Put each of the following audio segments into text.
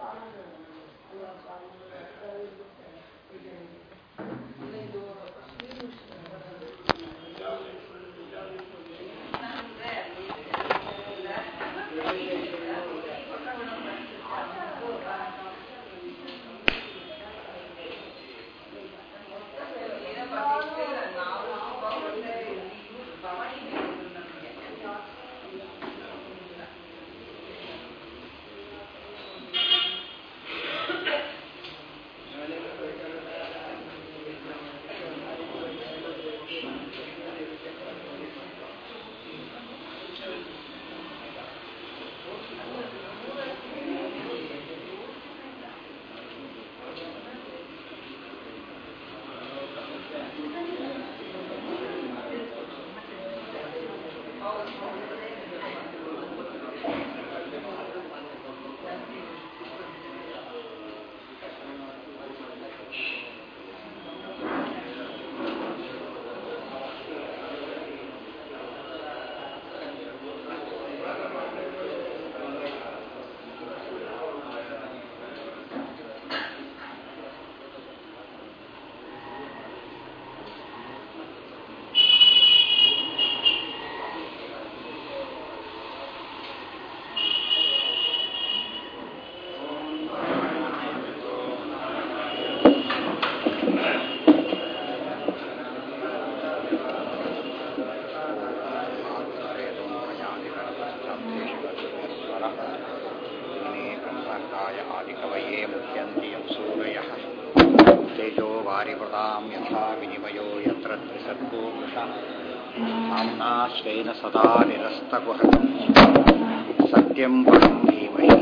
आदिकवये मुह्यन्ति यं सूरयः तेजो वारिवृतां यथा विनिमयो यत्र त्रिसर्गो वृषः नाम्ना स्वेन सदा निरस्तकुहकम् सत्यं परं धीमहि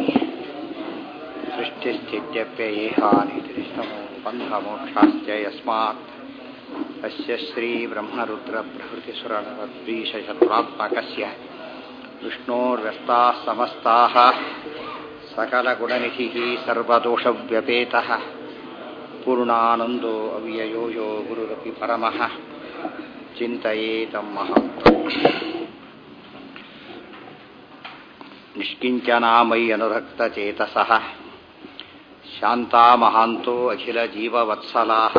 सृष्टिस्थित्यप्ययेहानितिष्ठमो बन्धमोक्षाश्च यस्मात् अस्य श्रीब्रह्मरुद्रप्रभृतिसुरद्वीशशत्रुरात्मकस्य विष्णोर्व्यस्ताः समस्ताः सकलगुणनिधिः सर्वदोषव्यपेतः पूर्णानन्दो अव्ययो यो गुरुरपि परमः चिन्तयेतं महान्तम् निष्किञ्चनामयि अनुरक्तचेतसः शान्ता महान्तो अखिलजीववत्सलाः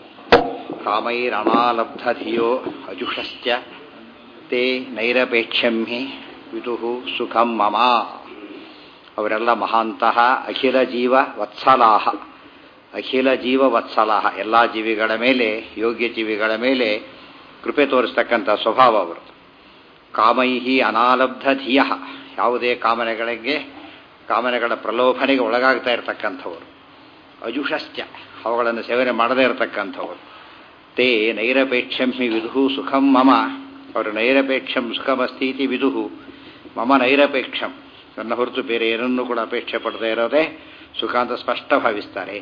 कामैरणालब्धधियो अजुषश्च ते ನೈರಪೇಕ್ಷಂ ಹಿ ವಿದುಹು ಸುಖಂ ಮಮ ಅವರೆಲ್ಲ ಮಹಾಂತಹ ಅಖಿಲ ಜೀವ ವತ್ಸಲಾಹ ಅಖಿಲ ಜೀವ ವತ್ಸಲಾಹ ಎಲ್ಲ ಜೀವಿಗಳ ಮೇಲೆ ಯೋಗ್ಯ ಜೀವಿಗಳ ಮೇಲೆ ಕೃಪೆ ತೋರಿಸ್ತಕ್ಕಂಥ ಸ್ವಭಾವ ಅವರು ಕಾಮೈಹಿ ಅನಾಲಬ್ಧ ಧಿಯ ಯಾವುದೇ ಕಾಮನೆಗಳಿಗೆ ಕಾಮನೆಗಳ ಪ್ರಲೋಭನೆಗೆ ಒಳಗಾಗ್ತಾ ಇರತಕ್ಕಂಥವರು ಅಜುಷಶ್ಚ ಅವುಗಳನ್ನು ಸೇವನೆ ಮಾಡದೇ ಇರತಕ್ಕಂಥವರು ತೇ ನೈರಪೇಕ್ಷಂ ಹಿ ವಿದುಹು ಸುಖಂ ಮಮ ಅವರು ನೈರಪೇಕ್ಷಂ ಸುಖಮಸ್ತೀತಿ ವಿದುಹು ಮಮ ನೈರಪೇಕ್ಷಂ ನನ್ನ ಹೊರತು ಬೇರೆ ಏನನ್ನೂ ಕೂಡ ಅಪೇಕ್ಷೆ ಪಡದೇ ಇರೋದೇ ಸುಖ ಅಂತ ಸ್ಪಷ್ಟ ಭಾವಿಸ್ತಾರೆ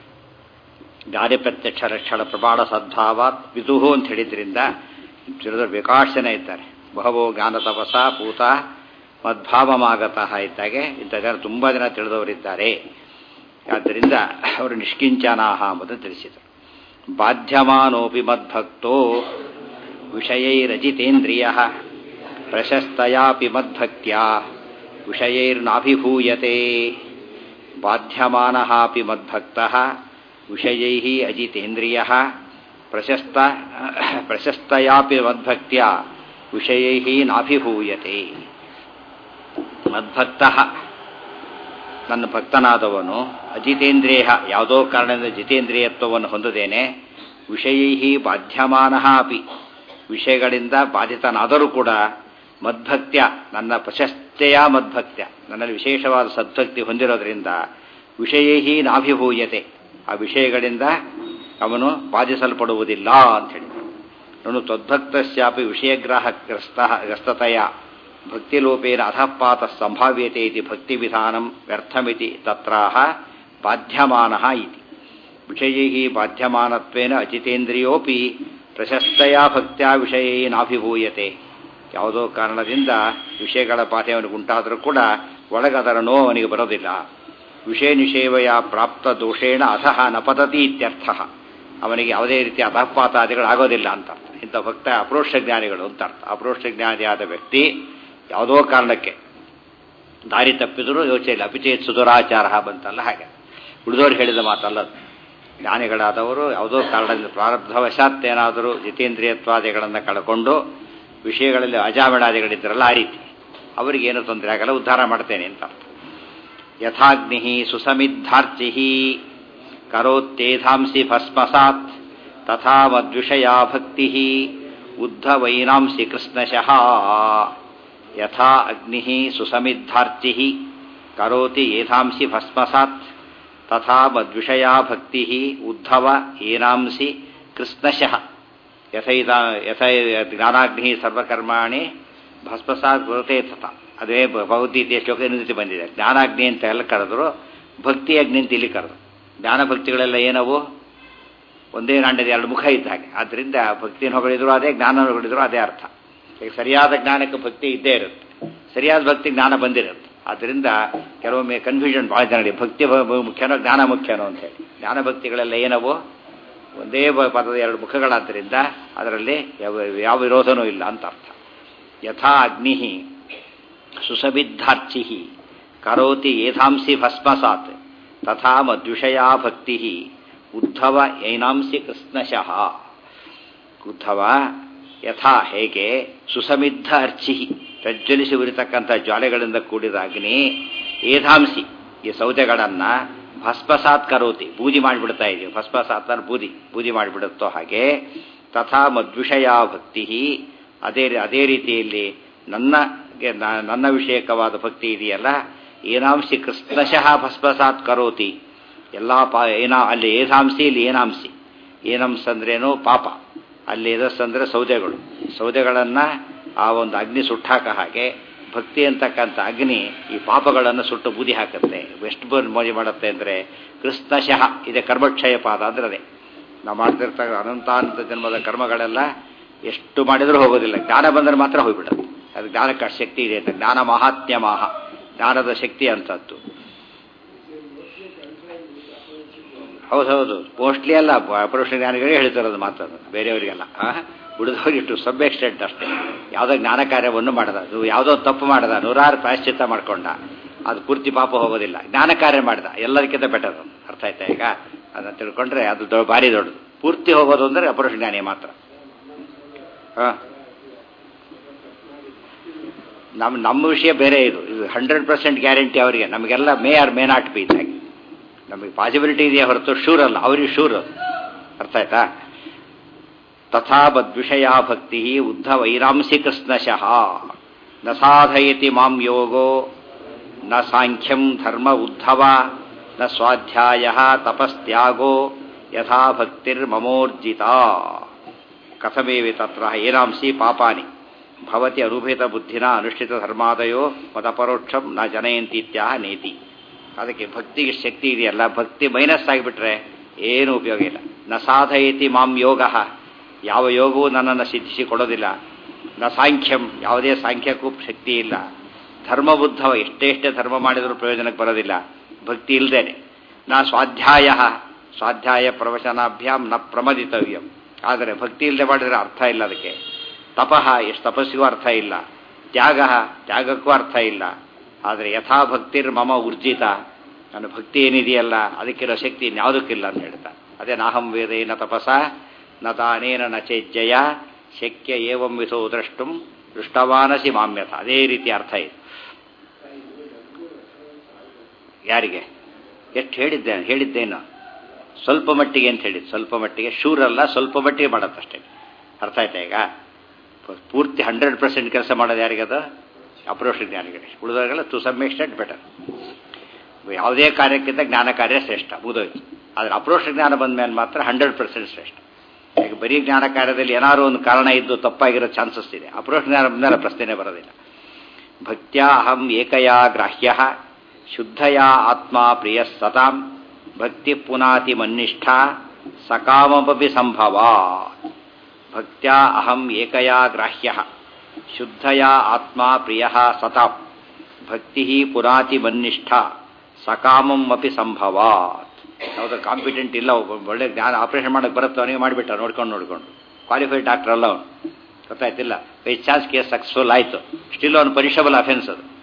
ಗಾಡಿ ಪ್ರತ್ಯಕ್ಷ ರಕ್ಷಣ ಪ್ರಮಾಣ ಸದ್ಭಾವಾತ್ ವಿದುಹು ಅಂತ ಹೇಳಿದ್ರಿಂದ ತಿಳಿದ್ರೆ ಬೇಕಾಷ್ಟು ಜನ ಇದ್ದಾರೆ ಬಹವೋ ಜ್ಞಾನ ತಪಸ ಪೂತ ಮದ್ಭಾವಮಾಗತಃ ಇದ್ದಾಗೆ ಇಂಥ ಜನ ತುಂಬ ಜನ ತಿಳಿದವರಿದ್ದಾರೆ ಆದ್ದರಿಂದ ಅವರು ನಿಷ್ಕಿಂಚನಾಹ ಎಂಬುದನ್ನು ತಿಳಿಸಿದರು ಬಾಧ್ಯಮಾನೋಪಿ ಮದ್ಭಕ್ತೋ ವಿಷಯೈರಜಿತೇಂದ್ರಿಯ ಪ್ರಶಸ್ತಯಾಪಿ ಮದ್ಭಕ್ತ್ಯ ವಿಷಯೈರ್ನಾಭಿಭೂಯತೆ ಬಾಧ್ಯಮಾನಃ ಅಪಿ ಮದ್ಭಕ್ತಃ ವಿಷಯೈಃ ಅಜಿತೇಂದ್ರಿಯಃ ಪ್ರಶಸ್ತ ಪ್ರಶಸ್ತಯಾಪಿ ಮದ್ಭಕ್ತ್ಯ ವಿಷಯೈಃ ನಾಭಿಭೂಯತೆ ಮದ್ಭಕ್ತಃ ನನ್ನ ಭಕ್ತನಾದವನು ಅಜಿತೇಂದ್ರಿಯ ಯಾವುದೋ ಕಾರಣದಿಂದ ಜಿತೇಂದ್ರಿಯತ್ವವನ್ನು ಹೊಂದದೇನೆ ವಿಷಯೈ ಬಾಧ್ಯಮಾನ ಅಪಿ ವಿಷಯಗಳಿಂದ ಬಾಧಿತನಾದರೂ ಕೂಡ ಮದ್ಭಕ್ತ್ಯ ನನ್ನ ಪ್ರಶಸ್ತೆಯ ಮದ್ಭಕ್ತ್ಯ ನನ್ನಲ್ಲಿ ವಿಶೇಷವಾದ ಸದ್ಭಕ್ತಿ ಹೊಂದಿರೋದ್ರಿಂದ ವಿಷಯೈ ನಾಭಿಭೂಯತೆ ಆ ವಿಷಯಗಳಿಂದ ಅವನು ಬಾಧಿಸಲ್ಪಡುವುದಿಲ್ಲ ಅಂಥೇಳಿ ನಾನು ತದ್ಭಕ್ತಸ್ಯಾಪಿ ವಿಷಯಗ್ರಾಹಗ್ರಸ್ತ ಗ್ರಸ್ತತೆಯ ಭಕ್ತಿಲೋಪೇನ ಅಧಪಾತ ಸಂಭಾವ್ಯತೆ ಇತಿ ಭಕ್ತಿವಿಧಾನಂ ವ್ಯರ್ಥಮಿತಿ ತತ್ರಾಹ ಬಾಧ್ಯಮಾನ ಇತಿ ವಿಷಯೈ ಬಾಧ್ಯಮಾನತ್ವೇನ ಅಚಿತೇಂದ್ರಿಯೋಪಿ ಪ್ರಶಸ್ತಯ ಭಕ್ತ್ಯಾ ವಿಷಯೇ ನಾಭಿಭೂಯತೆ ಯಾವುದೋ ಕಾರಣದಿಂದ ವಿಷಯಗಳ ಬಾಧೆ ಅವನಿಗೆ ಉಂಟಾದರೂ ಕೂಡ ಒಳಗದರ ನೋವು ಅವನಿಗೆ ಬರೋದಿಲ್ಲ ವಿಷಯ ನಿಷೇವಯ ಪ್ರಾಪ್ತ ದೋಷೇಣ ಅಧಃ ನಪತತಿ ಇತ್ಯರ್ಥ ಅವನಿಗೆ ಯಾವುದೇ ರೀತಿಯ ಅಧಪಾತಾದಿಗಳಾಗೋದಿಲ್ಲ ಅಂತ ಅರ್ಥ ಇಂಥ ಭಕ್ತ ಅಪ್ರೋಕ್ಷ ಜ್ಞಾನಿಗಳು ಅಂತ ಅರ್ಥ ಅಪ್ರೋಕ್ಷ ಜ್ಞಾನಿಯಾದ ವ್ಯಕ್ತಿ ಯಾವುದೋ ಕಾರಣಕ್ಕೆ ದಾರಿ ತಪ್ಪಿದ್ರು ಯೋಚನೆ ಇಲ್ಲ ಅಪಿಚೇತ್ ಸುದುರಾಚಾರ ಬಂತಲ್ಲ ಹಾಗೆ ಉಳಿದವರು ಹೇಳಿದ ಮಾತಲ್ಲ ಅದು. ಜ್ಞಾನಿಗಳಾದವರು ಯಾವುದೋ ಕಾರಣದಿಂದ ಪ್ರಾರಬ್ಧವಶಾತ್ ಏನಾದರೂ ಜಿತೇಂದ್ರಿಯತ್ವಾದಿಗಳನ್ನು ಕಳ್ಕೊಂಡು ವಿಷಯಗಳಲ್ಲಿ ಅಜಾಮಿಣಾದಿಗಳಿದ್ದರಲ್ಲ ಆ ರೀತಿ ಅವರಿಗೇನು ತೊಂದರೆ ಆಗಲ್ಲ ಉದ್ಧಾರ ಮಾಡ್ತೇನೆ ಅಂತ ಅರ್ಥ ಯಥಾಗ್ನಿ ಸುಸಮಿದ್ಧಾರ್ಚಿ ಕರೋತ್ತೇಧಾಂಸಿ ಭಸ್ಮಸಾತ್ ತಥಾ ಮದ್ವಿಷಯಾ ಭಕ್ತಿ ಉದ್ಧವೈನಾಂಸಿ ಕೃಷ್ಣಶಃ ಯಥಾ ಅಗ್ನಿ ಸುಸಮಿದ್ಧಾರ್ಚಿ ಕರೋತಿ ಏಧಾಂಸಿ ಭಸ್ಮಸಾತ್ ತಥಾ ಮದ್ವಿಷಯಾ ಭಕ್ತಿ ಉದ್ಧವ ಏನಾಂಸಿ ಕೃಷ್ಣಶಃ ಯಥೈತ ಯಥ ಜ್ಞಾನಾಗ್ನಿ ಸರ್ವಕರ್ಮಾಣಿ ಭಸ್ಮಸಾತ್ ಗುರುತೆ ತಥ ಅದೇ ಭಗವದ್ಗೀತೆಯ ಶ್ಲೋಕ ಇನ್ನೊಂದು ಬಂದಿದೆ ಜ್ಞಾನಾಗ್ನಿ ಅಂತ ಎಲ್ಲ ಕರೆದ್ರು ಭಕ್ತಿ ಅಗ್ನಿ ಅಂತ ಇಲ್ಲಿ ಕರೆದ್ರು ಜ್ಞಾನ ಭಕ್ತಿಗಳೆಲ್ಲ ಏನವು ಒಂದೇ ನಾಣ್ಯದ ಎರಡು ಮುಖ ಇದ್ದ ಹಾಗೆ ಆದ್ದರಿಂದ ಭಕ್ತಿಯನ್ನು ಹೊಗಳಿದ್ರು ಅದೇ ಜ್ಞಾನ ಹೊಗಳಿದ್ರು ಅದೇ ಅರ್ಥ ಈಗ ಸರಿಯಾದ ಜ್ಞಾನಕ್ಕೆ ಭಕ್ತಿ ಇದ್ದೇ ಇರುತ್ತೆ ಸರಿಯಾದ ಭಕ್ತಿ ಜ್ಞಾನ ಬಂದಿರುತ್ತೆ ಆದ್ದರಿಂದ ಕೆಲವೊಮ್ಮೆ ಕನ್ಫ್ಯೂಷನ್ ಭಾಳ ಜನರಿಗೆ ಭಕ್ತಿ ಬ- ಬ- ಮುಖ್ಯನೋ ಜ್ಞಾನ ಮುಖ್ಯನೋ ಅಂತೇಳಿ ಜ್ಞಾನ ಭಕ್ತಿಗಳೆಲ್ಲ ಏನವು ಒಂದೇ ಬ- ಪದದ ಎರಡು ಮುಖಗಳಾದ್ದರಿಂದ ಅದರಲ್ಲಿ ಯಾವ ಯಾವ ವಿರೋಧನೂ ಇಲ್ಲ ಅಂತ ಅರ್ಥ ಯಥಾ ಅಗ್ನಿ ಸುಸಬಿದ್ಧಾರ್ಚಿ ಕರೋತಿ ಏಧಾಂಸಿ ಭಸ್ಮಸಾತ್ ತಥಾ ಮದ್ವಿಷಯಾ ಭಕ್ತಿ ಉದ್ಧವ ಐನಾಂಸಿ ಕೃಷ್ಣಶಃ ಉದ್ಧವ ಯಥಾ ಹೇಗೆ ಸುಸಮಿದ್ಧ ಅರ್ಚಿ ಪ್ರಜ್ವಲಿಸಿ ಉರಿತಕ್ಕಂಥ ಜ್ವಾಲೆಗಳಿಂದ ಕೂಡಿದ ಅಗ್ನಿ ಏಧಾಂಸಿ ಈ ಸೌದೆಗಳನ್ನು ಭಸ್ಮಸಾತ್ ಕರೋತಿ ಬೂದಿ ಮಾಡಿಬಿಡ್ತಾ ಇದೀವಿ ಭಸ್ಮಸಾತ್ ಅಂದ್ರೆ ಬೂದಿ ಬೂದಿ ಮಾಡಿಬಿಡುತ್ತೋ ಹಾಗೆ ತಥಾ ಮದ್ವಿಷಯ ಭಕ್ತಿ ಅದೇ ಅದೇ ರೀತಿಯಲ್ಲಿ ನನ್ನ ನನ್ನ ವಿಷಯಕವಾದ ಭಕ್ತಿ ಇದೆಯಲ್ಲ ಏನಾಂಸಿ ಕೃಷ್ಣಶಃ ಭಸ್ಮಸಾತ್ ಕರೋತಿ ಎಲ್ಲ ಪಾ ಏನಾ ಅಲ್ಲಿ ಏನಾಂಸಿ ಇಲ್ಲಿ ಏನಾಂಸಿ ಏನಂಸ ಅಂದ್ರೇನು ಪಾಪ ಅಲ್ಲಿ ಎದಸ್ಸಂದ್ರೆ ಸೌದೆಗಳು ಸೌದೆಗಳನ್ನು ಆ ಒಂದು ಅಗ್ನಿ ಸುಟ್ಟಾಕ ಹಾಗೆ ಭಕ್ತಿ ಅಂತಕ್ಕಂಥ ಅಗ್ನಿ ಈ ಪಾಪಗಳನ್ನು ಸುಟ್ಟು ಬೂದಿ ಹಾಕುತ್ತೆ ಎಷ್ಟು ಬಂದು ಮೋಜಿ ಮಾಡುತ್ತೆ ಅಂದರೆ ಕೃಷ್ಣಶಃ ಇದೆ ಕರ್ಮಕ್ಷಯ ಪಾದ ಅಂದ್ರೆ ಅದೇ ನಾವು ಮಾಡ್ತಿರ್ತಕ್ಕ ಅನಂತಾನಂತ ಜನ್ಮದ ಕರ್ಮಗಳೆಲ್ಲ ಎಷ್ಟು ಮಾಡಿದರೂ ಹೋಗೋದಿಲ್ಲ ಜ್ಞಾನ ಬಂದರೆ ಮಾತ್ರ ಹೋಗ್ಬಿಡುತ್ತೆ ಅದು ಜ್ಞಾನಕ್ಕೆ ಅಷ್ಟು ಶಕ್ತಿ ಇದೆ ಅಂತ ಜ್ಞಾನ ಮಹಾತ್ಮ್ಯ ಮಹ ಜ್ಞಾನದ ಶಕ್ತಿ ಅಂತದ್ದು ಹೌದೌದು ಮೋಸ್ಟ್ಲಿ ಅಲ್ಲ ಪುರುಷ ಜ್ಞಾನಿಗಳೇ ಹೇಳ್ತಿರೋದು ಮಾತದು ಬೇರೆಯವರಿಗೆಲ್ಲ ಉಳಿದವರಿಟ್ಟು ಸಬ್ ಎಕ್ಸ್ಟೆಂಟ್ ಅಷ್ಟೇ ಯಾವುದೋ ಜ್ಞಾನ ಕಾರ್ಯವನ್ನು ಮಾಡದ ಅದು ಯಾವುದೋ ತಪ್ಪು ಮಾಡದ ನೂರಾರು ಪ್ರಾಯಶ್ಚಿತ್ತ ಮಾಡ್ಕೊಂಡ ಅದು ಪೂರ್ತಿ ಪಾಪ ಹೋಗೋದಿಲ್ಲ ಜ್ಞಾನ ಕಾರ್ಯ ಮಾಡ್ದ ಎಲ್ಲದಕ್ಕಿಂತ ಬೆಟರ್ ಅರ್ಥ ಆಯ್ತಾ ಈಗ ಅದನ್ನ ತಿಳ್ಕೊಂಡ್ರೆ ಅದು ದೊ ಭಾರಿ ದೊಡ್ಡದು ಪೂರ್ತಿ ಹೋಗೋದು ಅಂದರೆ ಅಪುರುಷ ಜ್ಞಾನಿ ಮಾತ್ರ ಹಾಂ ನಮ್ಮ ನಮ್ಮ ವಿಷಯ ಬೇರೆ ಇದು ಇದು ಹಂಡ್ರೆಡ್ ಪರ್ಸೆಂಟ್ ಗ್ಯಾರಂಟಿ ಅವರಿಗೆ ನಮಗೆಲ್ಲ may or may not be ಇದ್ದಾಗೆ ನಮಗೆ ಪಾಸಿಬಿಲಿಟಿ ಇದೆಯಾ ಹೊರತು ಶೂರ್ ಅಲ್ಲ ಅವ್ರಿಗೆ ಶೂರ್ ಅದು ಅರ್ಥ ಆಯ್ತಾ ತಥಾ ಬದ್ವಿಷಯ ಭಕ್ತಿ ಉದ್ಧ ವೈರಾಂಸಿ ಕೃಷ್ಣಶಃ ನ ಸಾಧಯತಿ ಮಾಂ ಯೋಗೋ ನ ಸಾಂಖ್ಯಂ ಧರ್ಮ ಉದ್ಧವ ನ ಸ್ವಾಧ್ಯಾಯ ತಪಸ್ತ್ಯಾಗೋ ಯಥಾ ಭಕ್ತಿರ್ಮಮೋರ್ಜಿತ ಕಥಮೇವಿ ತತ್ರ ಏನಾಂಸಿ ಪಾಪಾನಿ ಭವತಿ ಅನುಭೇತ ಬುದ್ಧಿನ ಅನುಷ್ಠಿತ ಧರ್ಮಾದಯೋ ಮತಪರೋಕ್ಷಂ ನ ಜನಯಂತಿ ಇತ್ಯಾಹ ನೇತಿ ಅದಕ್ಕೆ ಭಕ್ತಿಗೆ ಶಕ್ತಿ ಇದೆಯಲ್ಲ ಭಕ್ತಿ ಮೈನಸ್ ಆಗಿಬಿಟ್ರೆ ಏನು ಉಪಯೋಗ ಇಲ್ಲ ನ ಸಾಧಯತಿ ಮಾಂ ಯೋಗ ಯಾವ ಯೋಗವೂ ನನ್ನನ್ನು ಸಿದ್ಧಿಸಿ ಕೊಡೋದಿಲ್ಲ ನ ಸಾಂಖ್ಯಂ ಯಾವುದೇ ಸಾಂಖ್ಯಕ್ಕೂ ಶಕ್ತಿ ಇಲ್ಲ ಧರ್ಮಬುದ್ಧವ ಎಷ್ಟೇ ಎಷ್ಟೇ ಧರ್ಮ ಮಾಡಿದರೂ ಪ್ರಯೋಜನಕ್ಕೆ ಬರೋದಿಲ್ಲ ಭಕ್ತಿ ಇಲ್ಲದೇನೆ ನಾ ಸ್ವಾಧ್ಯಾಯ ಸ್ವಾಧ್ಯಾಯ ಪ್ರವಚನಾಭ್ಯಾಂ ನ ಪ್ರಮದಿತವ್ಯಂ ಆದರೆ ಭಕ್ತಿ ಇಲ್ಲದೆ ಮಾಡಿದರೆ ಅರ್ಥ ಇಲ್ಲ ಅದಕ್ಕೆ ತಪಃ ಎಷ್ಟು ತಪಸ್ಸಿಗೂ ಅರ್ಥ ಇಲ್ಲ ತ್ಯಾಗ ತ್ಯಾಗಕ್ಕೂ ಅರ್ಥ ಇಲ್ಲ ಆದರೆ ಯಥಾ ಭಕ್ತಿರ್ ಮಮ ಊರ್ಜಿತ ನನ್ನ ಭಕ್ತಿ ಏನಿದೆಯಲ್ಲ ಅದಕ್ಕಿರೋ ಶಕ್ತಿ ಇನ್ಯಾವುದಕ್ಕಿಲ್ಲ ಅಂತ ಹೇಳ್ತಾ ಅದೇ ನಾಹಂ ವೇದೇನ ತಪಸ ನ ತಾನೇನ ನ ಚೇಜ್ಜಯ ಶಕ್ಯ ಏವಂ ವಿಧೋ ದ್ರಷ್ಟುಂ ದೃಷ್ಟವಾನಸಿ ಮಾಮ್ಯಥ ಅದೇ ರೀತಿ ಅರ್ಥ ಇದೆ ಯಾರಿಗೆ ಎಷ್ಟು ಹೇಳಿದ್ದೇನೆ ಹೇಳಿದ್ದೇನು ಸ್ವಲ್ಪ ಮಟ್ಟಿಗೆ ಅಂತ ಹೇಳಿದ್ದು ಸ್ವಲ್ಪ ಮಟ್ಟಿಗೆ ಶೂರ್ ಅಲ್ಲ ಸ್ವಲ್ಪ ಮಟ್ಟಿಗೆ ಮಾಡತ್ತಷ್ಟೇ ಅರ್ಥ ಆಯ್ತಾ ಈಗ ಪೂರ್ತಿ ಹಂಡ್ರೆಡ್ ಪರ್ಸೆಂಟ್ ಕೆಲಸ ಮಾಡೋದು ಯಾರಿಗದು ಅಪ್ರೋಷ ಜ್ಞಾನಿಗಳಿಗೆ ಉಳಿದವರೆಲ್ಲ ಟು ಸಮ್ ಎಕ್ಸ್ಟೆಂಟ್ ಬೆಟರ್ ಯಾವುದೇ ಕಾರ್ಯಕ್ಕಿಂತ ಜ್ಞಾನ ಕಾರ್ಯ ಶ್ರೇಷ್ಠ ಮುಗಿದೋಯ್ತು ಆದರೆ ಅಪ್ರೋಷ ಜ್ಞಾನ ಬಂದ ಮೇಲೆ ಮಾತ್ರ ಹಂಡ್ರೆಡ್ ಪರ್ಸೆಂಟ್ ಶ್ರೇಷ್ಠ ಈಗ ಬರೀ ಜ್ಞಾನ ಕಾರ್ಯದಲ್ಲಿ ಏನಾದ್ರು ಒಂದು ಕಾರಣ ಇದ್ದು ತಪ್ಪಾಗಿರೋ ಚಾನ್ಸಸ್ ಇದೆ ಅಪ್ರೋಷ ಜ್ಞಾನ ಬಂದರೆ ಪ್ರಶ್ನೆ ಬರೋದಿಲ್ಲ ಭಕ್ತ್ಯಾ ಅಹಂ ಏಕಯಾ ಗ್ರಾಹ್ಯ ಶುದ್ಧಯಾ ಆತ್ಮ ಪ್ರಿಯ ಸತಾಂ ಭಕ್ತಿ ಪುನಾತಿ ಮನ್ನಿಷ್ಠ ಸಕಾಮಪಿ ಸಂಭವ ಭಕ್ತ್ಯಾ ಅಹಂ ಏಕಯಾ ಗ್ರಾಹ್ಯ ಶುದ್ಧಯಾ ಆತ್ಮ ಪ್ರಿಯ ಸತಾಂ ಭಕ್ತಿ ಪುರಾತಿ ಮನ್ನಿಷ್ಠ ಸಕಾಮಂ ಅಪಿ ಸಂಭವಾತ್ ಯಾವುದೋ ಕಾಂಪಿಟೆಂಟ್ ಇಲ್ಲ ಒಬ್ಬ ಒಳ್ಳೆ ಜ್ಞಾನ ಆಪರೇಷನ್ ಮಾಡಕ್ಕೆ ಬರುತ್ತೆ ಅವನಿಗೆ ಮಾಡಿಬಿಟ್ಟ ನೋಡ್ಕೊಂಡು ನೋಡ್ಕೊಂಡು ಕ್ವಾಲಿಫೈಡ್ ಡಾಕ್ಟರ್ ಅಲ್ಲ ಅವನು ಗೊತ್ತಾಯ್ತಿಲ್ಲ ಬೈ ಚಾನ್ಸ್ ಕೇಸ್ ಸಕ್ಸಸ್ಫುಲ್ ಆಯಿತು ಸ್ಟಿಲ್ ಅವನು ಪನಿಷಬಲ್ ಅಫೆನ್ಸ್ ಅದು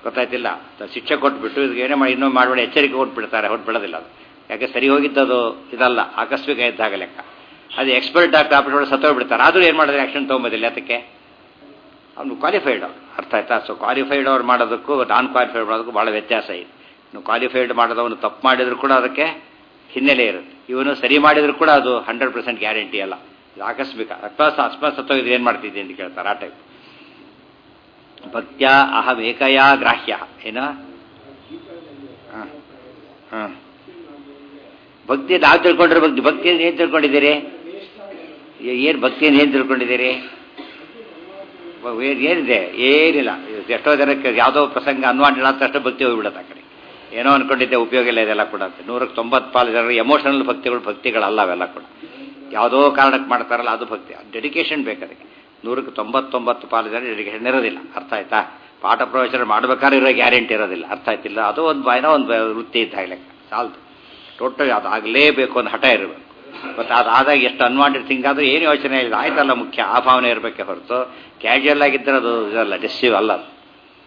ಗೊತ್ತಾಯ್ತಿಲ್ಲ ತ- ಶಿಕ್ಷೆ ಕೊಟ್ಬಿಟ್ಟು ಇದಕ್ಕೆ ಏನೇ ಮಾಡಿ ಇನ್ನೂ ಮಾಡಬೇಡಿ ಎಚ್ಚರಿಕೆ ಕೊಟ್ಬಿಡ್ತಾರೆ ಹೊಟ್ಟು ಬಿಡೋದಿಲ್ಲ ಅದು ಯಾಕೆ ಸರಿ ಹೋಗಿದ್ದದು ಇದಲ್ಲ ಆಕಸ್ಮಿಕ ಇದ್ದಾಗ ಲೆಕ್ಕ ಅದು ಎಕ್ಸ್ಪರ್ಟ್ ಡಾಕ್ಟರ್ ಆಪರೇಟರ್ ಸತ್ತೋಗ್ಬಿಡ್ತಾರೆ ಆದರೂ ಏನು ಮಾಡಿದ್ರೆ ಆ್ಯಕ್ಷನ್ ತೊಗೊಂಬೋದಿಲ್ಲ ಅದಕ್ಕೆ ಅವನು ಕ್ವಾಲಿಫೈಡ್ ಅರ್ಥ ಆಯ್ತಾ ಸೊ ಕ್ವಾಲಿಫೈಡ್ ಅವ್ರು ಮಾಡೋದಕ್ಕೂ ನಾನ್ ಕ್ವಾಲಿಫೈಡ್ ಮಾಡೋದಕ್ಕೂ ಭಾಳ ವ್ಯತ್ಯಾಸ ಇದೆ ಇನ್ನು ಕ್ವಾಲಿಫೈಡ್ ಮಾಡೋದವನು ತಪ್ಪು ಮಾಡಿದ್ರು ಕೂಡ ಅದಕ್ಕೆ ಹಿನ್ನೆಲೆ ಇರುತ್ತೆ ಇವನು ಸರಿ ಮಾಡಿದ್ರು ಕೂಡ ಅದು ಹಂಡ್ರೆಡ್ ಪರ್ಸೆಂಟ್ ಗ್ಯಾರಂಟಿ ಅಲ್ಲ ಇದು ಆಕಸ್ಮಿಕ ಅಕಸ್ಮಾತ್ ಅಕಸ್ಮಾತ್ ಸತ್ತೋಗಿದ್ರೆ ಏನು ಮಾಡ್ತಿದ್ದೆ ಅಂತ ಕೇಳ್ತಾರೆ ಆ ಟೈಪ್ ಭಕ್ತ್ಯ ಅಹಂ ಏಕಯಾ ಗ್ರಾಹ್ಯ ಏನ ಹಾಂ ಹಾಂ ಭಕ್ತಿ ನಾವು ತಿಳ್ಕೊಂಡ್ರೆ ಭಕ್ತಿ ಭಕ್ತಿಯನ್ನು ಏನು ತಿಳ್ಕೊಂಡಿದ್ದೀರಿ ಏನು ಭಕ್ತಿಯನ್ನು ಏನು ತಿಳ್ಕೊಂಡಿದ್ದೀರಿ ಬ- ಏನ್- ಏನಿದೆ ಏನಿಲ್ಲ ಎಷ್ಟೋ ಜನಕ್ಕೆ ಯಾವುದೋ ಪ್ರಸಂಗ ಅನ್ವಾಂಟಿಲ್ಲ ಅಂತ ಅಷ್ಟು ಭಕ್ತಿ ಹೋಗ್ಬಿಡುತ್ತೆ ಆ ಕಡೆ ಏನೋ ಅನ್ಕೊಂಡಿದ್ದೆ ಉಪಯೋಗ ಇಲ್ಲ ಇದೆಲ್ಲ ಕೂಡ ಅಂತ ನೂರಕ್ಕೆ ತೊಂಬತ್ತು ಪಾಲು ಜನರು ಎಮೋಷನಲ್ ಭಕ್ತಿಗಳು ಭಕ್ತಿಗಳಲ್ಲ ಅವೆಲ್ಲ ಕೂಡ ಯಾವುದೋ ಕಾರಣಕ್ಕೆ ಮಾಡ್ತಾರಲ್ಲ ಅದು ಭಕ್ತಿ ಡೆಡಿಕೇಶನ್ ಬೇಕು ಅದಕ್ಕೆ ನೂರಕ್ಕೆ ತೊಂಬತ್ತೊಂಬತ್ತು ಪಾಲು ಜನ ಡೆಡಿಕೇಶನ್ ಇರೋದಿಲ್ಲ ಅರ್ಥ ಆಯ್ತಾ ಪಾಠ ಪ್ರವಚನ ಮಾಡ್ಬೇಕಾದ್ರೆ ಇರೋ ಗ್ಯಾರಂಟಿ ಇರೋದಿಲ್ಲ ಅರ್ಥ ಆಯ್ತಿಲ್ಲ ಅದು ಒಂದು ಏನೋ ಒಂದು ವೃತ್ತಿ ಇದ್ದ ಲೆಕ್ಕ ಸಾಲ್ದು ಟೋಟಲ್ ಅದು ಆಗಲೇಬೇಕು ಅಂತ ಹಠ ಇರಬೇಕು ಮತ್ತು ಅದಾದಾಗ ಎಷ್ಟು ಅನ್ವಾಂಟೆಡ್ ಥಿಂಗ್ ಆದರೂ ಏನು ಯೋಚನೆ ಇಲ್ಲ ಆಯ್ತಲ್ಲ ಮುಖ್ಯ ಆ ಭಾವನೆ ಇರಬೇಕೆ ಹೊರತು ಕ್ಯಾಶುಯಲ್ ಆಗಿದ್ದರೆ ಅದು ಇದಲ್ಲ ಡೆಸ್ಸಿವ್ ಅಲ್ಲ ಅದು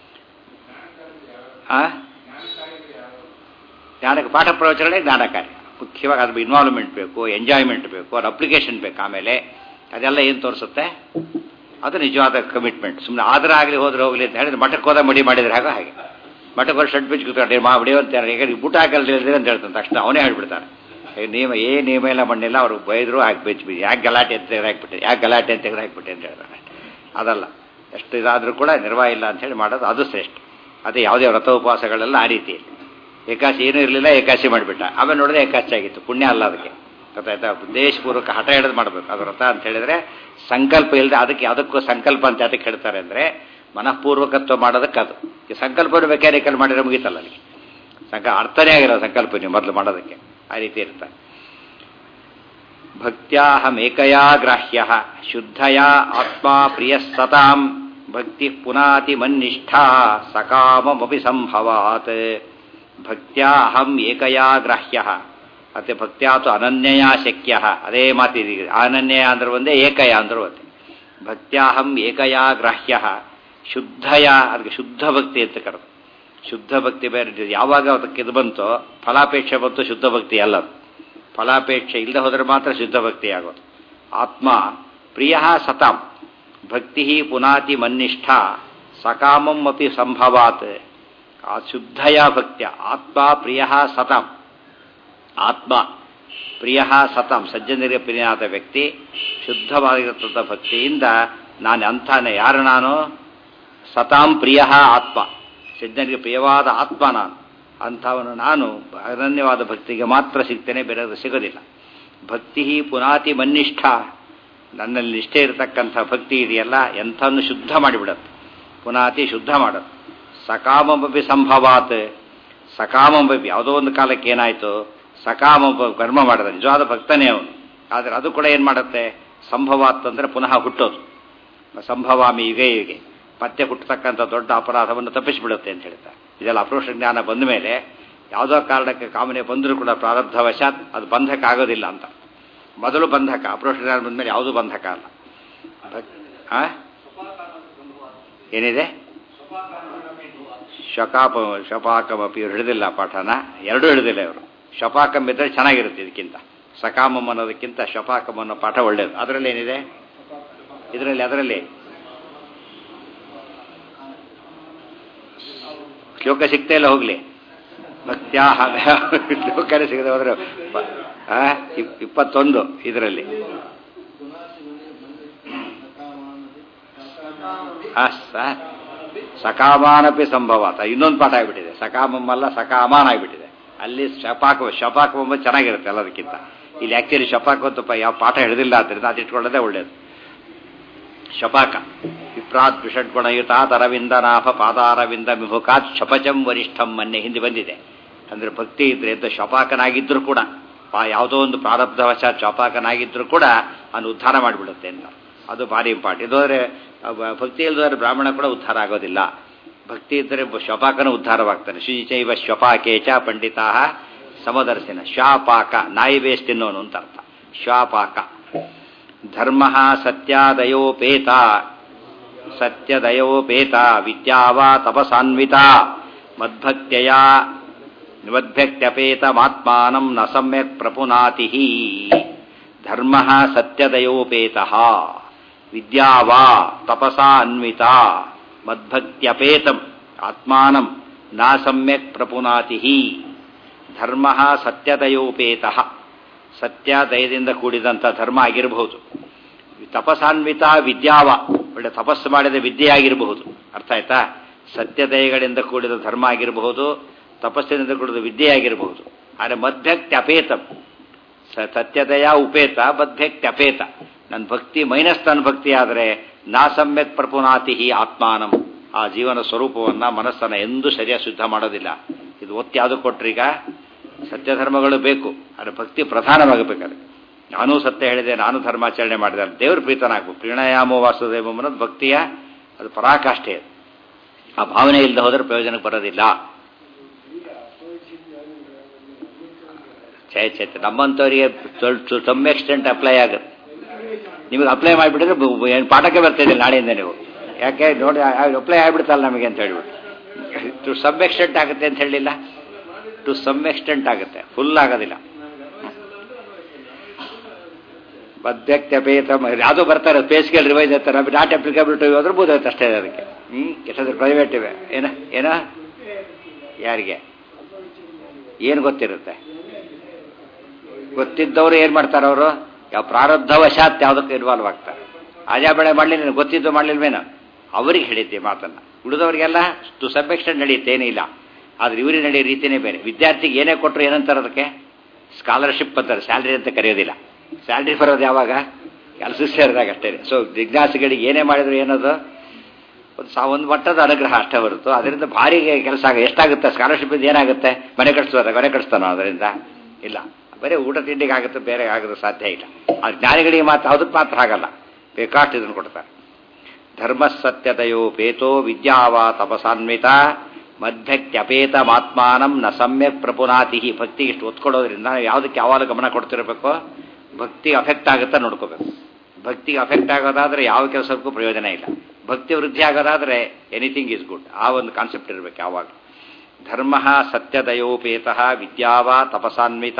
ಆ ಜ್ಞಾನಕ್ಕೆ ಪಾಠ ಪ್ರವಚನ ಜ್ಞಾನ ಕಾರ್ಯ ಮುಖ್ಯವಾಗಿ ಅದ್ರ ಇನ್ವಾಲ್ವ್ಮೆಂಟ್ ಬೇಕು ಎಂಜಾಯ್ಮೆಂಟ್ ಬೇಕು ಅದ್ರ ಅಪ್ಲಿಕೇಶನ್ ಬೇಕು ಆಮೇಲೆ ಅದೆಲ್ಲ ಏನು ತೋರಿಸುತ್ತೆ ಅದು ನಿಜವಾದ ಕಮಿಟ್ಮೆಂಟ್ ಸುಮ್ಮನೆ ಆದ್ರೆ ಆಗಲಿ ಹೋದ್ರೆ ಹೋಗಲಿ ಅಂತ ಹೇಳಿದ್ರೆ ಮಠಕ್ಕೆ ಹೋದ ಮಡಿ ಮಾಡಿದ್ರೆ ಹಾಗೋ ಹಾಗೆ ಮಠಕ್ಕೆ ಹೋಗಿ ಶರ್ಟ್ ಬಿಚ್ಚಿ ಕೂತ್ಕೊಂಡು ಮಾ ಹೊಡಿಯುವಂತಾರೆ ಈಗ ನೀವು ಬೂಟ ಹಾಕಲ್ಲ ಹೇಳಿದ್ರೆ ಅಂತ ಹೇಳ್ತಾನೆ ತಕ್ಷಣ ಅವನೇ ಹೇಳ್ಬಿಡ್ತಾನೆ ಏ, ನಿಯಮ ಏ ನಿಯಮ ಎಲ್ಲ ಮಣ್ಣಿಲ್ಲ ಅವ್ರಿಗೆ ಬೈದ್ರು ಹಾಕಿ ಬೆಚ್ಚಿ ಯಾಕೆ ಗಲಾಟೆ ಅಂತ ತೆಗೆದು ಹಾಕ್ಬಿಟ್ಟೆ ಯಾಕೆ ಗಲಾಟೆ ಅಂತ ತೆಗೆದು ಹಾಕ್ಬಿಟ್ಟೆ ಅಂತ ಹೇಳ್ತಾನೆ ಅದಲ್ಲ ಎಷ್ಟು ಇದಾದರೂ ಕೂಡ ನಿರ್ವಾಹ ಇಲ್ಲ ಅಂತ ಹೇಳಿ ಮಾಡೋದು ಅದು ಶ್ರೇಷ್ಠ ಅದೇ ಯಾವುದೇ ವ್ರತ ಉಪವಾಸಗಳೆಲ್ಲ ಆ ರೀತಿ ಏಕಾಶಿ ಏನೂ ಇರಲಿಲ್ಲ ಏಕಾಶಿ ಮಾಡಿಬಿಟ್ಟ ಆಮೇಲೆ ನೋಡಿದ್ರೆ ಏಕಾಶಿ ಆಗಿತ್ತು ಪುಣ್ಯ ಅಲ್ಲ ಅದಕ್ಕೆ ಗೊತ್ತಾಯ್ತಾ ಉದ್ದೇಶಪೂರ್ವಕ ಹಠ ಹಿಡಿದು ಮಾಡಬೇಕು ಅದು ವ್ರತ ಅಂತ ಹೇಳಿದ್ರೆ ಸಂಕಲ್ಪ ಇಲ್ಲದೆ ಅದಕ್ಕೆ ಯಾವುದಕ್ಕೂ ಸಂಕಲ್ಪ ಅಂತ ಅದಕ್ಕೆ ಹೇಳ್ತಾರೆ ಅಂದರೆ ಮನಃಪೂರ್ವಕತ್ವ ಮಾಡೋದಕ್ಕೆ ಅದು ಈ ಸಂಕಲ್ಪವನ್ನು ಮೆಕ್ಯಾನಿಕಲ್ ಮಾಡಿದ್ರೆ ಮುಗೀತಲ್ಲ ಅಲ್ಲಿಗೆ ಸಂಕ ಅರ್ಥನೇ ಆಗಿರೋ ಸಂಕಲ್ಪ ನೀವು ಮೊದಲು ಮಾಡೋದಕ್ಕೆ ಆ ರೀತಿ ಇರ್ತಾರೆ ಭಕ್ತ್ಯಾಹಮೇಕಯಾ ಗ್ರಾಹ್ಯ ಶುದ್ಧಯಾ ಆತ್ಮ ಪ್ರಿಯ ಸತಾಂ ಭಕ್ತಿ ಪುನಾತಿ ಮನ್ನಿಷ್ಠಾ ಸಕಾಮಮಪಿ ಸಂಭವಾತ್ ಭಕ್ತ್ಯಾ ಅಹಂ ಏಕಯಾ ಗ್ರಾಹ್ಯ ಮತ್ತೆ ಭಕ್ತ್ಯಾತು ಅನನ್ಯಯಾ ಶಕ್ಯ ಅದೇ ಮಾತಿದೆ ಅನನ್ಯ ಅಂದ್ರೆ ಒಂದೇ ಏಕಯ ಅಂದ್ರೆ ಒಂದೇ ಭಕ್ತ್ಯಾಹಂ ಏಕಯಾ ಗ್ರಾಹ್ಯ ಶುದ್ಧಯ ಅದಕ್ಕೆ ಶುದ್ಧ ಭಕ್ತಿ ಅಂತ ಕರೆದು ಶುದ್ಧ ಭಕ್ತಿ ಬೇರೆ ಇದೆ. ಯಾವಾಗ ಅದಕ್ಕೆ ಇದು ಬಂತೋ ಫಲಾಪೇಕ್ಷೆ ಬಂತು ಶುದ್ಧ ಭಕ್ತಿ ಅಲ್ಲ ಅದು. ಫಲಾಪೇಕ್ಷೆ ಇಲ್ಲದೆ ಹೋದರೆ ಮಾತ್ರ ಶುದ್ಧ ಭಕ್ತಿ ಆಗೋದು ಆತ್ಮ ಪ್ರಿಯ ಸತಾಂ ಭಕ್ತಿ ಪುನಾತಿ ಮನ್ನಿಷ್ಠ ಸಕಾಮಂ ಅಪಿ ಸಂಭವಾತ್ ಆ ಶುದ್ಧಯ ಭಕ್ತಿಯ ಆತ್ಮ ಪ್ರಿಯ ಸತಾಂ ಆತ್ಮ ಪ್ರಿಯ ಸತಾಂ ಸಜ್ಜನರಿಗೆ ಪ್ರಿಯನಾದ ವ್ಯಕ್ತಿ ಶುದ್ಧವಾಗಿರತಕ್ಕಂಥ ಭಕ್ತಿಯಿಂದ ನಾನು ಅಂತಾನೆ ಯಾರು ನಾನು ಸತಾಂ ಪ್ರಿಯ ಆತ್ಮ ಸಜ್ಜನಿಗೆ ಪ್ರಿಯವಾದ ಆತ್ಮ ನಾನು ಅಂಥವನು ನಾನು ಅನನ್ಯವಾದ ಭಕ್ತಿಗೆ ಮಾತ್ರ ಸಿಗ್ತೇನೆ ಬೇರೆ ಸಿಗೋದಿಲ್ಲ ಭಕ್ತಿ ಪುನಾತಿ ಮನ್ನಿಷ್ಠ ನನ್ನಲ್ಲಿ ನಿಷ್ಠೆ ಇರತಕ್ಕಂಥ ಭಕ್ತಿ ಇದೆಯಲ್ಲ ಎಂಥನ್ನು ಶುದ್ಧ ಮಾಡಿಬಿಡತ್ತೆ ಪುನಾತಿ ಶುದ್ಧ ಮಾಡುತ್ತೆ ಸಕಾಮಪಿ ಸಂಭವಾತ್ ಸಕಾಮಪಿ ಯಾವುದೋ ಒಂದು ಕಾಲಕ್ಕೆ ಏನಾಯಿತು ಸಕಾಮ ಕರ್ಮ ಮಾಡಿದ ನಿಜವಾದ ಭಕ್ತನೇ ಅವನು ಆದರೆ ಅದು ಕೂಡ ಏನು ಮಾಡುತ್ತೆ ಸಂಭವಾತ್ ಅಂದರೆ ಪುನಃ ಹುಟ್ಟೋದು ಸಂಭವಾಮಿ ಯುಗೆ ಯುಗೆ ಮತ್ತೆ ಹುಟ್ಟತಕ್ಕಂಥ ದೊಡ್ಡ ಅಪರಾಧವನ್ನು ತಪ್ಪಿಸಿಬಿಡುತ್ತೆ ಅಂತ ಹೇಳ್ತಾರೆ ಇದೆಲ್ಲ ಅಪ್ರೋಷ ಜ್ಞಾನ ಬಂದ ಮೇಲೆ ಯಾವುದೋ ಕಾರಣಕ್ಕೆ ಕಾಮನೆ ಬಂದರೂ ಕೂಡ ಪ್ರಾರಬ್ಧವಶಾತ್ ಅದು ಬಂಧಕ ಆಗೋದಿಲ್ಲ ಅಂತ ಮೊದಲು ಬಂಧಕ ಅಪ್ರೋಷ ಜ್ಞಾನ ಬಂದ ಮೇಲೆ ಯಾವುದೂ ಬಂಧಕ ಅಲ್ಲ ಭಕ್- ಆ? ಏನಿದೆ ಶಕಾಪ ಶಪಾಕಮಪಿ ಇವ್ರು ಹಿಡಿದಿಲ್ಲ ಪಾಠನ ಎರಡೂ ಹಿಡಿದಿಲ್ಲ ಇವರು ಶಪಾಕಂ ಇದ್ರೆ ಚೆನ್ನಾಗಿರುತ್ತೆ ಇದಕ್ಕಿಂತ ಸಕಾಮಂ ಅನ್ನೋದಕ್ಕಿಂತ ಶಪಾಕಂ ಅನ್ನೋ ಪಾಠ ಒಳ್ಳೇದು ಅದರಲ್ಲಿ ಏನಿದೆ ಇದರಲ್ಲಿ ಅದರಲ್ಲಿ ಶ್ಲೋಕ ಸಿಗ್ತಾ ಇಲ್ಲ ಹೋಗ್ಲಿ ಭಕ್ತ್ಯಾಹ ಶ್ಲೋಕನೇ ಸಿಗದೆ ಹೋದ್ರೆ ಬ- ಆ, ಇಪ್- ಇಪ್ಪತ್ತೊಂದು ಇದರಲ್ಲಿ ಆ, ಸ- ಸಕಾಮಾನಪಿ ಸಂಭವಾತ ಇನ್ನೊಂದು ಪಾಠ ಆಗಿಬಿಟ್ಟಿದೆ ಸಕಾಮಂ ಅಲ್ಲ ಸಕಾಮಾನ ಆಗಿಬಿಟ್ಟಿದೆ ಅಲ್ಲಿ ಶಪಾಕ ಶಪಾಕಂ ಚೆನ್ನಾಗಿರುತ್ತೆ ಎಲ್ಲದಕ್ಕಿಂತ ಇಲ್ಲಿ ಆಕ್ಚುಲಿ ಶಪಾಕ ಅಂತ ಪ- ಯಾವ ಪಾಠ ಹಿಡಿದಿಲ್ಲ ಆದ್ದರಿಂದ ಅದು ಇಟ್ಕೊಳ್ಳೋದೇ ಒಳ್ಳೇದು ಶಪಾಕ ವಿಪ್ರಾತ್ ವಿಷಡ್ಗುಣಯುತಾತ್ ಅರವಿಂದ ನಾಭ ಪಾದಾರವಿಂದ ವಿಮುಖಾತ್ ಶಪಚಂ ವರಿಷ್ಠಂ ಮೊನ್ನೆ ಹಿಂದೆ ಬಂದಿದೆ ಅಂದ್ರೆ ಭಕ್ತಿ ಇದ್ರೆ ಅಂತ ಶಪಾಕನಾಗಿದ್ರೂ ಕೂಡ ಆ ಯಾವುದೋ ಒಂದು ಪ್ರಾರಬ್ಧವಶಾತ್ ಶಪಾಕನಾಗಿದ್ರೂ ಕೂಡ ಅವನು ಉದ್ಧಾರ ಮಾಡಿಬಿಡುತ್ತೆ ಅಂತ ಅದು ಭಾರಿ ಇಂಪಾರ್ಟ್ ಇದಾದ್ರೆ ಭಕ್ತಿ ಇಲ್ಲದ್ರೆ ಬ್ರಾಹ್ಮಣ ಕೂಡ ಉದ್ಧಾರ ಆಗೋದಿಲ್ಲ ಭಕ್ತಿ ಇದ್ದರೆ ಶಪಾಕನ ಉದ್ಧಾರವಾಗ್ತಾನೆ ಶುಚಿಚೈವ ಶ್ವಪಾಕೇಚ ಪಂಡಿತಾ ಸಮದರ್ಶನ ಶ್ವಾಪಾಕ ನಾಯಿ ಬೇಸ್ ತಿನ್ನೋನು ಅಂತ ಅರ್ಥ ಶ್ವಾಪಾಕ ಧರ್ಮ ಸತ್ಯಾದಯೋಪೇತ ಸತ್ಯದಯೋಪೇತ ವಿದ್ಯಾವಾ ತಪಸಾನ್ವಿತ ಮದ್ಭಕ್ತ್ಯಯ ಮದ್ಭಕ್ತ್ಯಪೇತಮಾತ್ಮಾನಂ ನ ಸಮ್ಯಕ್ ಪ್ರಪುನಾತಿ ಧರ್ಮ ಸತ್ಯದಯೋಪೇತ ವಿದ್ಯಾವಾ ತಪಸಾ ಅನ್ವಿತ ಮದ್ಭಕ್ತ್ಯಪೇತಂ ಆತ್ಮಾನಂ ನ ಸಮ್ಯಕ್ ಪ್ರಪುನಾತಿ ಧರ್ಮ ಸತ್ಯದಯೋಪೇತ ಸತ್ಯ ದಯದಿಂದ ಕೂಡಿದಂಥ ಧರ್ಮ ಆಗಿರಬಹುದು ತಪಸಾನ್ವಿತ ವಿದ್ಯಾವ ಒಳ್ಳೆ ತಪಸ್ಸು ಮಾಡಿದ ವಿದ್ಯೆ ಆಗಿರಬಹುದು ಅರ್ಥ ಆಯ್ತಾ ಸತ್ಯದಯಗಳಿಂದ ಕೂಡಿದ ಧರ್ಮ ಆಗಿರಬಹುದು ತಪಸ್ಸಿನಿಂದ ಕೂಡಿದ ವಿದ್ಯೆ ಆಗಿರಬಹುದು ಆದರೆ ಮಧ್ಯಕ್ತ್ಯಪೇತಂ ಸತ್ಯದಯ ಉಪೇತ ಮಧ್ಯಕ್ತ್ಯಪೇತ ನನ್ನ ಭಕ್ತಿ ಮೈನಸ್ ನನ್ನ ಭಕ್ತಿ ಆದರೆ ನಾ ಸಮ್ಯಕ್ ಪ್ರಪುನಾತಿ ಆತ್ಮಾನಂ ಆ ಜೀವನ ಸ್ವರೂಪವನ್ನ ಮನಸ್ಸನ್ನ ಎಂದೂ ಸರಿಯಾಗಿ ಶುದ್ಧ ಮಾಡೋದಿಲ್ಲ ಇದು ಒತ್ತಿ ಯಾವುದು ಕೊಟ್ರೀಗ ಸತ್ಯಧರ್ಮಗಳು ಬೇಕು ಆದರೆ ಭಕ್ತಿ ಪ್ರಧಾನವಾಗಬೇಕಾದ್ರೆ ನಾನು ಸತ್ಯ ಹೇಳಿದೆ ನಾನು ಧರ್ಮಾಚರಣೆ ಮಾಡಿದೆ ದೇವ್ರ ಪ್ರೀತನಾಗಬೇಕು ಪ್ರಣಯಾಮೋ ವಾಸುದೇವ ಅನ್ನೋದು ಭಕ್ತಿಯ ಅದು ಪರಾಕಾಷ್ಠೆ ಅದು ಆ ಭಾವನೆ ಇಲ್ಲದೆ ಹೋದ್ರೆ ಪ್ರಯೋಜನಕ್ಕೆ ಬರೋದಿಲ್ಲ ಛೇ ಛೇ ನಮ್ಮಂಥವರಿಗೆ ಸಮ್ ಎಕ್ಸ್ಟೆಂಟ್ ಅಪ್ಲೈ ಆಗುತ್ತೆ ನಿಮಗೆ ಅಪ್ಲೈ ಮಾಡಿಬಿಟ್ಟಿದ್ರೆ ಏನು ಪಾಠಕ್ಕೆ ಬರ್ತಾ ಇದ್ದಿಲ್ಲ ನಾಳೆಯಿಂದ ನೀವು ಯಾಕೆ ನೋಡಿ ಅಪ್ಲೈ ಆಗಿಬಿಡ್ತಲ್ಲ ನಮಗೆ ಅಂತ ಹೇಳ್ಬಿಟ್ಟು ಟು ಸಮ್ ಎಕ್ಸ್ಟೆಂಟ್ ಆಗುತ್ತೆ ಅಂತ ಹೇಳಿಲ್ಲ ಟು ಸಮ್ ಎಕ್ಸ್ಟೆಂಟ್ ಆಗುತ್ತೆ ಫುಲ್ ಆಗೋದಿಲ್ಲ ಮಧ್ಯಕ್ತಪೇತ ಯಾವುದೋ ಬರ್ತಾರೆ ಸ್ಪೇಸ್ಗೆ ರಿವೈಸ್ ಇರ್ತಾರೆ ನಾಟ್ ಅಪ್ಲಿಕೇಬಲ್ ಟು ಹೋದ್ರೆ ಬೋದಾಯ್ತು ಅಷ್ಟೇ ಅದಕ್ಕೆ ಹ್ಞೂ ಎಷ್ಟಾದ್ರೂ ಪ್ರೈವೇಟ್ ಇವೆ ಏನ ಏನ ಯಾರಿಗೆ ಏನು ಗೊತ್ತಿರುತ್ತೆ ಗೊತ್ತಿದ್ದವರು ಏನು ಮಾಡ್ತಾರೆ ಅವರು ಯಾವ ಪ್ರಾರಬ್ಧವಶಾತ್ ಯಾವುದಕ್ಕೆ ಇನ್ವಾಲ್ವ್ ಆಗ್ತಾರೆ ಆಜಾ ಬೆಳೆ ಮಾಡಲಿಲ್ಲ ಗೊತ್ತಿದ್ದು ಮಾಡಲಿಲ್ವೇನೋ ಅವ್ರಿಗೆ ಹೇಳಿದ್ದೆ ಮಾತನ್ನು ಉಳಿದವರಿಗೆಲ್ಲ ಟು ಸಬ್ ಎಕ್ಸ್ಟೆಂಟ್ ನಡೆಯುತ್ತೆ ಏನಿಲ್ಲ ಆದರೆ ಇವರಿಗೆ ನಡೆಯೋ ರೀತಿಯೇ ಬೇರೆ ವಿದ್ಯಾರ್ಥಿಗೆ ಏನೇ ಕೊಟ್ಟರು ಏನಂತಾರೆ ಅದಕ್ಕೆ ಸ್ಕಾಲರ್ಶಿಪ್ ಅಂತಾರೆ ಸ್ಯಾಲ್ರಿ ಅಂತ ಕರೆಯೋದಿಲ್ಲ ಸ್ಯಾಲ್ರಿ ಬರೋದು ಯಾವಾಗ ಕೆಲಸ ಸೇರಿದಾಗ ಅಷ್ಟೇ ಸೊ ಜಿಜ್ಞಾಸಿಗಳಿಗೆ ಏನೇ ಮಾಡಿದ್ರು ಏನದು ಒಂದು ಸಾ ಒಂದು ಮಟ್ಟದ ಅನುಗ್ರಹ ಅಷ್ಟೇ ಹೊರತು ಅದರಿಂದ ಭಾರಿ ಕೆಲಸ ಆಗ ಎಷ್ಟಾಗುತ್ತೆ ಸ್ಕಾಲರ್ಶಿಪ್ ಏನಾಗುತ್ತೆ ಮನೆ ಕಟ್ಸೋದ ಮನೆ ಕಟ್ಸ್ತಾನೋ ಅದರಿಂದ ಇಲ್ಲ ಬರೀ ಊಟ ತಿಂಡಿಗೆ ಆಗುತ್ತೆ ಬೇರೆ ಆಗೋದು ಸಾಧ್ಯ ಇಲ್ಲ ಆ ಜ್ಞಾನಿಗಳಿಗೆ ಮಾತ್ರ ಅದಕ್ಕೆ ಮಾತ್ರ ಆಗಲ್ಲ ಬೇಕಾಷ್ಟು ಇದನ್ನು ಕೊಡ್ತಾರೆ ಧರ್ಮ ಸತ್ಯತೆಯೋ ಪೇತೋ ವಿದ್ಯಾವ ತಪಸಾನ್ವಿತ ಮಧ್ಯಕ್ತ್ಯಪೇತಮಾತ್ಮಾನಂ ನ ಸಮ್ಯಕ್ ಪ್ರಪುನಾತಿ ಭಕ್ತಿಗೆ ಇಷ್ಟು ಒತ್ತು ಕೊಡೋದ್ರಿಂದ ಯಾವುದಕ್ಕೆ ಯಾವಾಗ ಗಮನ ಕೊಡ್ತಿರಬೇಕು ಭಕ್ತಿ ಅಫೆಕ್ಟ್ ಆಗುತ್ತಾ ನೋಡ್ಕೋಬೇಕು ಭಕ್ತಿಗೆ ಅಫೆಕ್ಟ್ ಆಗೋದಾದ್ರೆ ಯಾವ ಕೆಲಸಕ್ಕೂ ಪ್ರಯೋಜನ ಇಲ್ಲ ಭಕ್ತಿ ವೃದ್ಧಿ ಆಗೋದಾದ್ರೆ ಎನಿಥಿಂಗ್ ಈಸ್ ಗುಡ್ ಆ ಒಂದು ಕಾನ್ಸೆಪ್ಟ್ ಇರಬೇಕು ಯಾವಾಗ ಧರ್ಮ ಸತ್ಯದಯೋಪೇತ ವಿದ್ಯಾವ ತಪಸಾನ್ವಿತ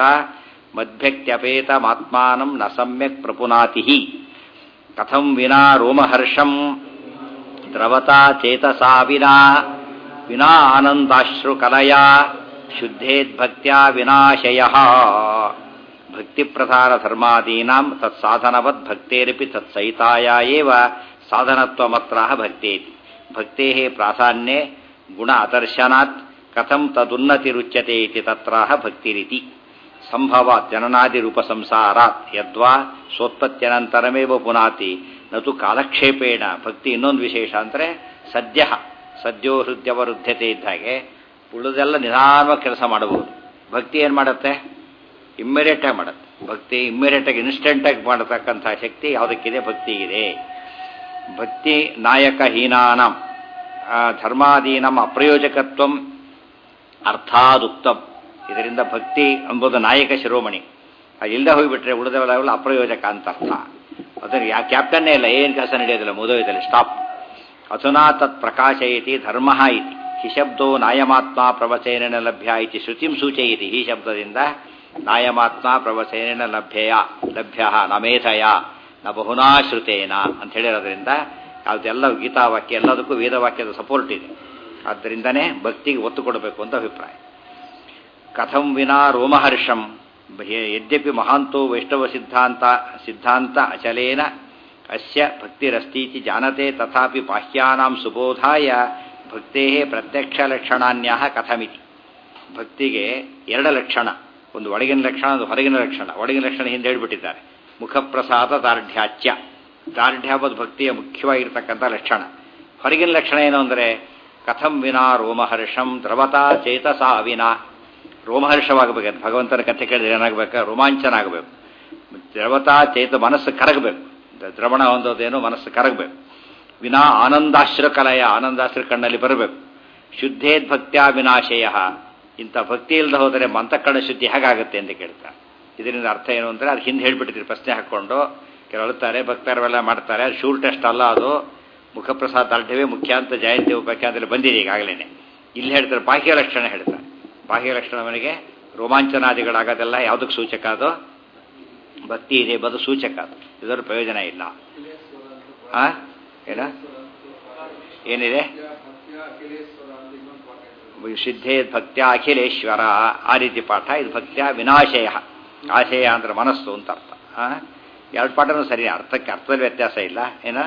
ಮಧ್ಯಕ್ತ್ಯಪೇತಮಾತ್ಮಾನಂ ನ ಸಮ್ಯಕ್ ಪ್ರಪುನಾತಿ ಕಥಂ ವಿನಾ ರೋಮಹರ್ಷಂ ದ್ರವತಾ ಚೇತಸಾ ವಿನಾ ವಿನಾ ಆನಂದಾಶ್ರು ಕಲಯಾ ಶುದ್ಧೇದ್ಭಕ್ತ್ಯಾ ವಿನಾಶಯ ಭಕ್ತಿಪ್ರಧಾನ ಧರ್ಮಾದೀನಾಂ ತತ್ಸಾಧನವದ್ ಭಕ್ತೇರಪಿ ತತ್ಸಹಿತಾಯ ಏವ ಸಾಧನತ್ವಮತ್ರ ಭಕ್ತೇತಿ ಭಕ್ತೇ ಪ್ರಾಧಾನ್ಯೆ ಗುಣ ಅದರ್ಶನಾತ್ ಕಥಂ ತದುನ್ನತಿರುಚ್ಯತೆ ಇತಿ ತತ್ರಾಹ ಭಕ್ತಿರಿತಿ ಸಂಭವಾತ್ ಜನನಾದಿರೂಪ ಸಂಸಾರಾತ್ ಯದ್ವಾ ಸ್ವೋತ್ಪತ್ತ್ಯನಂತರಮೇವ ಪುನಾತಿ ನತು ಕಾಲಕ್ಷೇಪೇಣ ಭಕ್ತಿ ಇನ್ನೊಂದು ವಿಶೇಷ ಅಂದರೆ ಸದ್ಯ ಸದ್ಯೋ ಹೃದಯವರುದ್ಧತೆ ಇದ್ದ ಹಾಗೆ ಉಳಿದೆಲ್ಲ ನಿಧಾನವಾಗಿ ಕೆಲಸ ಮಾಡಬಹುದು ಭಕ್ತಿ ಏನು ಮಾಡುತ್ತೆ ಇಮ್ಮಿಡಿಯೇಟ್ ಆಗಿ ಮಾಡುತ್ತೆ ಭಕ್ತಿ ಇಮ್ಮಿಡಿಯೇಟ್ ಆಗಿ ಇನ್ಸ್ಟೆಂಟ್ ಆಗಿ ಮಾಡತಕ್ಕಂಥ ಶಕ್ತಿ ಯಾವುದಕ್ಕಿದೆ ಭಕ್ತಿಗಿದೆ ಭಕ್ತಿ ನಾಯಕ ಹೀನಾನಂ ಧರ್ಮಾದೀನಂ ಅಪ್ರಯೋಜಕತ್ವಂ ಅರ್ಥಾದುಕ್ತಂ ಇದರಿಂದ ಭಕ್ತಿ ಎಂಬುದು ನಾಯಕ ಶಿರೋಮಣಿ ಇಲ್ಲದೆ ಹೋಗಿಬಿಟ್ರೆ ಉಳಿದವೆಲ್ಲ ಅಪ್ರಯೋಜಕ ಅಂತ ಅರ್ಥ ಅದನ್ನು ಯಾ ಕ್ಯಾಪ್ಟನ್ನೇ ಇಲ್ಲ ಏನು ಕೆಲಸ ನಡೆಯೋದಿಲ್ಲ ಮುದೋಯ್ತಲ್ಲಿ ಸ್ಟಾಪ್ ಅಧುನಾ ತತ್ ಪ್ರಕಾಶಯತಿ ಧರ್ಮ ಇತಿ ಹಿ ಶಬ್ದೋ ನಾಯಮಾತ್ಮ ಪ್ರವಚೇನ ಲಭ್ಯ ಇತಿ ಶ್ರುತಿಂ ಸೂಚಯತಿ ಈ ಶಬ್ದದಿಂದ ನಾಯಮಾತ್ಮ ಪ್ರವಚೇನ ಲಭ್ಯಯ ಲಭ್ಯ ನ ಮೇಧಯ ನ ಬಹುನಾ ಶ್ರುತೇನ ಅಂತ ಹೇಳಿರೋದ್ರಿಂದ ಯಾವುದೆಲ್ಲ ಗೀತಾವಾಕ್ಯ ಎಲ್ಲದಕ್ಕೂ ವೇದವಾಕ್ಯದ ಸಪೋರ್ಟ್ ಇದೆ ಆದ್ದರಿಂದನೇ ಭಕ್ತಿಗೆ ಒತ್ತು ಕೊಡಬೇಕು ಅಂತ ಅಭಿಪ್ರಾಯ ಕಥಂ ವಿನಾ ರೋಮಹರ್ಷಂ ಯದ್ಯಪಿ ಮಹಾಂತೋ ವೈಷ್ಣವ ಸಿದ್ಧಾಂತ ಸಿದ್ಧಾಂತ ಅಚಲೇನ ಅಸ್ಯ ಭಕ್ತಿರಸ್ತೀತಿ ಜಾನತೆ ತಥಾಪಿ ಬಾಹ್ಯಾನಾಂ ಸುಬೋಧಾಯ ಭಕ್ತೇ ಪ್ರತ್ಯಕ್ಷ ಲಕ್ಷಣಾನ್ಯ ಕಥಮಿತಿ ಭಕ್ತಿಗೆ ಎರಡು ಲಕ್ಷಣ ಒಂದು ಒಳಗಿನ ಲಕ್ಷಣ ಒಂದು ಹೊರಗಿನ ಲಕ್ಷಣ ಒಳಗಿನ ಲಕ್ಷಣ ಹಿಂದೆ ಹೇಳಿಬಿಟ್ಟಿದ್ದಾರೆ ಮುಖಪ್ರಸಾದ ದಾರ್ಢ್ಯಾಚ್ಯ ದಾರ್ಢ್ಯ ಎಂಬುದು ಭಕ್ತಿಯ ಮುಖ್ಯವಾಗಿರ್ತಕ್ಕಂಥ ಲಕ್ಷಣ ಹೊರಗಿನ ಲಕ್ಷಣ ಏನು ಅಂದರೆ ಕಥಂ ವಿನಾ ರೋಮಹರ್ಷಂ ದ್ರವತಾ ಚೇತಸಾ ವಿನಾ ರೋಮಹರ್ಷವಾಗಬೇಕು ಭಗವಂತನ ಕಥೆ ಕೇಳಿದ್ರೆ ಏನಾಗಬೇಕು ರೋಮಾಂಚನ ಆಗಬೇಕು ದ್ರವತಾ ಚೇತ ಮನಸ್ಸು ಕರಗಬೇಕು ದ್ರವಣ ಹೊಂದೋದೇನು ಮನಸ್ಸು ಕರಗಬೇಕು ವಿನಾ ಆನಂದಾಶ್ರ ಕಲಯ ಆನಂದಾಶ್ರ ಕಣ್ಣಲ್ಲಿ ಬರಬೇಕು ಶುದ್ಧೇದ್ಭಕ್ತ್ಯಾ ವಿನಾಶಯ ಇಂಥ ಭಕ್ತಿ ಇಲ್ಲದೆ ಹೋದರೆ ಮಂತಕಣ್ಣ ಶುದ್ಧಿ ಹೇಗಾಗುತ್ತೆ ಅಂತ ಕೇಳ್ತಾರೆ ಇದರಿಂದ ಅರ್ಥ ಏನು ಅಂದರೆ ಅದು ಹಿಂದೆ ಹೇಳ್ಬಿಟ್ಟಿದ್ರು ಪ್ರಶ್ನೆ ಹಾಕ್ಕೊಂಡು ಕೆಲವು ಅಳ್ತಾರೆ ಭಕ್ತರವೆಲ್ಲ ಮಾಡ್ತಾರೆ ಅದು ಶೂರ್ ಟೆಸ್ಟ್ ಅಲ್ಲ ಅದು ಮುಖಪ್ರಸಾದ ದಾರ್ಢ್ಯವೇ ಮುಖ್ಯ ಅಂತ ಜಯಂತಿ ಉಪಖ್ಯಾತದಲ್ಲಿ ಬಂದಿದೆ ಈಗಾಗಲೇ ಇಲ್ಲಿ ಹೇಳ್ತಾರೆ ಬಾಹ್ಯ ಲಕ್ಷಣ ಹೇಳ್ತಾರೆ ಬಾಹ್ಯ ಲಕ್ಷಣ ಅವನಿಗೆ ರೋಮಾಂಚನಾದಿಗಳಾಗೋದೆಲ್ಲ ಯಾವುದಕ್ಕೆ ಸೂಚಕ ಅದು ಭಕ್ತಿ ಇದೆ ಬದು ಸೂಚಕ ಅದು ಇದರ ಪ್ರಯೋಜನ ಇಲ್ಲ ಆ ಏನ ಏನಿದೆ ಸಿದ್ಧೇ ಭಕ್ತ್ಯ ಅಖಿಲೇಶ್ವರ ಆ ರೀತಿ ಪಾಠ ಇದು ಭಕ್ತ್ಯ ವಿನಾಶಯ ಆಶಯ ಅಂದ್ರೆ ಮನಸ್ಸು ಅಂತ ಅರ್ಥ ಆ? ಎರಡು ಪಾಠನೂ ಸರಿ ಅರ್ಥಕ್ಕೆ ಅರ್ಥದಲ್ಲಿ ವ್ಯತ್ಯಾಸ ಇಲ್ಲ ಏನ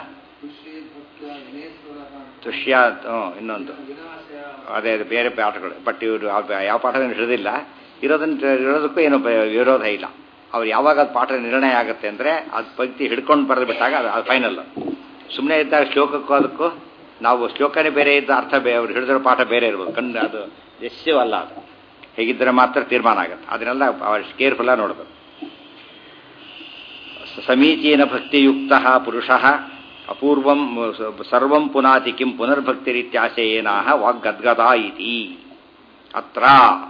ತುಷ್ಯ ಹ್ಞೂ ಇನ್ನೊಂದು ಅದೇ ಅದೇ ಬೇರೆ ಪಾಠಗಳು ಬಟ್ ಇವರು ಯಾವ ಪಾಠವನ್ನು ಹಿಡಿದಿಲ್ಲ ಇರೋದನ್ನ ಇರೋದಕ್ಕೂ ಏನು ಬ- ವಿರೋಧ ಇಲ್ಲ ಅವ್ರು ಯಾವಾಗ ಅದು ಪಾಠ ನಿರ್ಣಯ ಆಗುತ್ತೆ ಅಂದರೆ ಅದು ಪಂಕ್ತಿ ಹಿಡ್ಕೊಂಡು ಬರೆದು ಬಿಟ್ಟಾಗ ಅದು ಅದು ಫೈನಲ್ ಸುಮ್ಮನೆ ಇದ್ದಾಗ ಶ್ಲೋಕಕ್ಕೂ ಅದಕ್ಕೂ ನಾವು ಶ್ಲೋಕನೇ ಬೇರೆ ಇದ್ದ ಅರ್ಥ ಬೇ ಅವ್ರು ಹಿಡಿದಿರೋ ಪಾಠ ಬೇರೆ ಇರ್ಬೋದು ಕಂಡು ಅದು ಯಶ್ಯವಲ್ಲ ಅದು ಹೇಗಿದ್ದರೆ ಮಾತ್ರ ತೀರ್ಮಾನ ಆಗುತ್ತೆ ಅದನ್ನೆಲ್ಲ ಕೇರ್ಫುಲ್ಲಾಗಿ ನೋಡಬೇಕು ಸಮೀಚೀನ ಭಕ್ತಿಯುಕ್ತ ಪುರುಷ ಅಪೂರ್ವಂ ಸರ್ವಂ ಪುನಾತಿ ಕಿಂ ಪುನರ್ಭಕ್ತಿರಿತ್ಯಾಶಯೇನಾಹ ವಾಗ್ಗದ್ಗದ ಇತಿ ಅತ್ರ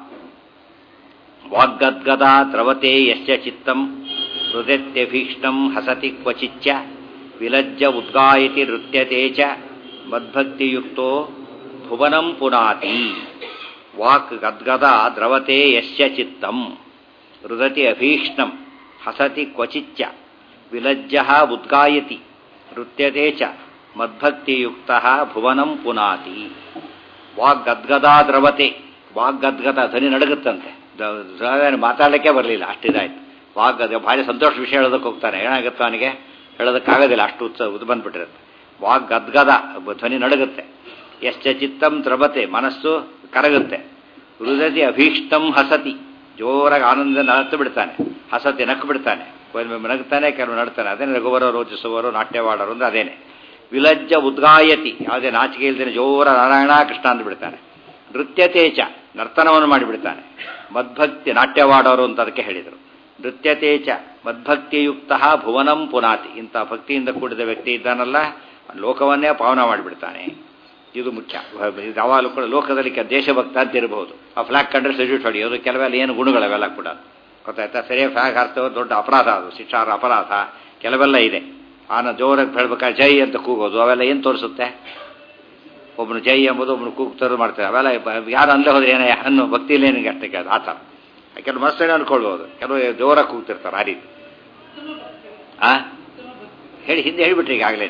ವಾಗ್ಗದ್ಗದ ದ್ರವತೆ ಯಸ್ಯ ಚಿತ್ತಂ ಹೃದಯತ್ಯಭೀಷ್ಟಂ ಹಸತಿ ಕ್ವಚಿಚ್ಚ ವಿಲಜ್ಜ ಉದ್ಗಾಯತಿ ನೃತ್ಯತೆ ಚ ಮದ್ಭಕ್ತಿಯುಕ್ತೋ ಭುವನಂ ಪುನಾತಿ ವಾಕ್ ಗದ್ಗದ ದ್ರವತೆ ಯಸ್ಯ ಚಿತ್ತಂ ಹೃದತಿ ಅಭೀಷ್ಣಂ ಹಸತಿ ಕ್ವಚಿಚ್ಚ ವಿಲಜ್ಜ ಉದ್ಗಾಯತಿ ನೃತ್ಯತೆ ಚ ಮದ್ಭಕ್ತಿಯುಕ್ತ ಭುವನಂ ಪುನಾತಿ ವಾಗ್ಗದ್ಗದ ದ್ರವತೆ ವಾಗ್ಗದ್ಗದ ಧ್ವನಿ ನಡಗುತ್ತಂತೆ ದ- ದ- ಮಾತಾಡಲಿಕ್ಕೆ ಬರಲಿಲ್ಲ ಅಷ್ಟಿದಾಯ್ತು ವಾಗ್ಗದ ಭಾರಿ ಸಂತೋಷ ವಿಷಯ ಹೇಳೋದಕ್ಕೆ ಹೋಗ್ತಾನೆ ಏನಾಗುತ್ತೆ ಅವನಿಗೆ ಹೇಳೋದಕ್ಕಾಗೋದಿಲ್ಲ ಅಷ್ಟು ಉತ್ಸ ಇದು ಬಂದ್ಬಿಟ್ಟಿರುತ್ತೆ ವಾಗ್ಗದ್ಗದ ಧ್ವನಿ ನಡಗುತ್ತೆ ಎಷ್ಟ ಚಿತ್ತಂ ದ್ರವತೆ ಮನಸ್ಸು ಕರಗುತ್ತೆ ಹೃದಯ ಅಭೀಷ್ಟಂ ಹಸತಿ ಜೋರಾಗಿ ಆನಂದ ನತ್ತು ಬಿಡ್ತಾನೆ ಹಸತಿ ನಕ್ಕು ಬಿಡ್ತಾನೆ ಕೆಲವೊಮ್ಮೆ ನಗ್ತಾನೆ ಕೆಲವು ನಡ್ತಾನೆ ಅದೇನೆ ರಘುವರ ರೋಚಿಸುವರು ನಾಟ್ಯವಾಡರು ಅಂದ್ರೆ ಅದೇನೆ ವಿಲಜ್ಜ ಉದ್ಗಾಯತಿ ಯಾವುದೇ ನಾಚಿಕೆ ಇಲ್ದೇನೆ ಜೋರ ನಾರಾಯಣ ಕೃಷ್ಣ ಅಂದು ಬಿಡ್ತಾನೆ ನೃತ್ಯತೇಚ ನರ್ತನವನ್ನು ಮಾಡಿಬಿಡ್ತಾನೆ ಮದ್ಭಕ್ತಿ ನಾಟ್ಯವಾಡೋರು ಅಂತ ಅದಕ್ಕೆ ಹೇಳಿದರು ನೃತ್ಯತೇಚ ಮದ್ಭಕ್ತಿಯುಕ್ತ ಭುವನಂ ಪುನಾತಿ ಇಂಥ ಭಕ್ತಿಯಿಂದ ಕೂಡಿದ ವ್ಯಕ್ತಿ ಇದ್ದಾನಲ್ಲ ಲೋಕವನ್ನೇ ಪಾವನ ಮಾಡಿಬಿಡ್ತಾನೆ ಇದು ಮುಖ್ಯ ಇದು ಯಾವಾಗಲೂ ಕೂಡ ಲೋಕದಲ್ಲಿ ಕೆ- ದೇಶಭಕ್ತ ಅಂತ ಇರಬಹುದು ಆ ಫ್ಲಾಗ್ ಕಂಡ್ರೆ ಸಲ್ಯೂಟ್ ಹೊಡೆಯೋದು ಕೆಲವೆಲ್ಲ ಏನು ಗುಣಗಳವೆಲ್ಲ ಕೂಡ ಗೊತ್ತಾಯ್ತಾ ಸರಿಯಾಗಿ ಫ್ಲಾಗ್ ಹಾರ್ತೇವೆ ದೊಡ್ಡ ಅಪರಾಧ ಅದು ಶಿಕ್ಷಾರ ಅಪರಾಧ ಕೆಲವೆಲ್ಲ ಇದೆ ಆನ ಜೋರಾಗಿ ಹೇಳ್ಬೇಕಾದ್ರೆ ಜೈ ಅಂತ ಕೂಗೋದು ಅವೆಲ್ಲ ಏನು ತೋರಿಸುತ್ತೆ ಒಬ್ಬನು ಜೈ ಎಂಬುದು ಒಬ್ಬನು ಕೂಗ್ತರು ಮಾಡ್ತಾರೆ ಅವೆಲ್ಲ ಬ- ಯಾರು ಅಲ್ಲೇ ಹೋದ್ರೆ ಏನೇ ಅನ್ನು ಭಕ್ತಿಯಲ್ಲಿ ಏನಿಗೆ ಅಷ್ಟೇ ಕೇಳೋದು ಆ ಥರ ಕೆಲವು ಮನಸ್ಸಲ್ಲಿ ಅನ್ಕೊಳ್ಬೋದು ಕೆಲವು ಜೋರಾಗಿ ಕೂಗ್ತಿರ್ತಾರೆ ಆ ರೀತಿ ಆ ಹೇಳಿ ಹಿಂದೆ ಹೇಳಿಬಿಟ್ರಿ ಈಗಾಗಲೇ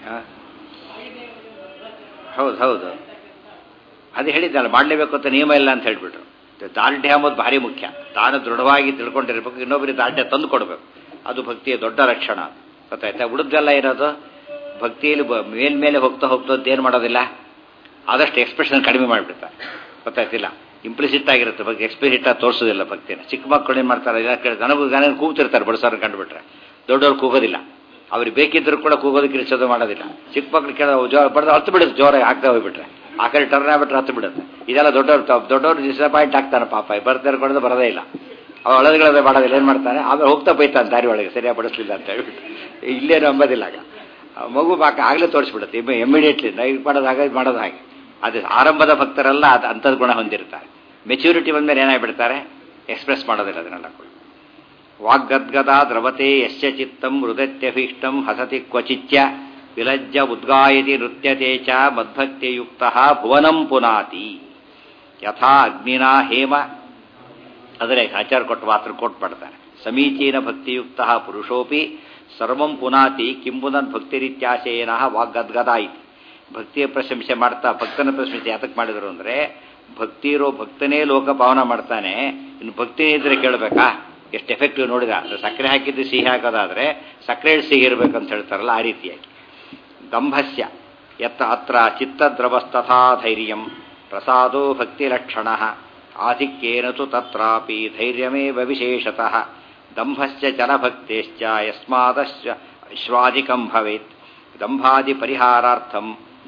ಹೌದು ಹೌದು ಅದು ಹೇಳಿದ್ದಲ್ಲ ಮಾಡಲೇಬೇಕು ಅಂತ ನಿಯಮ ಇಲ್ಲ ಅಂತ ಹೇಳಿಬಿಟ್ರು ದಾರ್ಢ್ಯ ಎಂಬುದು ಭಾರಿ ಮುಖ್ಯ ತಾನು ದೃಢವಾಗಿ ತಿಳ್ಕೊಂಡಿರ್ಬೇಕು ಇನ್ನೊಬ್ಬರಿಗೆ ದಾರ್ಢ್ಯ ತಂದು ಕೊಡಬೇಕು ಅದು ಭಕ್ತಿಯ ದೊಡ್ಡ ಲಕ್ಷಣ ಗೊತ್ತಾಯ್ತಾ ಉಳಿದೆಲ್ಲ ಇರೋದು ಭಕ್ತಿಯಲ್ಲಿ ಬ- ಮೇಲ್ಮೇಲೆ ಹೋಗ್ತಾ ಹೋಗ್ತಾ ಏನು ಮಾಡೋದಿಲ್ಲ ಆದಷ್ಟು ಎಕ್ಸ್ಪ್ರೆಷನ್ ಕಡಿಮೆ ಮಾಡಿಬಿಡ್ತಾರೆ ಗೊತ್ತಾಯ್ತಿಲ್ಲ ಇಂಪ್ಲಿಸಿಟ್ ಆಗಿರುತ್ತೆ ಬಗ್ಗೆ ಎಕ್ಸ್ಪ್ಲಿಸಿಟ್ ಆಗಿ ತೋರಿಸೋದಿಲ್ಲ ಭಕ್ತಿನ ಚಿಕ್ಕ ಮಕ್ಕಳು ಏನು ಮಾಡ್ತಾರೆ ಇಲ್ಲ ಕೇಳಿ ನನಗೂ ಗನ ಕೂಗ್ತಿರ್ತಾರೆ ಬಡಸೋರನ್ನ ಕಂಡುಬಿಟ್ರೆ ದೊಡ್ಡವ್ರು ಕೂಗೋದಿಲ್ಲ ಅವ್ರಿಗೆ ಬೇಕಿದ್ರು ಕೂಡ ಕೂಗೋದಕ್ಕೆ ಇರಿಸೋದು ಮಾಡೋದಿಲ್ಲ ಚಿಕ್ಕ ಮಕ್ಳು ಕೇಳೋ ಜೋ ಬಡ್ದು ಹತ್ತು ಬಿಡುತ್ತೆ ಜೋರಾಗಿ ಆಗ್ತಾ ಹೋಗ್ಬಿಟ್ರೆ ಆ ಕಡೆ ಟರ್ನ್ ಆಗ್ಬಿಟ್ರೆ ಹತ್ತು ಬಿಡುತ್ತೆ ಇದೆಲ್ಲ ದೊಡ್ಡವ್ರು ತ- ದೊಡ್ಡವ್ರು ಡಿಸಪಾಯಿಂಟ್ ಆಗ್ತಾನೆ ಪಾಪ ಬರ್ತಾರೆ ಕೊಡೋದು ಬರೋದೇ ಇಲ್ಲ ಅವ ಒಳಗಡೆ ಮಾಡೋದಿಲ್ಲ ಏನು ಮಾಡ್ತಾನೆ ಆಮೇಲೆ ಹೋಗ್ತಾ ಬೈತಾನೆ ದಾರಿ ಒಳಗೆ ಸರಿಯಾಗಿ ಬಡಿಸ್ಲಿಲ್ಲ ಅಂತ ಹೇಳ್ಬಿಟ್ಟು ಇಲ್ಲೇನು ಅಂಬೋದಿಲ್ಲ ಆಗ ಆ ಮಗು ಪಾಕ ಆಗಲೇ ತೋರಿಸ್ಬಿಡುತ್ತೆ ಇಮಿಡಿಯೇಟ್ಲಿ ನೈಟ್ ಮಾಡೋದು ಹಾಗೆ ಇದ್ ಮಾಡೋದು ಹಾಗೆ ಅದು ಆರಂಭದ ಭಕ್ತರೆಲ್ಲ ಅದು ಅಂಥದ್ದು ಗುಣ ಹೊಂದಿರ್ತಾರೆ ಮೆಚ್ಯೂರಿಟಿ ಬಂದ್ಮೇಲೆ ಏನಾಗ್ಬಿಡ್ತಾರೆ ಎಕ್ಸ್ಪ್ರೆಸ್ ಮಾಡೋದಿಲ್ಲ ಅದನ್ನೆಲ್ಲ ಕೂಡ ವಾಗ್ಗದ್ಗದ ದ್ರವತೆ ಯಶ್ಚ ಚಿತ್ತಂ ಹೃದತ್ಯಭೀಷ್ಟಂ ಹಸತಿ ಕ್ವಚಿತ್ಯ ವಿಲಜ್ಜ ಉದ್ಗಾಯತಿ ನೃತ್ಯತೆ ಚ ಮದ್ಭಕ್ತಿಯುಕ್ತ ಭುವನಂ ಪುನಾತಿ ಯಥಾ ಅಗ್ನಿನಾ ಹೇಮ ಅದರ ಆಚಾರ ಕೊಟ್ಟು ಮಾತ್ರ ಕೊಟ್ಟು ಮಾಡ್ತಾರೆ ಸಮೀಚೀನ ಭಕ್ತಿಯುಕ್ತ ಪುರುಷೋಪಿ ಸರ್ವಂ ಪುನಾತಿ ಕಿಂಬುನನ್ ಭಕ್ತಿರಿತ್ಯಾಶಯನ ವಾಗ್ಗದ್ಗದ ಇತಿ ಭಕ್ತಿಯ ಪ್ರಶಂಸೆ ಮಾಡ್ತಾ ಭಕ್ತನ ಪ್ರಶಂಸೆ ಯಾತಕ್ಕೆ ಮಾಡಿದ್ರು ಅಂದರೆ ಭಕ್ತಿ ಇರೋ ಭಕ್ತನೇ ಲೋಕ ಪಾವನ ಮಾಡ್ತಾನೆ ಇನ್ನು ಭಕ್ತಿ ಇದ್ರೆ ಕೇಳಬೇಕಾ ಎಷ್ಟು ಎಫೆಕ್ಟಿವ್ ನೋಡಿದ ಅಂದ್ರೆ ಸಕ್ಕರೆ ಹಾಕಿದ್ದು ಸಿಹಿ ಹಾಕೋದಾದ್ರೆ ಸಕ್ಕರೆ ಸಿಹಿ ಇರಬೇಕಂತ ಹೇಳ್ತಾರಲ್ಲ ಆ ರೀತಿಯಾಗಿ ದಂಭಸ್ಯ ಯತ್ತ ಅತ್ರ ಚಿತ್ತದ್ರವಸ್ತಥಾ ಧೈರ್ಯಂ ಪ್ರಸಾದೋ ಭಕ್ತಿಲಕ್ಷಣ ಆಧಿಕ್ಯೇನ ತು ತತ್ರಾಪಿ ಧೈರ್ಯಮೇವ ವಿಶೇಷತಃ ದಂಭಸ್ಯ ಚಲಭಕ್ತೇಶ್ಚ ಯಸ್ಮಾದಶ್ಚ ಶ್ವಾದಿಕಂ ಭವೇತ್ ದಂಭಾದಿಪರಿಹಾರಾರ್ಥಂ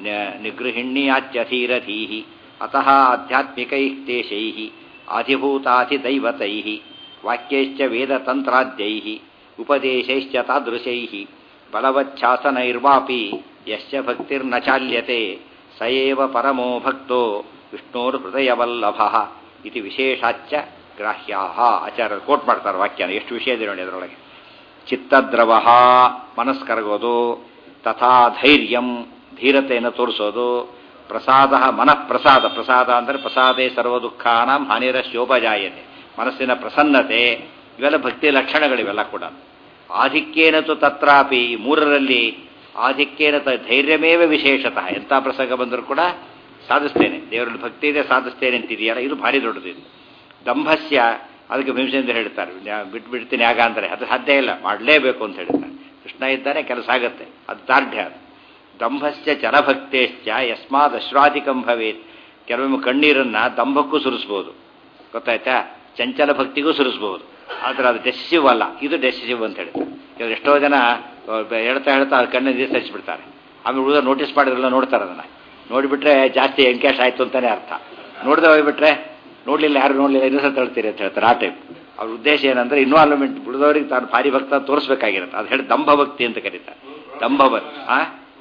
ನಿಗೃಹಿಣ್ಯಾಚ್ಯಧೀರಧೀಃ ಅತಃ ಆಧ್ಯಾತ್ಮಿಕೈಃ ತೇಷೈಃ ಆಧಿಭೂತಾಧಿದೈವತೈಃ ವಾಕ್ಯೈಶ್ಚ ವೇದತಂತ್ರಾದ್ಯೈಃ ಉಪದೇಶೈಶ್ಚ ತಾದೃಶೈಃ ಬಲವಚ್ಛಾಸನೈರ್ವಾಪಿ ಯಶ್ಚ ಭಕ್ತಿರ್ನ ಚಾಲ್ಯತೆ ಸ ಏವ ಪರಮೋ ಭಕ್ತೋ ವಿಷ್ಣೋರ್ಹೃದಯವಲ್ಲಭಃ ಇತಿ ವಿಶೇಷಾಚ್ಚ ಗ್ರಾಹ್ಯಾಹ ಆಚಾರ್ಯರು ಕೋಟ್ ಮಾಡ್ತಾರೆ ವಾಕ್ಯನ ಎಷ್ಟು ವಿಷಯ ಇದೆ ನೋಡಿ ಅದರೊಳಗೆ ಚಿತ್ತದ್ರವ ಮನಸ್ಕರಗೋದು ತಥಾ ಧೈರ್ಯಂ ಧೀರತೆಯನ್ನು ತೋರಿಸೋದು ಪ್ರಸಾದ ಮನಃಪ್ರಸಾದ ಪ್ರಸಾದ ಅಂದರೆ ಪ್ರಸಾದೇ ಸರ್ವ ದುಃಖಾನಾಂ ಹಾನಿರ ಶೋಭಜಾಯತೆ ಮನಸ್ಸಿನ ಪ್ರಸನ್ನತೆ ಇವೆಲ್ಲ ಭಕ್ತಿ ಲಕ್ಷಣಗಳಿವೆಲ್ಲ ಕೂಡ ಆಧಿಕ್ಯೇನತು ತತ್ರಾಪಿ ಈ ಮೂರರಲ್ಲಿ ಆಧಿಕ್ಯೇನ ತ ಧೈರ್ಯಮೇವ ವಿಶೇಷತಃ ಎಂಥ ಪ್ರಸಂಗ ಬಂದರೂ ಕೂಡ ಸಾಧಿಸ್ತೇನೆ ದೇವರಲ್ಲಿ ಭಕ್ತಿ ಇದೆ ಸಾಧಿಸ್ತೇನೆ ಅಂತಿದೆಯಲ್ಲ ಇದು ಭಾರಿ ದೊಡ್ಡದು ಇದು ದಂಭಸ್ಯ ಅದಕ್ಕೆ ಭೀಮಸೇಂದ್ರ ಹೇಳ್ತಾರೆ ಬಿಟ್ಟು ಬಿಡ್ತೀನಿ ಆಗ ಅಂದರೆ ಅದು ಸಾಧ್ಯ ಇಲ್ಲ ಮಾಡಲೇಬೇಕು ಅಂತ ಹೇಳ್ತಾರೆ ಕೃಷ್ಣ ಇದ್ದಾನೆ ಕೆಲಸ ಆಗುತ್ತೆ ಅದು ದಾರ್ಢ್ಯ ಅದು ದಂಭಸ್ಯ ಚರಭಕ್ತೇಶ್ಚ ಯಸ್ಮಾದ್ ಅಶ್ವಾಧಿಕಂ ಭವೇತ್ ಕೆಲವೊಮ್ಮೆ ಕಣ್ಣೀರನ್ನು ದಂಭಕ್ಕೂ ಸುರಿಸ್ಬೋದು ಗೊತ್ತಾಯ್ತಾ ಚಂಚಲ ಭಕ್ತಿಗೂ ಸುರಿಸ್ಬೋದು ಆದರೆ ಅದು ಡೆಸಿಸಿವ್ ಅಲ್ಲ ಇದು ಡೆಸಿಸಿವ್ ಅಂತ ಹೇಳ್ತಾರೆ ಇವಾಗ ಎಷ್ಟೋ ಜನ ಹೇಳ್ತಾ ಹೇಳ್ತಾ ಅದು ಕಣ್ಣಿನ ನೀರು ತರಿಸ್ಬಿಡ್ತಾರೆ ಆಮೇಲೆ ಉಳಿದ ನೋಟಿಸ್ ಮಾಡಿದ್ರೆಲ್ಲ ನೋಡ್ತಾರೆ ಅದನ್ನು ನೋಡಿಬಿಟ್ರೆ ಜಾಸ್ತಿ ಎನ್ಕ್ಯಾಶ್ ಆಯಿತು ಅಂತಲೇ ಅರ್ಥ ನೋಡದೆ ಹೋಗ್ಬಿಟ್ರೆ ನೋಡಲಿಲ್ಲ ಯಾರು ನೋಡಲಿಲ್ಲ ಇನ್ನೂ ಸಹ ಹೇಳ್ತೀರಿ ಅಂತ ಹೇಳ್ತಾರೆ ಆ ಟೈಪ್ ಅವ್ರ ಉದ್ದೇಶ ಏನಂದ್ರೆ ಇನ್ವಾಲ್ವ್ಮೆಂಟ್ ಉಳಿದವರಿಗೆ ತಾನು ಭಾರಿ ಭಕ್ತ ತೋರಿಸ್ಬೇಕಾಗಿರುತ್ತೆ ಅದು ಹೇಳಿ ದಂಭ ಭಕ್ತಿ ಅಂತ ಕರೀತಾರೆ ದಂಭ ಭಕ್ತಿ ಆ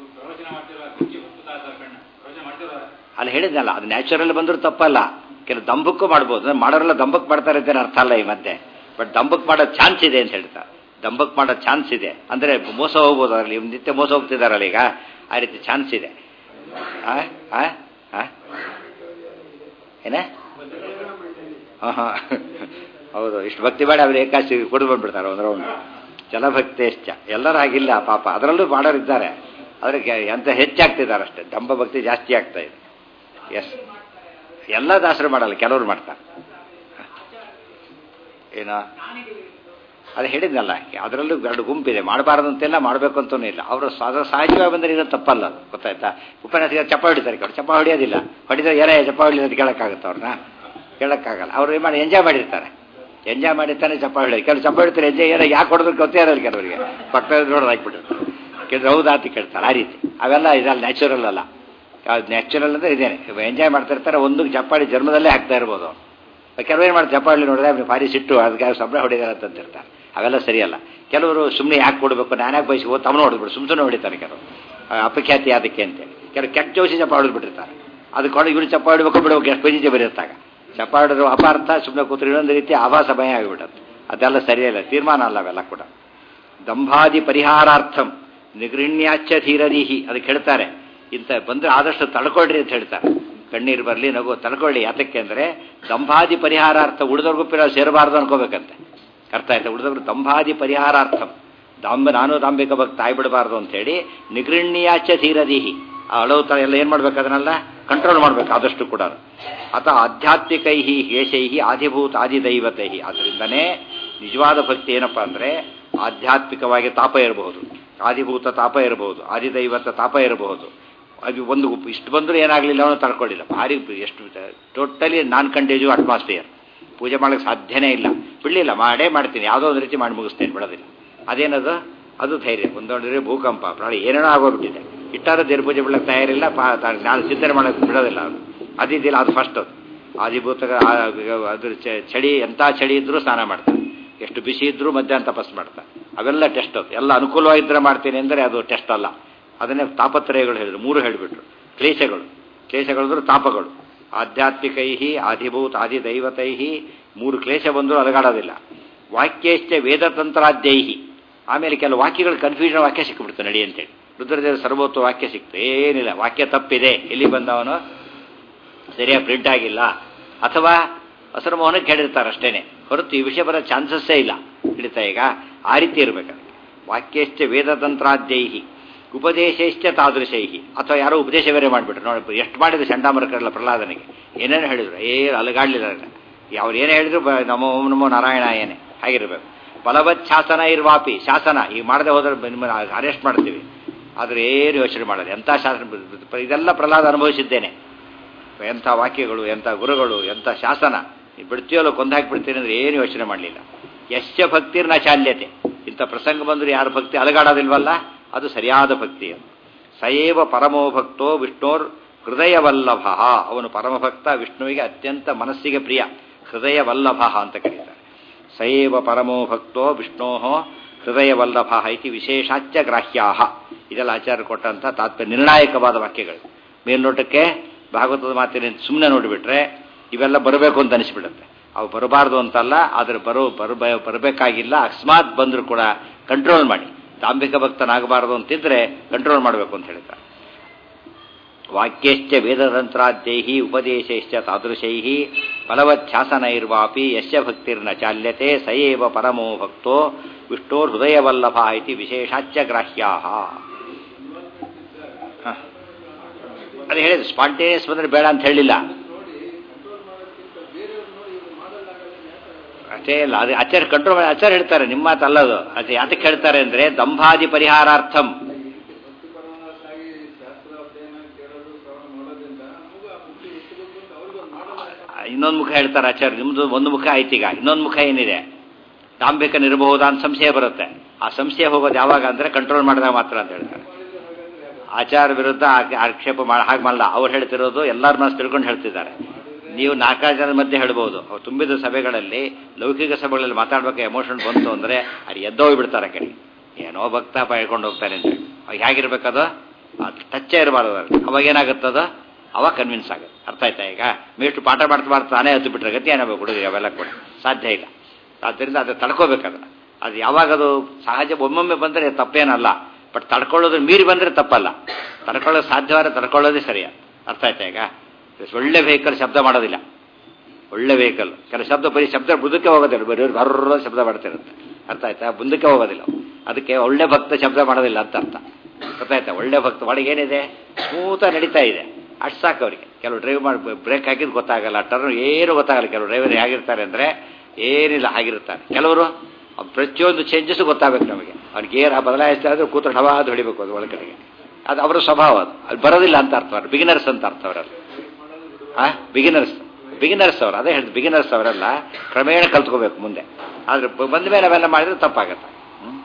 ಅಲ್ಲಿ ಹೇಳಿದ್ನಲ್ಲ ಅದು ನ್ಯಾಚುರಲ್ ಬಂದರೂ ತಪ್ಪಲ್ಲ ಕೆಲವು ದಂಭಕ್ಕೂ ಮಾಡ್ಬೋದು ಅಂದ್ರೆ ಮಾಡೋರೆಲ್ಲ ದಂಭಕ್ಕೆ ಮಾಡ್ತಾರೆ ಅಂತ ಅರ್ಥ ಅಲ್ಲ ಈ ಮಧ್ಯೆ ಬಟ್ ದಂಭಕ್ಕೆ ಮಾಡೋ ಚಾನ್ಸ್ ಇದೆ ಅಂತ ಹೇಳ್ತಾರೆ ದಂಭಕ್ಕೆ ಮಾಡೋ ಚಾನ್ಸ್ ಇದೆ ಅಂದ್ರೆ ಮೋಸ ಹೋಗ್ಬೋದು ಅದರಲ್ಲಿ ನಿತ್ಯ ಮೋಸ ಹೋಗ್ತಿದಾರಲ್ಲ ಈಗ ಆ ರೀತಿ ಚಾನ್ಸ್ ಇದೆ ಆ ಆ ಆ ಏನ ಹಾಂ ಹಾಂ ಹೌದು ಇಷ್ಟು ಭಕ್ತಿ ಮಾಡಿ ಅವ್ರು ಏಕಾಶಿ ಕೊಡು ಬಂದ್ಬಿಡ್ತಾರೆ ಒಂದು ರೌಂಡ್ ಜಲಭಕ್ತಿ ಎಷ್ಟ ಎಲ್ಲರೂ ಆಗಿಲ್ಲ ಪಾಪ ಅದರಲ್ಲೂ ಮಾಡೋರು ಇದ್ದಾರೆ ಆದರೆ ಎಂತ ಹೆಚ್ಚಾಗ್ತಿದ್ದಾರೆ ಅಷ್ಟೇ ದಂಭ ಭಕ್ತಿ ಜಾಸ್ತಿ ಆಗ್ತಾ ಇದೆ ಎಸ್ ಎಲ್ಲ ದಾಸರು ಮಾಡಲ್ಲ ಕೆಲವರು ಮಾಡ್ತಾರೆ ಏನ ಅದು ಹೇಳಿದ್ನಲ್ಲ ಅದರಲ್ಲೂ ಎರಡು ಗುಂಪಿದೆ ಮಾಡಬಾರದು ಅಂತೆಲ್ಲ ಮಾಡಬೇಕು ಅಂತಲೂ ಇಲ್ಲ ಅವರು ಅದರ ಸಹಜವಾಗಿ ಬಂದರೆ ಇದು ತಪ್ಪಲ್ಲ ಅದು ಗೊತ್ತಾಯ್ತಾ ಉಪನ್ಯಾಸ ಚಪ್ಪ ಹೊಡಿತಾರೆ ಕೆಲವು ಚಪ್ಪ ಹೊಡಿಯೋದಿಲ್ಲ ಹೊಡಿದ್ರೆ ಏನೇ ಚಪ್ಪ ಹೊಡಿಲಿ ಅಂತ ಕೇಳೋಕ್ಕಾಗುತ್ತೆ ಅವ್ರನ್ನ ಕೇಳೋಕ್ಕಾಗಲ್ಲ ಅವ್ರು ಏನು ಮಾಡಿ ಎಂಜಾಯ್ ಮಾಡಿರ್ತಾರೆ ಎಂಜಾಯ್ ಮಾಡಿರ್ತಾನೆ ಚಪ್ಪ ಹೊಡಿ ಕೆಲವು ಚಪ್ಪ ಹೊಡಿತಾರೆ ಎಂಜಾಯ್ ಏನೋ ಯಾಕೆ ಹೊಡೆದ್ರು ಗೊತ್ತೇ ಇರಲ್ಲ ಕೆಲವರಿಗೆ ಪಕ್ಕದಲ್ಲಿ ನೋಡೋದು ಹಾಕ್ಬಿಟ್ಟಿರ್ತಾರೆ ಕೆಲವು ಹೌದಾ ಅಂತ ಕೇಳ್ತಾರೆ ಆ ರೀತಿ ಅವೆಲ್ಲ ಇದಲ್ಲ ನ್ಯಾಚುರಲ್ ಅಲ್ಲ ನ್ಯಾಚುರಲ್ ಅಂದರೆ ಇದೇನೆ ಎಂಜಾಯ್ ಮಾಡ್ತಾ ಇರ್ತಾರೆ ಒಂದು ಚಪ್ಪಾಡಿ ಜನ್ಮದಲ್ಲೇ ಹಾಕ್ತಾ ಇರ್ಬೋದು ಕೆಲವು ಏನು ಮಾಡ್ತಾರೆ ಚಪ್ಪಾಳಿ ನೋಡಿದ್ರೆ ಅವ್ನಿಗೆ ಭಾರಿ ಸಿಟ್ಟು ಅದಕ್ಕೆ ಸಂಬಳ ಹೊಡಿದಾರೆ ಅಂತಂತಿರ್ತಾರೆ ಅವೆಲ್ಲ ಸರಿಯಲ್ಲ ಕೆಲವರು ಸುಮ್ಮನೆ ಯಾಕೆ ಕೊಡಬೇಕು ನಾನು ಯಾಕೆ ಬಯಸಿ ತಮ್ಮನ ಹೊಡೆದ್ಬಿಡು ಸುಮ್ಮ ಸುಮ್ಮನೆ ಹೊಡಿತಾರೆ ಕೆಲವರು ಅಪಖ್ಯಾತಿ ಅದಕ್ಕೆ ಅಂತೇಳಿ ಕೆಲವು ಕೆಟ್ಟ ಜೋಸಿ ಚಪ್ಪ ಹೊಡೆದ್ಬಿಟ್ಟಿರ್ತಾರೆ ಅದಕ್ಕೆ ಹೊಡೆದು ಇವ್ರು ಚಪ್ಪ ಹೊಡಬೇಕು ಬಿಡಬೇಕು ಎಷ್ಟು ಪಂಜಿಜೆ ಬರೀರ್ತಾಗ ಚಪ್ಪ ಹೊಡೆದ್ರು ಅಪಾರ್ಥ ಸುಮ್ಮನೆ ಕೂತ್ರು ಇನ್ನೊಂದು ರೀತಿ ಆಭಾಸ ಭಯ ಆಗಿಬಿಡುತ್ತೆ ಅದೆಲ್ಲ ಸರಿಯಲ್ಲ ತೀರ್ಮಾನ ಅಲ್ಲ ಅವೆಲ್ಲ ಕೂಡ ದಂಭಾದಿ ಪರಿಹಾರಾರ್ಥಂ ನಿಗೃಣ್ಯಾಚ ಧೀರದೀಹಿ ಅದಕ್ಕೆ ಹೇಳ್ತಾರೆ ಇಂಥ ಬಂದರೆ ಆದಷ್ಟು ತಡ್ಕೊಳ್ರಿ ಅಂತ ಹೇಳ್ತಾರೆ ಕಣ್ಣೀರು ಬರಲಿ ನಗು ತಡ್ಕೊಳ್ಳಿ ಯಾತಕ್ಕೆ ಅಂದರೆ ದಂಭಾದಿ ಪರಿಹಾರಾರ್ಥ ಉಳಿದವ್ರಿಗೂ ಪಿರ ಸೇರಬಾರ್ದು ಅನ್ಕೋಬೇಕಂತೆ ಅರ್ಥ ಆಯ್ತಾ ಉಳಿದವ್ರು ದಂಭಾದಿ ಪರಿಹಾರಾರ್ಥಂ ದಾಂಬ ನಾನು ದಾಂಬಿಕ ಭಕ್ತ ಆಗಿಬಿಡಬಾರ್ದು ಅಂತೇಳಿ ನಿಗೃಣ್ಯಾಚ ಧೀರದೀಹಿ ಆ ಅಳವು ತರ ಎಲ್ಲ ಏನು ಮಾಡ್ಬೇಕು ಅದನ್ನೆಲ್ಲ ಕಂಟ್ರೋಲ್ ಮಾಡ್ಬೇಕು ಆದಷ್ಟು ಕೂಡ ಅಥ ಆಧ್ಯಾತ್ಮಿಕೈ ಹೇಷೈ ಆದಿಭೂತ ಆದಿದೈವತೈ ಅದರಿಂದನೇ ನಿಜವಾದ ಭಕ್ತಿ ಏನಪ್ಪ ಅಂದರೆ ಆಧ್ಯಾತ್ಮಿಕವಾಗಿ ತಾಪ ಇರಬಹುದು ಆದಿಭೂತ ತಾಪ ಇರಬಹುದು ಆದಿದೈವತ ತಾಪ ಇರಬಹುದು ಅದು ಒಂದು ಇಷ್ಟು ಬಂದರೂ ಏನಾಗಲಿಲ್ಲ ಅವನು ತಡ್ಕೊಳ್ಳಿಲ್ಲ ಭಾರಿ ಎಷ್ಟು ಟೋಟಲಿ ನಾನ್ ಕಂಟೇಜು ಅಟ್ಮಾಸ್ಫಿಯರ್ ಪೂಜೆ ಮಾಡೋಕ್ಕೆ ಸಾಧ್ಯನೇ ಇಲ್ಲ ಬಿಡಲಿಲ್ಲ ಮಾಡೇ ಮಾಡ್ತೀನಿ ಯಾವುದೋ ಒಂದು ರೀತಿ ಮಾಡಿ ಮುಗಿಸ್ತೇನೆ ಬಿಡೋದಿಲ್ಲ ಅದೇನದು ಅದು ಧೈರ್ಯ ಒಂದೊಂದ್ರೆ ಭೂಕಂಪ ಪ್ರಾಣಿ ಏನೇನೋ ಆಗೋಗ್ಬಿಟ್ಟಿದೆ ಇಟ್ಟಾರ ದೇವ್ರ ಪೂಜೆ ಬಿಡಕ್ಕೆ ತಯಾರಿಲ್ಲ ಪಾ ನಾನು ಚಿಂತನೆ ಮಾಡೋಕ್ಕೆ ಬಿಡೋದಿಲ್ಲ ಅವನು ಅದಿದ್ದಿಲ್ಲ ಅದು ಫಸ್ಟ್ ಅದು ಆದಿಭೂತ ಅದ್ರ ಚಳಿ ಎಂಥ ಚಳಿ ಇದ್ರೂ ಸ್ನಾನ ಮಾಡ್ತಾನೆ ಎಷ್ಟು ಬಿಸಿ ಇದ್ರೂ ಮಧ್ಯಾಹ್ನ ತಪಸ್ ಮಾಡ್ತಾನೆ ಅವೆಲ್ಲ ಟೆಸ್ಟ್ ಅದು ಎಲ್ಲ ಅನುಕೂಲವಾಗಿದ್ದರೆ ಮಾಡ್ತೀನಿ ಅಂದರೆ ಅದು ಟೆಸ್ಟ್ ಅಲ್ಲ ಅದನ್ನೇ ತಾಪತ್ರಯಗಳು ಹೇಳಿದ್ರು ಮೂರು ಹೇಳಿಬಿಟ್ರು ಕ್ಲೇಶಗಳು ಕ್ಲೇಶಗಳು ಅಂದ್ರೆ ತಾಪಗಳು ಆಧ್ಯಾತ್ಮಿಕೈ ಆದಿಭೂತ ಆದಿದೈವತೈ ಮೂರು ಕ್ಲೇಶ ಬಂದರೂ ಅಲಗಾಡೋದಿಲ್ಲ ವಾಕ್ಯಶ್ಚ ವೇದತಂತ್ರಾದ್ಯೈಹಿ ಆಮೇಲೆ ಕೆಲವು ವಾಕ್ಯಗಳು ಕನ್ಫ್ಯೂಷನ್ ವಾಕ್ಯ ಸಿಕ್ಕಿಬಿಡ್ತು ನಡಿ ಅಂತೇಳಿ ರುದ್ರದೇವ ಸರ್ವೋತ್ವ ವಾಕ್ಯ ಸಿಕ್ತು ಏನಿಲ್ಲ ವಾಕ್ಯ ತಪ್ಪಿದೆ ಎಲ್ಲಿ ಬಂದವನು ಸರಿಯಾಗಿ ಪ್ರಿಂಟ್ ಆಗಿಲ್ಲ ಅಥವಾ ಹಸಿರು ಮೋಹನಕ್ಕೆ ಹೇಳಿರ್ತಾರೆ ಅಷ್ಟೇನೆ ಹೊರತು ಈ ವಿಷಯ ಬರೋ ಚಾನ್ಸಸ್ಸೇ ಇಲ್ಲ ಹಿಡಿತಾ ಈಗ ಆ ರೀತಿ ಇರಬೇಕು ವಾಕ್ಯಶ್ಚ ವೇದತಂತ್ರಾದ್ಯೈಹಿ ಉಪದೇಶಶ್ಚ ತಾದೃಶೈಹಿ ಅಥವಾ ಯಾರೋ ಉಪದೇಶ ಬೇರೆ ಮಾಡಿಬಿಟ್ರು ನೋಡಿ ಎಷ್ಟು ಮಾಡಿದ್ರು ಚಂಡಾಮರಕರಲ್ಲ ಪ್ರಹ್ಲಾದನಿಗೆ ಏನೇನು ಹೇಳಿದ್ರು ಏ ಅಲಗಾಡ್ಲಿಲ್ಲ ಅವ್ರು ಏನೇ ಹೇಳಿದ್ರು ನಮೋ ನಮೋ ನಾರಾಯಣ ಏನೇ ಹಾಗಿರ್ಬೇಕು ಬಲವತ್ ಶಾಸನ ಇರ್ವಾಪಿ ಶಾಸನ ಈಗ ಮಾಡದೆ ಹೋದ್ರೆ ನಿಮ್ಮನ್ನು ಅರೆಸ್ಟ್ ಮಾಡ್ತೀವಿ ಆದ್ರೆ ಏನು ಯೋಚನೆ ಮಾಡೋದು ಎಂಥ ಶಾಸನ ಇದೆಲ್ಲ ಪ್ರಹ್ಲಾದ ಅನುಭವಿಸಿದ್ದೇನೆ ಎಂಥ ವಾಕ್ಯಗಳು ಎಂಥ ಗುರುಗಳು ಎಂಥ ಶಾಸನ ನೀವು ಬಿಡ್ತೀಯಲ್ಲ ಕೊಂದಾಕಿ ಬಿಡ್ತೀನಿ ಅಂದ್ರೆ ಏನು ಯೋಚನೆ ಮಾಡಲಿಲ್ಲ ಯಶ್ಚ ಭಕ್ತಿರ್ನ ಚಾಲ್ಯತೆ ಇಂಥ ಪ್ರಸಂಗ ಬಂದರೂ ಯಾರ ಭಕ್ತಿ ಅಲಗಾಡೋದಿಲ್ವಲ್ಲ ಅದು ಸರಿಯಾದ ಭಕ್ತಿ ಅದು ಸಯೇವ ಪರಮೋ ಭಕ್ತೋ ವಿಷ್ಣೋರ್ ಹೃದಯವಲ್ಲಭ ಅವನು ಪರಮಭಕ್ತ ವಿಷ್ಣುವಿಗೆ ಅತ್ಯಂತ ಮನಸ್ಸಿಗೆ ಪ್ರಿಯ ಹೃದಯವಲ್ಲಭ ಅಂತ ಕರೀತಾರೆ ಸಯೇವ ಪರಮೋ ಭಕ್ತೋ ವಿಷ್ಣೋ ಹೃದಯವಲ್ಲಭ ಇತಿ ವಿಶೇಷಾಚ್ಯ ಗ್ರಾಹ್ಯಾ ಇದೆಲ್ಲ ಆಚಾರ್ಯ ಕೊಟ್ಟಂಥ ತಾತ್ಪರ್ಯ ನಿರ್ಣಾಯಕವಾದ ವಾಕ್ಯಗಳು ಮೇಲ್ನೋಟಕ್ಕೆ ಭಾಗವತದ ಮಾತಿನ ಸುಮ್ಮನೆ ನೋಡಿಬಿಟ್ರೆ ಇವೆಲ್ಲ ಬರಬೇಕು ಅಂತ ಅನಿಸ್ಬಿಡುತ್ತೆ ಅವು ಬರಬಾರ್ದು ಅಂತಲ್ಲ ಆದರೆ ಬರೋ ಬರಬ ಬರಬೇಕಾಗಿಲ್ಲ ಅಕಸ್ಮಾತ್ ಬಂದರೂ ಕೂಡ ಕಂಟ್ರೋಲ್ ಮಾಡಿ ದಾಂಬಿಕ ಭಕ್ತನಾಗಬಾರದು ಅಂತಿದ್ರೆ ಕಂಟ್ರೋಲ್ ಮಾಡಬೇಕು ಅಂತ ಹೇಳ್ತಾರೆ ವಾಕ್ಯಶ್ಚ ವೇದತಂತ್ರಾದ್ಯೈ ಉಪದೇಶೈಶ್ಚ ತಾದೃಶೈ ಫಲವಚ್ಛಾಸನೈರ್ವಾಪಿ ಯಶ್ಯ ಭಕ್ತಿರ್ನ ಚಾಲ್ಯತೆ ಸಯೇವ ಪರಮೋ ಭಕ್ತೋ ವಿಷ್ಣೋರ್ ಹೃದಯವಲ್ಲಭ ಇತಿ ವಿಶೇಷಾಚ್ಯ ಗ್ರಾಹ್ಯಾ ಅದು ಹೇಳಿದ್ರು ಸ್ಪಾಂಟೇನಿಯಸ್ ಬಂದ್ರೆ ಬೇಡ ಅಂತ ಹೇಳಿಲ್ಲ ಅಷ್ಟೇ ಇಲ್ಲ ಅದು ಆಚಾರ್ಯ ಕಂಟ್ರೋಲ್ ಮಾಡಿ ಆಚಾರ್ಯ ಹೇಳ್ತಾರೆ ನಿಮ್ಮ ಮಾತು ಅಲ್ಲದು ಅದು ಯಾತಕ್ಕೆ ಹೇಳ್ತಾರೆ ಅಂದ್ರೆ ದಂಭಾದಿ ಪರಿಹಾರಾರ್ಥಂ ಇನ್ನೊಂದು ಮುಖ ಹೇಳ್ತಾರೆ ಆಚಾರ್ಯ ನಿಮ್ದು ಒಂದು ಮುಖ ಆಯ್ತೀಗ ಇನ್ನೊಂದು ಮುಖ ಏನಿದೆ ದಾಂಭಿಕನಿರಬಹುದಾ ಅಂತ ಸಂಶಯ ಬರುತ್ತೆ ಆ ಸಂಶಯ ಹೋಗೋದು ಯಾವಾಗ ಅಂದ್ರೆ ಕಂಟ್ರೋಲ್ ಮಾಡಿದಾಗ ಮಾತ್ರ ಅಂತ ಹೇಳ್ತಾರೆ ಆಚಾರ ವಿರುದ್ಧ ಆ- ಆಕ್ಷೇಪ ಮಾಡ ಹಾಗೆ ಮಾಡಲ್ಲ ಅವ್ರು ಹೇಳ್ತಿರೋದು ಎಲ್ಲರ ಮನಸ್ಸು ತಿಳ್ಕೊಂಡು ಹೇಳ್ತಿದ್ದಾರೆ ನೀವು ನಾಲ್ಕಾರು ಜನದ ಮಧ್ಯೆ ಹೇಳ್ಬೋದು ಅವ್ರು ತುಂಬಿದ ಸಭೆಗಳಲ್ಲಿ ಲೌಕಿಕ ಸಭೆಗಳಲ್ಲಿ ಮಾತಾಡ್ಬೇಕು ಎಮೋಷನ್ ಬಂತು ಅಂದ್ರೆ ಅದು ಎದ್ದೋಗ್ಬಿಡ್ತಾರೆ ಕಡೆ ಏನೋ ಭಕ್ತ ಹೇಳ್ಕೊಂಡು ಹೋಗ್ತಾರೆ ಅಂತ ಹೇಳಿ. ಅವಾಗ ಹೇಗಿರ್ಬೇಕದು ಅದು ಟಚ್ಚೇ ಇರಬಾರ್ದು ಅದ್ರಲ್ಲಿ. ಅವಾಗ ಏನಾಗುತ್ತದ ಅವಾಗ ಕನ್ವಿನ್ಸ್ ಆಗುತ್ತೆ ಅರ್ಥ ಆಯ್ತಾ ಈಗ ಮೇಷ್ಟು ಪಾಠ ಮಾಡ್ತಾ ಮಾಡ್ತಾ ತಾನೇ ಹತ್ತು ಬಿಟ್ರೆ ಗತಿ ಏನಾಗಬೇಕು ಹುಡುಗರಿಗೆ ಅವೆಲ್ಲ ಕೂಡ ಸಾಧ್ಯ ಇಲ್ಲ ಆದ್ದರಿಂದ ಅದು ತಡ್ಕೋಬೇಕು ಅದನ್ನ ಅದು ಯಾವಾಗ ಅದು ಸಹಜ ಒಮ್ಮೊಮ್ಮೆ ಬಂದರೆ ತಪ್ಪೇನಲ್ಲ ಬಟ್ ತಡ್ಕೊಳ್ಳೋದು ಮೀರಿ ಬಂದರೆ ತಪ್ಪಲ್ಲ ತಡ್ಕೊಳ್ಳೋದು ಸಾಧ್ಯವಾದ್ರೆ ತಡ್ಕೊಳ್ಳೋದೇ ಸರಿಯ ಅರ್ಥ ಆಯ್ತಾ ಈಗ ಒಳ್ಳೆ ವೆಹಿಕಲ್ ಶಬ್ದ ಮಾಡೋದಿಲ್ಲ ಒಳ್ಳೆ ವೆಹಿಕಲ್ ಕೆಲವು ಶಬ್ದ ಬರೀ ಶಬ್ದ ಮುಂದಕ್ಕೆ ಹೋಗೋದಿಲ್ಲ ಬರೀ ಬರ್ರ ಶಬ್ದ ಮಾಡ್ತಿರುತ್ತೆ ಅರ್ಥ ಆಯ್ತಾ ಮುಂದಕ್ಕೆ ಹೋಗೋದಿಲ್ಲ ಅದಕ್ಕೆ ಒಳ್ಳೆ ಭಕ್ತ ಶಬ್ದ ಮಾಡೋದಿಲ್ಲ ಅಂತ ಅರ್ಥ ಗೊತ್ತಾಯ್ತಾ ಒಳ್ಳೆ ಭಕ್ತ ಒಳಗೆ ಏನಿದೆ ಸ್ಮೂತ ನಡೀತಾ ಇದೆ ಅಷ್ಟು ಸಾಕು ಅವರಿಗೆ ಕೆಲವು ಡ್ರೈವ್ ಮಾಡಿ ಬ್ರೇಕ್ ಹಾಕಿದ್ದು ಗೊತ್ತಾಗಲ್ಲ ಟರ್ನ್ ಏನು ಗೊತ್ತಾಗಲ್ಲ ಕೆಲವು ಡ್ರೈವರ್ ಹೇಗಿರ್ತಾರೆ ಅಂದರೆ ಏನಿಲ್ಲ ಆಗಿರ್ತಾರೆ ಕೆಲವರು ಅವ್ರ ಪ್ರತಿಯೊಂದು ಚೇಂಜಸ್ ಗೊತ್ತಾಗಬೇಕು ನಮಗೆ ಅವ್ರಿಗೆ ಗೇರ್ ಬದಲಾಯಿಸ್ತಾ ಇದ್ರೆ ಕೂತ್ರ ಹವಾದು ಹೊಡಿಬೇಕು ಅದು ಒಳಗಡೆಗೆ ಅದು ಅವರ ಸ್ವಭಾವ ಅದು ಅದು ಬರೋದಿಲ್ಲ ಅಂತ ಅರ್ಥ ಅವ್ರು ಬಿಗಿನರ್ಸ್ ಅಂತ ಅರ್ಥ ಅವರಲ್ಲಿ ಆ ಬಿಗಿನರ್ಸ್ ಬಿಗಿನರ್ಸ್ ಅವರು ಅದೇ ಹೇಳಿದ್ ಬಿಗಿನರ್ಸ್ ಅವರೆಲ್ಲ ಕ್ರಮೇಣ ಕಲ್ತ್ಕೋಬೇಕು ಮುಂದೆ ಆದ್ರೆ ಬ- ಬಂದ ಮೇಲೆ ಅವೆಲ್ಲ ಮಾಡಿದ್ರೆ ತಪ್ಪಾಗತ್ತೆ ಹ್ಮ್?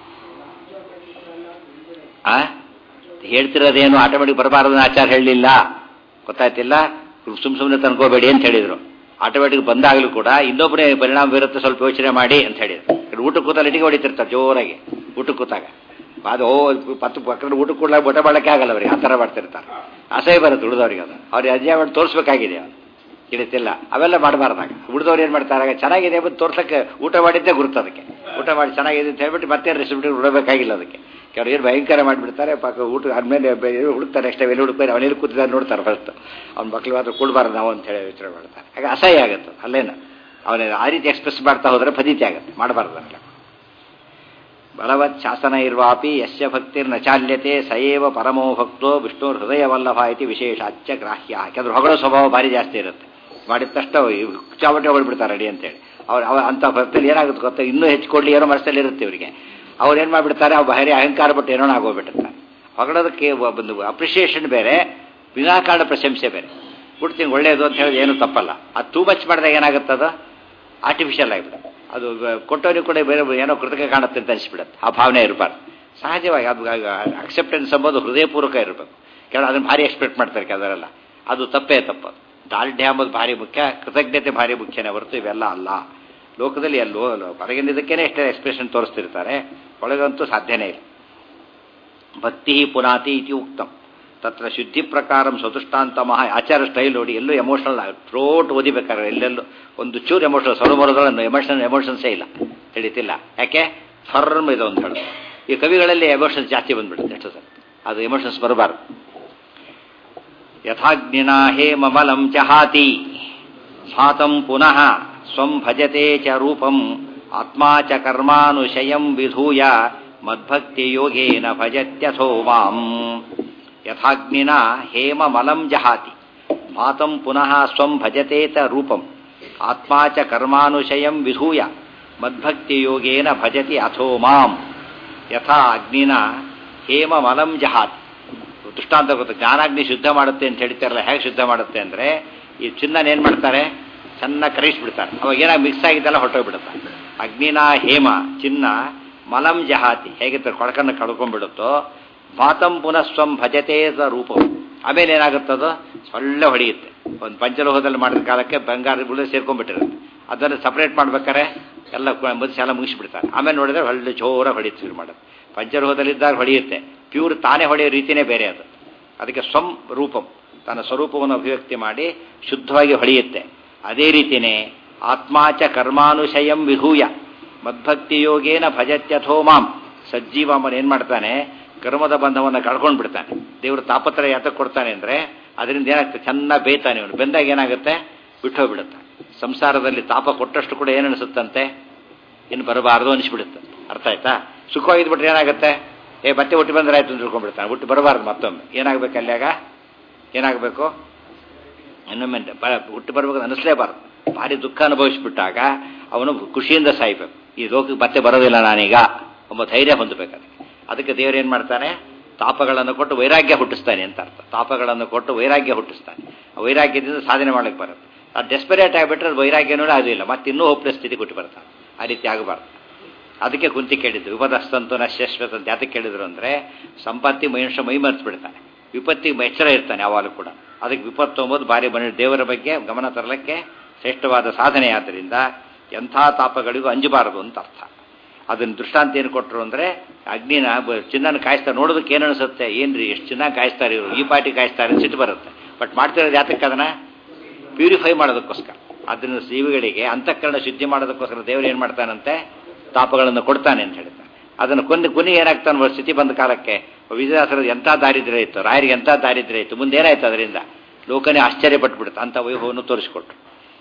ಆ ಹೇಳ್ತಿರೋದೇನು ಆಟೋಮೆಟಿಕ್ ಬರಬಾರದು ಆಚಾರ ಹೇಳಲಿಲ್ಲ ಗೊತ್ತಾಯ್ತಿಲ್ಲ ಸುಮ್ ಸುಮ್ಮನೆ ತನ್ಕೋಬೇಡಿ ಅಂತ ಹೇಳಿದ್ರು ಆಟೋಮೆಟಿಕ್ ಬಂದಾಗಲೂ ಕೂಡ ಇನ್ನೊಬ್ಬರೇ ಪರಿಣಾಮ ಬೀರುತ್ತೆ ಸ್ವಲ್ಪ ಯೋಚನೆ ಮಾಡಿ ಅಂತ ಹೇಳಿದ್ರು ಇಲ್ಲಿ ಊಟಕ್ಕೆ ಕೂತಲ್ಲಿ ಇಟ್ಟಿಗೆ ಹೊಡಿತಿರ್ತಾರೆ ಜೋರಾಗಿ ಊಟಕ್ಕೆ ಕೂತಾಗ ಅದು ಓ ಪತ್ತು ಪಕ್ಕದ ಊಟಕ್ಕೆ ಕೂಡ ಬೊಟ ಮಾಡಕ್ಕೆ ಆಗಲ್ಲ ಅವ್ರಿಗೆ ಆ ಥರ ಮಾಡ್ತಿರ್ತಾರೆ ಅಸಹ್ಯ ಬರುತ್ತೆ ಉಳಿದವ್ರಿಗೆ ಅದು ಅವ್ರಿಗೆ ಅಜ್ಜ ಮಾಡಿ ತೋರಿಸ್ಬೇಕಾಗಿದೆ ಅದು ತಿಳಿತಿಲ್ಲ ಅವೆಲ್ಲ ಮಾಡಬಾರ್ದಾಗ ಉಳಿದವ್ರು ಏನು ಮಾಡ್ತಾರೆ ಚೆನ್ನಾಗಿದೆ ಬಂದು ತೋರ್ಸಕ್ಕೆ ಊಟ ಮಾಡಿದ್ದೇ ಗುರುತು ಅದಕ್ಕೆ ಊಟ ಮಾಡಿ ಚೆನ್ನಾಗಿದೆ ಅಂತ ಹೇಳ್ಬಿಟ್ಟು ಮತ್ತೆ ರೆಸಿಪಿ ಉಡಬೇಕಾಗಿಲ್ಲ ಅದಕ್ಕೆ ಕೆಲವ್ರು ಏನು ಭಯಂಕರ ಮಾಡಿಬಿಡ್ತಾರೆ ಪಾಕ ಊಟ ಆದ್ಮೇಲೆ ಬೆ- ಹುಡುಕ್ತಾರೆ ಅಷ್ಟೇ ಎಲ್ಲಿ ಹುಡುಕ್ತಾರೆ ಅವನೆಲ್ಲಿ ಕೂತಿದ್ದಾರೆ ನೋಡ್ತಾರೆ ಫಸ್ಟ್ ಅವ್ನ ಮಕ್ಳು ಮಾತ್ರ ಕೊಡಬಾರ್ದು ನಾವು ಅಂತ ಹೇಳಿ ಯೋಚನೆ ಮಾಡ್ತಾರೆ ಹಾಗೆ ಅಸಹ್ಯ ಆಗುತ್ತೆ ಅಲ್ಲೇನು ಅವನ ಆ ರೀತಿ ಎಕ್ಸ್ಪ್ರೆಸ್ ಮಾಡ್ತಾ ಹೋದ್ರೆ ಫಜಿತಿ ಆಗುತ್ತೆ ಮಾಡಬಾರ್ದು ಅದಕ್ಕೆ ಬಲವತ್ ಶಾಸನ ಇರ್ವಾಪಿ ಯಸ್ಯ ಭಕ್ತಿರ್ನ ಚಾಲ್ಯತೆ ಸಯೇವ ಪರಮೋ ಭಕ್ತೋ ವಿಷ್ಣು ಹೃದಯವಲ್ಲಭ ಇತಿ ವಿಶೇಷಾಚ್ಯ ಗ್ರಾಹ್ಯ ಯಾಕಂದ್ರೆ ಹೊಗಳೋ ಸ್ವಭಾವ ಭಾರಿ ಜಾಸ್ತಿ ಇರುತ್ತೆ ಮಾಡಿದ ತಕ್ಷಣ ಚಾವಟಿ ಹೊಗಳ್ಬಿಡ್ತಾರೆ ಅಡಿ ಅಂತೇಳಿ ಅವ್ರು ಅವ ಅಂಥ ಭಕ್ತಲ್ಲಿ ಏನಾಗುತ್ತೆ ಗೊತ್ತಾ ಇನ್ನೂ ಹೆಚ್ಚು ಕೊಡ್ಲಿ ಏನೋ ಮನಸ್ಸಲ್ಲಿ ಇರುತ್ತೆ ಇವರಿಗೆ ಅವ್ರು ಏನು ಮಾಡಿಬಿಡ್ತಾರೆ ಅವು ಭಾರಿ ಅಹಂಕಾರ ಬಿಟ್ಟು ಏನೋ ಆಗೋಗ್ಬಿಟ್ಟಿರ್ತಾರೆ ಹೊಗಳೋದಕ್ಕೆ ಒಂದು ಅಪ್ರಿಷಿಯೇಷನ್ ಬೇರೆ ವಿನಾಕಾರಣ ಪ್ರಶಂಸೆ ಬೇರೆ ಬಿಡ್ತೀನಿ ಒಳ್ಳೇದು ಅಂತ ಹೇಳಿ ಏನು ತಪ್ಪಲ್ಲ ಅದು ಟೂ ಮಚ್ ಮಾಡಿದಾಗ ಏನಾಗುತ್ತದ ಆರ್ಟಿಫಿಷಿಯಲ್ ಆಗಿಬಿಡುತ್ತೆ ಅದು ಕೊಟ್ಟವನಿಗೆ ಕೂಡ ಬೇರೆ ಏನೋ ಕೃತಕ ಕಾಣುತ್ತೆ ಅಂತ ಅನಿಸ್ಬಿಡುತ್ತೆ ಆ ಭಾವನೆ ಇರಬಾರ್ದು ಸಹಜವಾಗಿ ಅದು ಅಕ್ಸೆಪ್ಟೆನ್ಸ್ ಎಂಬುದು ಹೃದಯಪೂರ್ವಕ ಇರಬೇಕು ಕೆಲವು ಅದನ್ನು ಭಾರಿ ಎಕ್ಸ್ಪೆಕ್ಟ್ ಮಾಡ್ತಾರೆ ಕೆಲವರೆಲ್ಲ ಅದು ತಪ್ಪೇ ತಪ್ಪು ದಾಲ್ಢ್ಯ ಎಂಬುದು ಭಾರಿ ಮುಖ್ಯ ಕೃತಜ್ಞತೆ ಭಾರಿ ಮುಖ್ಯನೇ ಹೊರತು ಇವೆಲ್ಲ ಅಲ್ಲ ಲೋಕದಲ್ಲಿ ಎಲ್ಲೋ ಹೊರಗಿನಿದ್ದಕ್ಕೇನೆ ಎಷ್ಟೇ ಎಕ್ಸ್ಪ್ರೆಷನ್ ತೋರಿಸ್ತಿರ್ತಾರೆ ಒಳಗಂತೂ ಸಾಧ್ಯನೇ ಇಲ್ಲ ಭಕ್ತಿ ಪುನಾತಿ ಇತಿ ಉಕ್ತಂ ತತ್ರ ಶುದ್ಧಿ ಪ್ರಕಾರಂ ಸ್ವತುಷ್ಟಾಂತ ಮಹಾ ಆಚಾರ ಸ್ಟೈಲ್ ನೋಡಿ ಎಲ್ಲೂ ಎಮೋಷನಲ್ ಥ್ರೋಟ್ ಓದಿಬೇಕಾದ್ರೆ ಎಲ್ಲೆಲ್ಲೂ ಒಂದು ಚೂರು ಎಮೋಷನಲ್ ಸರೋಮರದೊಳಗೆ ಎಮೋಷನ್ ಎಮೋಷನ್ಸೇ ಇಲ್ಲ ತಿಳಿತಿಲ್ಲ ಯಾಕೆ ಫರ್ಮ್ ಇದೆ ಅಂತ ಹೇಳೋದು ಈ ಕವಿಗಳಲ್ಲಿ ಎಮೋಷನ್ಸ್ ಜಾಸ್ತಿ ಬಂದ್ಬಿಡುತ್ತೆ ಎಷ್ಟು ಸರ್ ಅದು ಎಮೋಷನ್ಸ್ ಬರಬಾರ್ದು ಯಥಾಗ್ನಿನಾ ಹೇಮಮಲಂ ಚಹಾತಿ ಸ್ವಾತಂ ಪುನಃ ಸ್ವಂ ಭಜತೆ ಚ ರೂಪಂ ಆತ್ಮಾ ಚ ಕರ್ಮಾನುಶಯಂ ವಿಧೂಯ ಮದ್ಭಕ್ತಿಯೋಗೇನ ಭಜತ್ಯಥೋ ಮಾಂ ಯಥಾಗ್ನಿನ ಹೇಮಮಲಂ ಜಹಾತಿ ಮಾತಂ ಪುನಃ ಸ್ವಂ ಭಜತೆ ಚ ರೂಪಂ ಆತ್ಮಾ ಚ ಕರ್ಮಾನುಶಯಂ ವಿಧೂಯ ಮದ್ಭಕ್ತಿಯೋಗೇನ ಭಜತಿ ಅಥೋ ಮಾಂ ಯಥಾ ಅಗ್ನಿನ ಹೇಮಮಲಂ ಜಹಾತಿ ದೃಷ್ಟಾಂತ ಗೊತ್ತು ಜ್ಞಾನಾಗ್ನಿ ಶುದ್ಧ ಮಾಡುತ್ತೆ ಅಂತ ಹೇಳ್ತಾರಲ್ಲ ಹೇಗೆ ಶುದ್ಧ ಮಾಡುತ್ತೆ ಅಂದರೆ ಈ ಚಿನ್ನನ ಏನು ಮಾಡ್ತಾರೆ ಚೆನ್ನಾಗಿ ಕರಗಿಸ್ಬಿಡ್ತಾರೆ ಅವಾಗ ಏನಾಗಿ ಮಿಕ್ಸ್ ಆಗಿದ್ದೆಲ್ಲ ಹೊರಟೋಗ್ಬಿಡುತ್ತೆ ಅಗ್ನಿನ ಹೇಮ ಚಿನ್ನ ಮಲಂ ಜಹಾತಿ ಹೇಗಿರ್ತಾರೆ ಕೊಳಕನ್ನು ಕಳ್ಕೊಂಡ್ಬಿಡುತ್ತೋ ಮಾತಂ ಪುನಃ ಸ್ವಂ ಭಜತೆ ರೂಪಂ ಆಮೇಲೆ ಏನಾಗುತ್ತದೋ ಸೊಳ್ಳೆ ಹೊಡೆಯುತ್ತೆ ಒಂದು ಪಂಚಲೋಹದಲ್ಲಿ ಮಾಡಿದ ಕಾಲಕ್ಕೆ ಬಂಗಾರ ಬುಳ್ಳೆ ಸೇರ್ಕೊಂಡ್ಬಿಟ್ಟಿರುತ್ತೆ ಅದನ್ನು ಸಪ್ರೇಟ್ ಮಾಡ್ಬೇಕಾರೆ ಎಲ್ಲ ಮುಗಿಸಿ ಎಲ್ಲ ಮುಗಿಸ್ಬಿಡ್ತಾರೆ ಆಮೇಲೆ ನೋಡಿದ್ರೆ ಒಳ್ಳೆ ಜೋರ ಹೊಡೆಯುತ್ತೆ ಶುರು ಮಾಡೋದು ಪಂಚಲೋಹದಲ್ಲಿದ್ದಾಗ ಹೊಡೆಯುತ್ತೆ ಪ್ಯೂರ್ ತಾನೇ ಹೊಡೆಯೋ ರೀತಿಯೇ ಬೇರೆ ಅದು ಅದಕ್ಕೆ ಸ್ವಂ ರೂಪಂ ತನ್ನ ಸ್ವರೂಪವನ್ನು ಅಭಿವ್ಯಕ್ತಿ ಮಾಡಿ ಶುದ್ಧವಾಗಿ ಹೊಳೆಯುತ್ತೆ ಅದೇ ರೀತಿಯೇ ಆತ್ಮಾಚ ಕರ್ಮಾನುಶಯಂ ವಿಹೂಯ ಮದ್ಭಕ್ತಿ ಯೋಗೇನ ಭಜತ್ಯಥೋ ಮಾಂ ಸಜ್ಜೀವಾಮನ್ ಏನು ಮಾಡ್ತಾನೆ ಕರ್ಮದ ಬಂಧವನ್ನು ಕಳ್ಕೊಂಡು ಬಿಡ್ತಾನೆ ದೇವರು ತಾಪತ್ರ ಯಾತಕ್ಕೆ ಕೊಡ್ತಾನೆ ಅಂದರೆ ಅದರಿಂದ ಏನಾಗ್ತದೆ ಚೆನ್ನಾಗಿ ಬೇಯ್ತಾನೆ ಇವನು ಬೆಂದಾಗ ಏನಾಗುತ್ತೆ ಬಿಟ್ಟೋಗ್ಬಿಡುತ್ತೆ ಸಂಸಾರದಲ್ಲಿ ತಾಪ ಕೊಟ್ಟಷ್ಟು ಕೂಡ ಏನು ಅನಿಸುತ್ತಂತೆ ಇನ್ನು ಬರಬಾರ್ದು ಅನಿಸ್ಬಿಡುತ್ತೆ ಅರ್ಥ ಆಯ್ತಾ ಸುಖವಾಗಿದ್ಬಿಟ್ರೆ ಏನಾಗುತ್ತೆ ಏ ಮತ್ತೆ ಹುಟ್ಟಿ ಬಂದ್ರೆ ಆಯ್ತು ಅಂತ ತಿಳ್ಕೊಂಡ್ಬಿಡ್ತಾನೆ ಹುಟ್ಟಿ ಬರಬಾರ್ದು ಮತ್ತೊಮ್ಮೆ ಏನಾಗಬೇಕು ಅಲ್ಲಾಗ ಏನಾಗಬೇಕು ಇನ್ನೊಮ್ಮೆ ಬ- ಹುಟ್ಟಿ ಬರ್ಬೇಕು ಅನಿಸ್ಲೇಬಾರ್ದು ಭಾರಿ ದುಃಖ ಅನುಭವಿಸ್ಬಿಟ್ಟಾಗ ಅವನು ಖುಷಿಯಿಂದ ಸಾಯ್ಬೇಕು ಈ ಲೋಕಕ್ಕೆ ಮತ್ತೆ ಬರೋದಿಲ್ಲ ನಾನೀಗ ಒಬ್ಬ ಧೈರ್ಯ ಹೊಂದಬೇಕಾದ್ರೆ ಅದಕ್ಕೆ ದೇವರು ಏನು ಮಾಡ್ತಾನೆ ತಾಪಗಳನ್ನು ಕೊಟ್ಟು ವೈರಾಗ್ಯ ಹುಟ್ಟಿಸ್ತಾನೆ ಅಂತ ಅರ್ಥ ತಾಪಗಳನ್ನು ಕೊಟ್ಟು ವೈರಾಗ್ಯ ಹುಟ್ಟಿಸ್ತಾನೆ ಆ ವೈರಾಗ್ಯದಿಂದ ಸಾಧನೆ ಮಾಡಕ್ಕೆ ಬರುತ್ತೆ ಅದು ಡೆಸ್ಪರೇಟ್ ಆಗಿಬಿಟ್ರೆ ಅದು ವೈರಾಗ್ಯನೂ ಅದು ಇಲ್ಲ ಮತ್ತೆ ಇನ್ನೂ ಹೋಪ್ಲೆಸ್ ಸ್ಥಿತಿ ಕೊಟ್ಟು ಬರ್ತಾನೆ ಆ ರೀತಿ ಆಗಬಾರ್ದು ಅದಕ್ಕೆ ಕುಂತಿ ಕೇಳಿದ್ದು ವಿಪದಸ್ತಂತು ನ ಶಾಶ್ವತ ಅಂತ ಯಾತಕ್ಕೆ ಕೇಳಿದ್ರು ಅಂದರೆ ಸಂಪತ್ತಿ ಮನುಷ್ಯ ಮೈ ಮರೆತು ಬಿಡ್ತಾನೆ ವಿಪತ್ತಿಗೆ ಎಚ್ಚರ ಇರ್ತಾನೆ ಯಾವಾಗಲೂ ಕೂಡ ಅದಕ್ಕೆ ವಿಪತ್ತು ಎಂಬುದು ಭಾರಿ ಬನ ದೇವರ ಬಗ್ಗೆ ಗಮನ ತರಲಿಕ್ಕೆ ಶ್ರೇಷ್ಠವಾದ ಸಾಧನೆ ಆದ್ದರಿಂದ ಎಂಥ ತಾಪಗಳಿಗೂ ಅಂಜಬಾರದು ಅಂತ ಅರ್ಥ ಅದನ್ನ ದೃಷ್ಟಾಂತ ಏನು ಕೊಟ್ಟರು ಅಂದರೆ ಅಗ್ನಿನ ಬ- ಚಿನ್ನನ ಕಾಯಿಸ್ತಾರೆ ನೋಡೋದಕ್ಕೆ ಏನು ಅನಿಸುತ್ತೆ ಏನ್ರಿ ಎಷ್ಟು ಚೆನ್ನಾಗಿ ಕಾಯಿಸ್ತಾರೆ ಇವರು ಈ ಪಾಟಿ ಕಾಯಿಸ್ತಾರೆ ಅಂತ ಸಿಟ್ಟು ಬರುತ್ತೆ ಬಟ್ ಮಾಡ್ತಿರೋದು ಯಾತಕ್ಕೆ ಅದನ್ನ ಪ್ಯೂರಿಫೈ ಮಾಡೋದಕ್ಕೋಸ್ಕರ ಅದನ್ನು ಜೀವಿಗಳಿಗೆ ಅಂತಃಕರಣ ಶುದ್ಧಿ ಮಾಡೋದಕ್ಕೋಸ್ಕರ ದೇವರು ಏನು ಮಾಡ್ತಾನಂತೆ ತಾಪಗಳನ್ನು ಕೊಡ್ತಾನೆ ಅಂತ ಹೇಳ್ತಾನೆ ಅದನ್ನು ಕೊಂದು ಕೊನೆ ಏನಾಗ್ತಾನೆ ಒಂದು ಸ್ಥಿತಿ ಬಂದ ಕಾಲಕ್ಕೆ ವಿಜಯದಾಸರದ ಎಂಥ ದಾರಿದ್ರ್ಯ ಇತ್ತು ರಾಯರಿಗೆ ಎಂಥ ದಾರಿದ್ರ್ಯ ಇತ್ತು ಮುಂದೆ ಏನಾಯ್ತು ಅದರಿಂದ ಲೋಕನೇ ಆಶ್ಚರ್ಯಪಟ್ಬಿಡುತ್ತೆ ಅಂಥ ವೈಭವವನ್ನು ತೋರಿಸಿಕೊಟ್ರು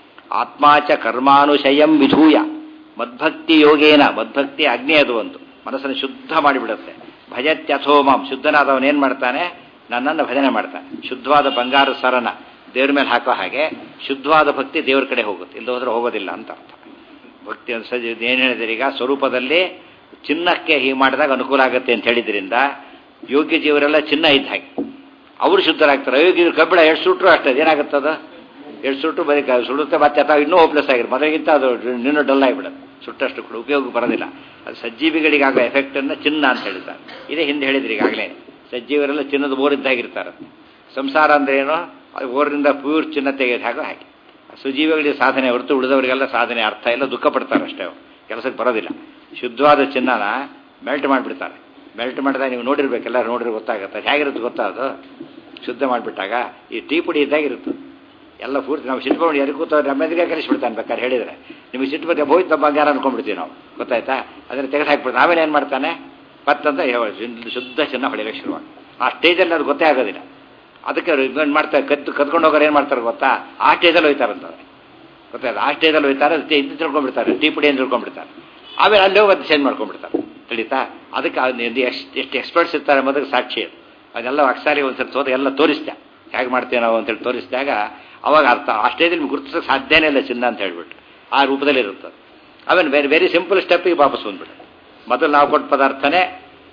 ಆತ್ಮಾಚ ಕರ್ಮಾನುಶಯಂ ವಿಧೂಯ ಮದ್ಭಕ್ತಿ ಯೋಗೇನ ಮದ್ಭಕ್ತಿ ಅಗ್ನಿ ಅದು ಒಂದು ಮನಸ್ಸನ್ನು ಶುದ್ಧ ಮಾಡಿಬಿಡುತ್ತೆ ಭಜತ್ಯಥೋ ಮಾಂ ಶುದ್ಧನಾದವನು ಏನು ಮಾಡ್ತಾನೆ ನನ್ನನ್ನು ಭಜನೆ ಮಾಡ್ತಾನೆ ಶುದ್ಧವಾದ ಬಂಗಾರ ಸರನ ದೇವ್ರ ಮೇಲೆ ಹಾಕೋ ಹಾಗೆ ಶುದ್ಧವಾದ ಭಕ್ತಿ ದೇವ್ರ ಕಡೆ ಹೋಗುತ್ತೆ ಇಲ್ಲ ಹೋದ್ರೆ ಹೋಗೋದಿಲ್ಲ ಅಂತ ಅರ್ಥ ಭಕ್ತಿ ಸಜ ಏನು ಹೇಳಿದ್ರೆ ಈಗ ಸ್ವರೂಪದಲ್ಲಿ ಚಿನ್ನಕ್ಕೆ ಹೀಗೆ ಮಾಡಿದಾಗ ಅನುಕೂಲ ಆಗುತ್ತೆ ಅಂತ ಹೇಳಿದ್ರಿಂದ ಯೋಗ್ಯ ಜೀವರೆಲ್ಲ ಚಿನ್ನ ಇದ್ದ ಹಾಗೆ ಅವರು ಶುದ್ಧರಾಗ್ತಾರೆ ಅಯೋಗ್ಯರು ಕಬ್ಬಿಣ ಎಷ್ಟು ಸುಟ್ಟರು ಅಷ್ಟೇ ಏನಾಗುತ್ತದ ಎಷ್ಟು ಸುಟ್ಟು ಬರೀ ಕ- ಸುಡುತ್ತೆ ಮತ್ತೆ ಅಥವಾ ಇನ್ನೂ ಹೋಪ್ಲೆಸ್ ಆಗಿರು ಮೊದಲಿಗಿಂತ ಅದು ಇನ್ನೂ ಡಲ್ ಆಗಿಬಿಡುತ್ತೆ ಸುಟ್ಟಷ್ಟು ಕೂಡ ಉಪಯೋಗ ಬರೋದಿಲ್ಲ ಅದು ಸಜ್ಜೀವಿಗಳಿಗಾಗೋ ಎಫೆಕ್ಟನ್ನು ಚಿನ್ನ ಅಂತ ಹೇಳ್ತಾರೆ ಇದೇ ಹಿಂದೆ ಹೇಳಿದ್ರಿ ಈಗಾಗಲೇ ಸಜ್ಜೀವರೆಲ್ಲ ಚಿನ್ನದ ಬೋರಿದ್ದಾಗಿರ್ತಾರೆ ಸಂಸಾರ ಅಂದ್ರೆ ಏನು ಅದು ಓರಿಂದ ಪ್ಯೂರ್ ಚಿನ್ನ ತೆಗೆದು ಹಾಕೋ ಹಾಗೆ ಸುಜೀವಿಗಳಿಗೆ ಸಾಧನೆ ಹೊರತು ಉಳಿದವರಿಗೆಲ್ಲ ಸಾಧನೆ ಅರ್ಥ ಇಲ್ಲ ದುಃಖ ಪಡ್ತಾರೆ ಅಷ್ಟೇ ಅವ್ರು. ಕೆಲಸಕ್ಕೆ ಬರೋದಿಲ್ಲ ಶುದ್ಧವಾದ ಚಿನ್ನನ ಮೆಲ್ಟ್ ಮಾಡಿಬಿಡ್ತಾರೆ ಮೆಲ್ಟ್ ಮಾಡಿದಾಗ ನೀವು ನೋಡಿರ್ಬೇಕು ಎಲ್ಲರೂ ನೋಡಿದ್ರೆ ಗೊತ್ತಾಗುತ್ತೆ ಅದು ಹೇಗಿರುತ್ತೆ ಗೊತ್ತಾ ಅದು ಶುದ್ಧ ಮಾಡಿಬಿಟ್ಟಾಗ ಈ ಟೀ ಪುಡಿ ಇದ್ದಾಗ ಇರುತ್ತೆ ಎಲ್ಲ ಪೂರ್ತಿ ನಾವು ಸಿಟ್ಟು ಮಾಡಿ ಎಲ್ಲಿ ಕೂತ ನಮ್ಮ ಎದುರಿಗೆ ಕಲಿಸ್ಬಿಡ್ತಾನೆ ಬೇಕಾದ್ರೆ ಹೇಳಿದರೆ ನಿಮಗೆ ಸಿಟ್ಟು ಬಗ್ಗೆ ಹೋಯ್ತು ನಮ್ಮ ಬಂಗಾರ ಅನ್ಕೊಂಡ್ಬಿಡ್ತೀವಿ ನಾವು ಗೊತ್ತಾಯ್ತಾ ಅದನ್ನು ತೆಗೆದು ಹಾಕ್ಬಿಡ್ತಾನೆ ಆಮೇಲೆ ಏನು ಮಾಡ್ತಾನೆ ಪತ್ತಂತ ಶುದ್ಧ ಚಿನ್ನ ಹೊಡೆಯಲಿಕ್ಕೆ ಶುರುವಾಗಿ ಆ ಸ್ಟೇಜಲ್ಲಿ ಅದು ಗೊತ್ತೇ ಆಗೋದಿಲ್ಲ ಅದಕ್ಕೆ ಅವ್ರು ಏನು ಮಾಡ್ತಾರೆ ಕತ್ತು ಕತ್ಕೊಂಡು ಹೋಗೋರು ಏನು ಮಾಡ್ತಾರೆ ಗೊತ್ತಾ ಆ ಸ್ಟೇಜಲ್ಲಿ ಹೋಯ್ತಾರಂತಾರೆ ಗೊತ್ತಾಯ್ತು ಆ ಸ್ಟೇಜಲ್ಲಿ ಹೋಯ್ತಾರೆ ಅದಕ್ಕೆ ಇದು ತಿಳ್ಕೊಂಡ್ಬಿಡ್ತಾರೆ ಟೀ ಪುಡಿ ಅಂತ ತಿಳ್ಕೊಂಡ್ಬಿಡ್ತಾರೆ ಆಮೇಲೆ ಅಲ್ಲಿ ಹೋಗಿ ಅದು ಚೇಂಜ್ ಮಾಡ್ಕೊಂಡ್ಬಿಡ್ತಾರೆ ತಿಳಿತಾ ಅದಕ್ಕೆ ಅದು ಎಷ್ಟು ಎಷ್ಟು ಎಕ್ಸ್ಪರ್ಟ್ಸ್ ಇರ್ತಾರೆ ಎಂಬುದಕ್ಕೆ ಸಾಕ್ಷಿ ಅದು ಅದೆಲ್ಲ ಅಕ್ಸಾರಿ ಒಂದ್ಸರಿ ತೋದ ಎಲ್ಲ ತೋರಿಸ್ದೆ ಹೇಗೆ ಮಾಡ್ತೇವೆ ನಾವು ಅಂತೇಳಿ ತೋರಿಸಿದಾಗ ಅವಾಗ ಅರ್ಥ ಆ ಸ್ಟೇಜಲ್ಲಿ ಗುರುತಿಸೋಕೆ ಸಾಧ್ಯನೇ ಇಲ್ಲ ಚಿನ್ನ ಅಂತ ಹೇಳ್ಬಿಟ್ಟು ಆ ರೂಪದಲ್ಲಿ ಇರುತ್ತೆ ಆಮೇಲೆ ವೆರಿ ವೆರಿ ಸಿಂಪಲ್ ಸ್ಟೆಪ್ಪಿಗೆ ವಾಪಸ್ ಬಂದ್ಬಿಟ್ಟು ಮೊದಲು ನಾವು ಕೊಟ್ಟ ಪದಾರ್ಥನೇ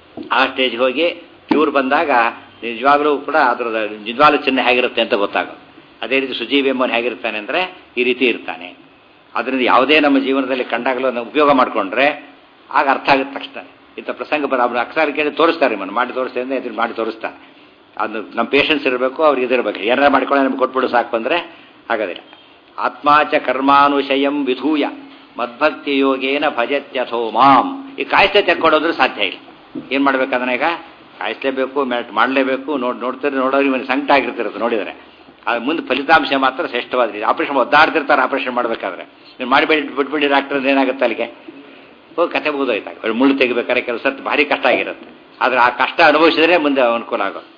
ಆ ಸ್ಟೇಜ್ಗೆ ಹೋಗಿ ಪ್ಯೂರ್ ಬಂದಾಗ ನಿಜವಾಗ್ಲೂ ಕೂಡ ಅದರ ನಿಜವಾಗ್ಲೂ ಚಿನ್ನ ಹೇಗಿರುತ್ತೆ ಅಂತ ಗೊತ್ತಾಗೋದು ಅದೇ ರೀತಿ ಸುಜೀವಿ ಎಂಬನು ಹೇಗಿರ್ತಾನೆ ಅಂದರೆ ಈ ರೀತಿ ಇರ್ತಾನೆ ಅದರಿಂದ ಯಾವುದೇ ನಮ್ಮ ಜೀವನದಲ್ಲಿ ಕಂಡಾಗಲೂ ಅದನ್ನ ಉಪಯೋಗ ಮಾಡಿಕೊಂಡ್ರೆ ಆಗ ಅರ್ಥ ಆಗುತ್ತೆ ತಕ್ಷಣ ಇಂಥ ಪ್ರಸಂಗ ಬರ ಅವ್ರು ಅಕ್ಷರ ಕೇಳಿ ತೋರಿಸ್ತಾರೆ ನಿಮ್ಮನ್ನು ಮಾಡಿ ತೋರಿಸ್ತಾರೆ ಅಂದರೆ ಇದನ್ನು ಮಾಡಿ ತೋರಿಸ್ತಾರೆ ಅದು ನಮ್ಮ ಪೇಷನ್ಸ್ ಇರಬೇಕು ಅವ್ರಿಗೆ ಇದಿರಬೇಕು ಏನಾರ ಮಾಡ್ಕೊಳ್ಳೋ ನಮ್ಗೆ ಕೊಟ್ಬಿಡು ಸಾಕು ಅಂದರೆ ಆಗೋದಿಲ್ಲ ಆತ್ಮಾಚ ಕರ್ಮಾನುಶಯಂ ವಿಧೂಯ ಮದ್ಭಕ್ತಿ ಯೋಗೇನ ಭಜತ್ಯಥೋ ಮಾಂ ಈ ಕಾಯಿಸ್ತಾ ತೆಕ್ಕೊಡೋದ್ರೂ ಸಾಧ್ಯ ಇಲ್ಲ ಏನು ಮಾಡ್ಬೇಕಂದ್ರೆ ಈಗ ಕಾಯಿಸ್ಲೇಬೇಕು ಮೆಲ್ಟ್ ಮಾಡಲೇಬೇಕು ನೋಡಿ ನೋಡ್ತಾರೆ ನೋಡೋರು ಇವನು ಸಂಕಟ ಆಗಿರ್ತಿರುತ್ತೆ ನೋಡಿದರೆ ಅದು ಮುಂದೆ ಫಲಿತಾಂಶ ಮಾತ್ರ ಶ್ರೇಷ್ಠವಾದ ಆಪರೇಷನ್ ಒದ್ದಾಡ್ತಿರ್ತಾರೆ ಆಪರೇಷನ್ ಮಾಡಬೇಕಾದ್ರೆ ನೀವು ಮಾಡಿಬೇಡಿ ಬಿಟ್ಬಿಡಿ ಡಾಕ್ಟರ್ ಏನಾಗುತ್ತೆ ಅಲ್ಲಿಗೆ ಹೋಗಿ ಕತೆ ಮುಗಿದೋಯ್ತಾಗ ಮುಳ್ಳು ತೆಗಿಬೇಕಾದ್ರೆ ಕೆಲಸ ಭಾರಿ ಕಷ್ಟ ಆಗಿರುತ್ತೆ ಆದರೆ ಆ ಕಷ್ಟ ಅನುಭವಿಸಿದ್ರೆ ಮುಂದೆ ಅನುಕೂಲ ಆಗೋದು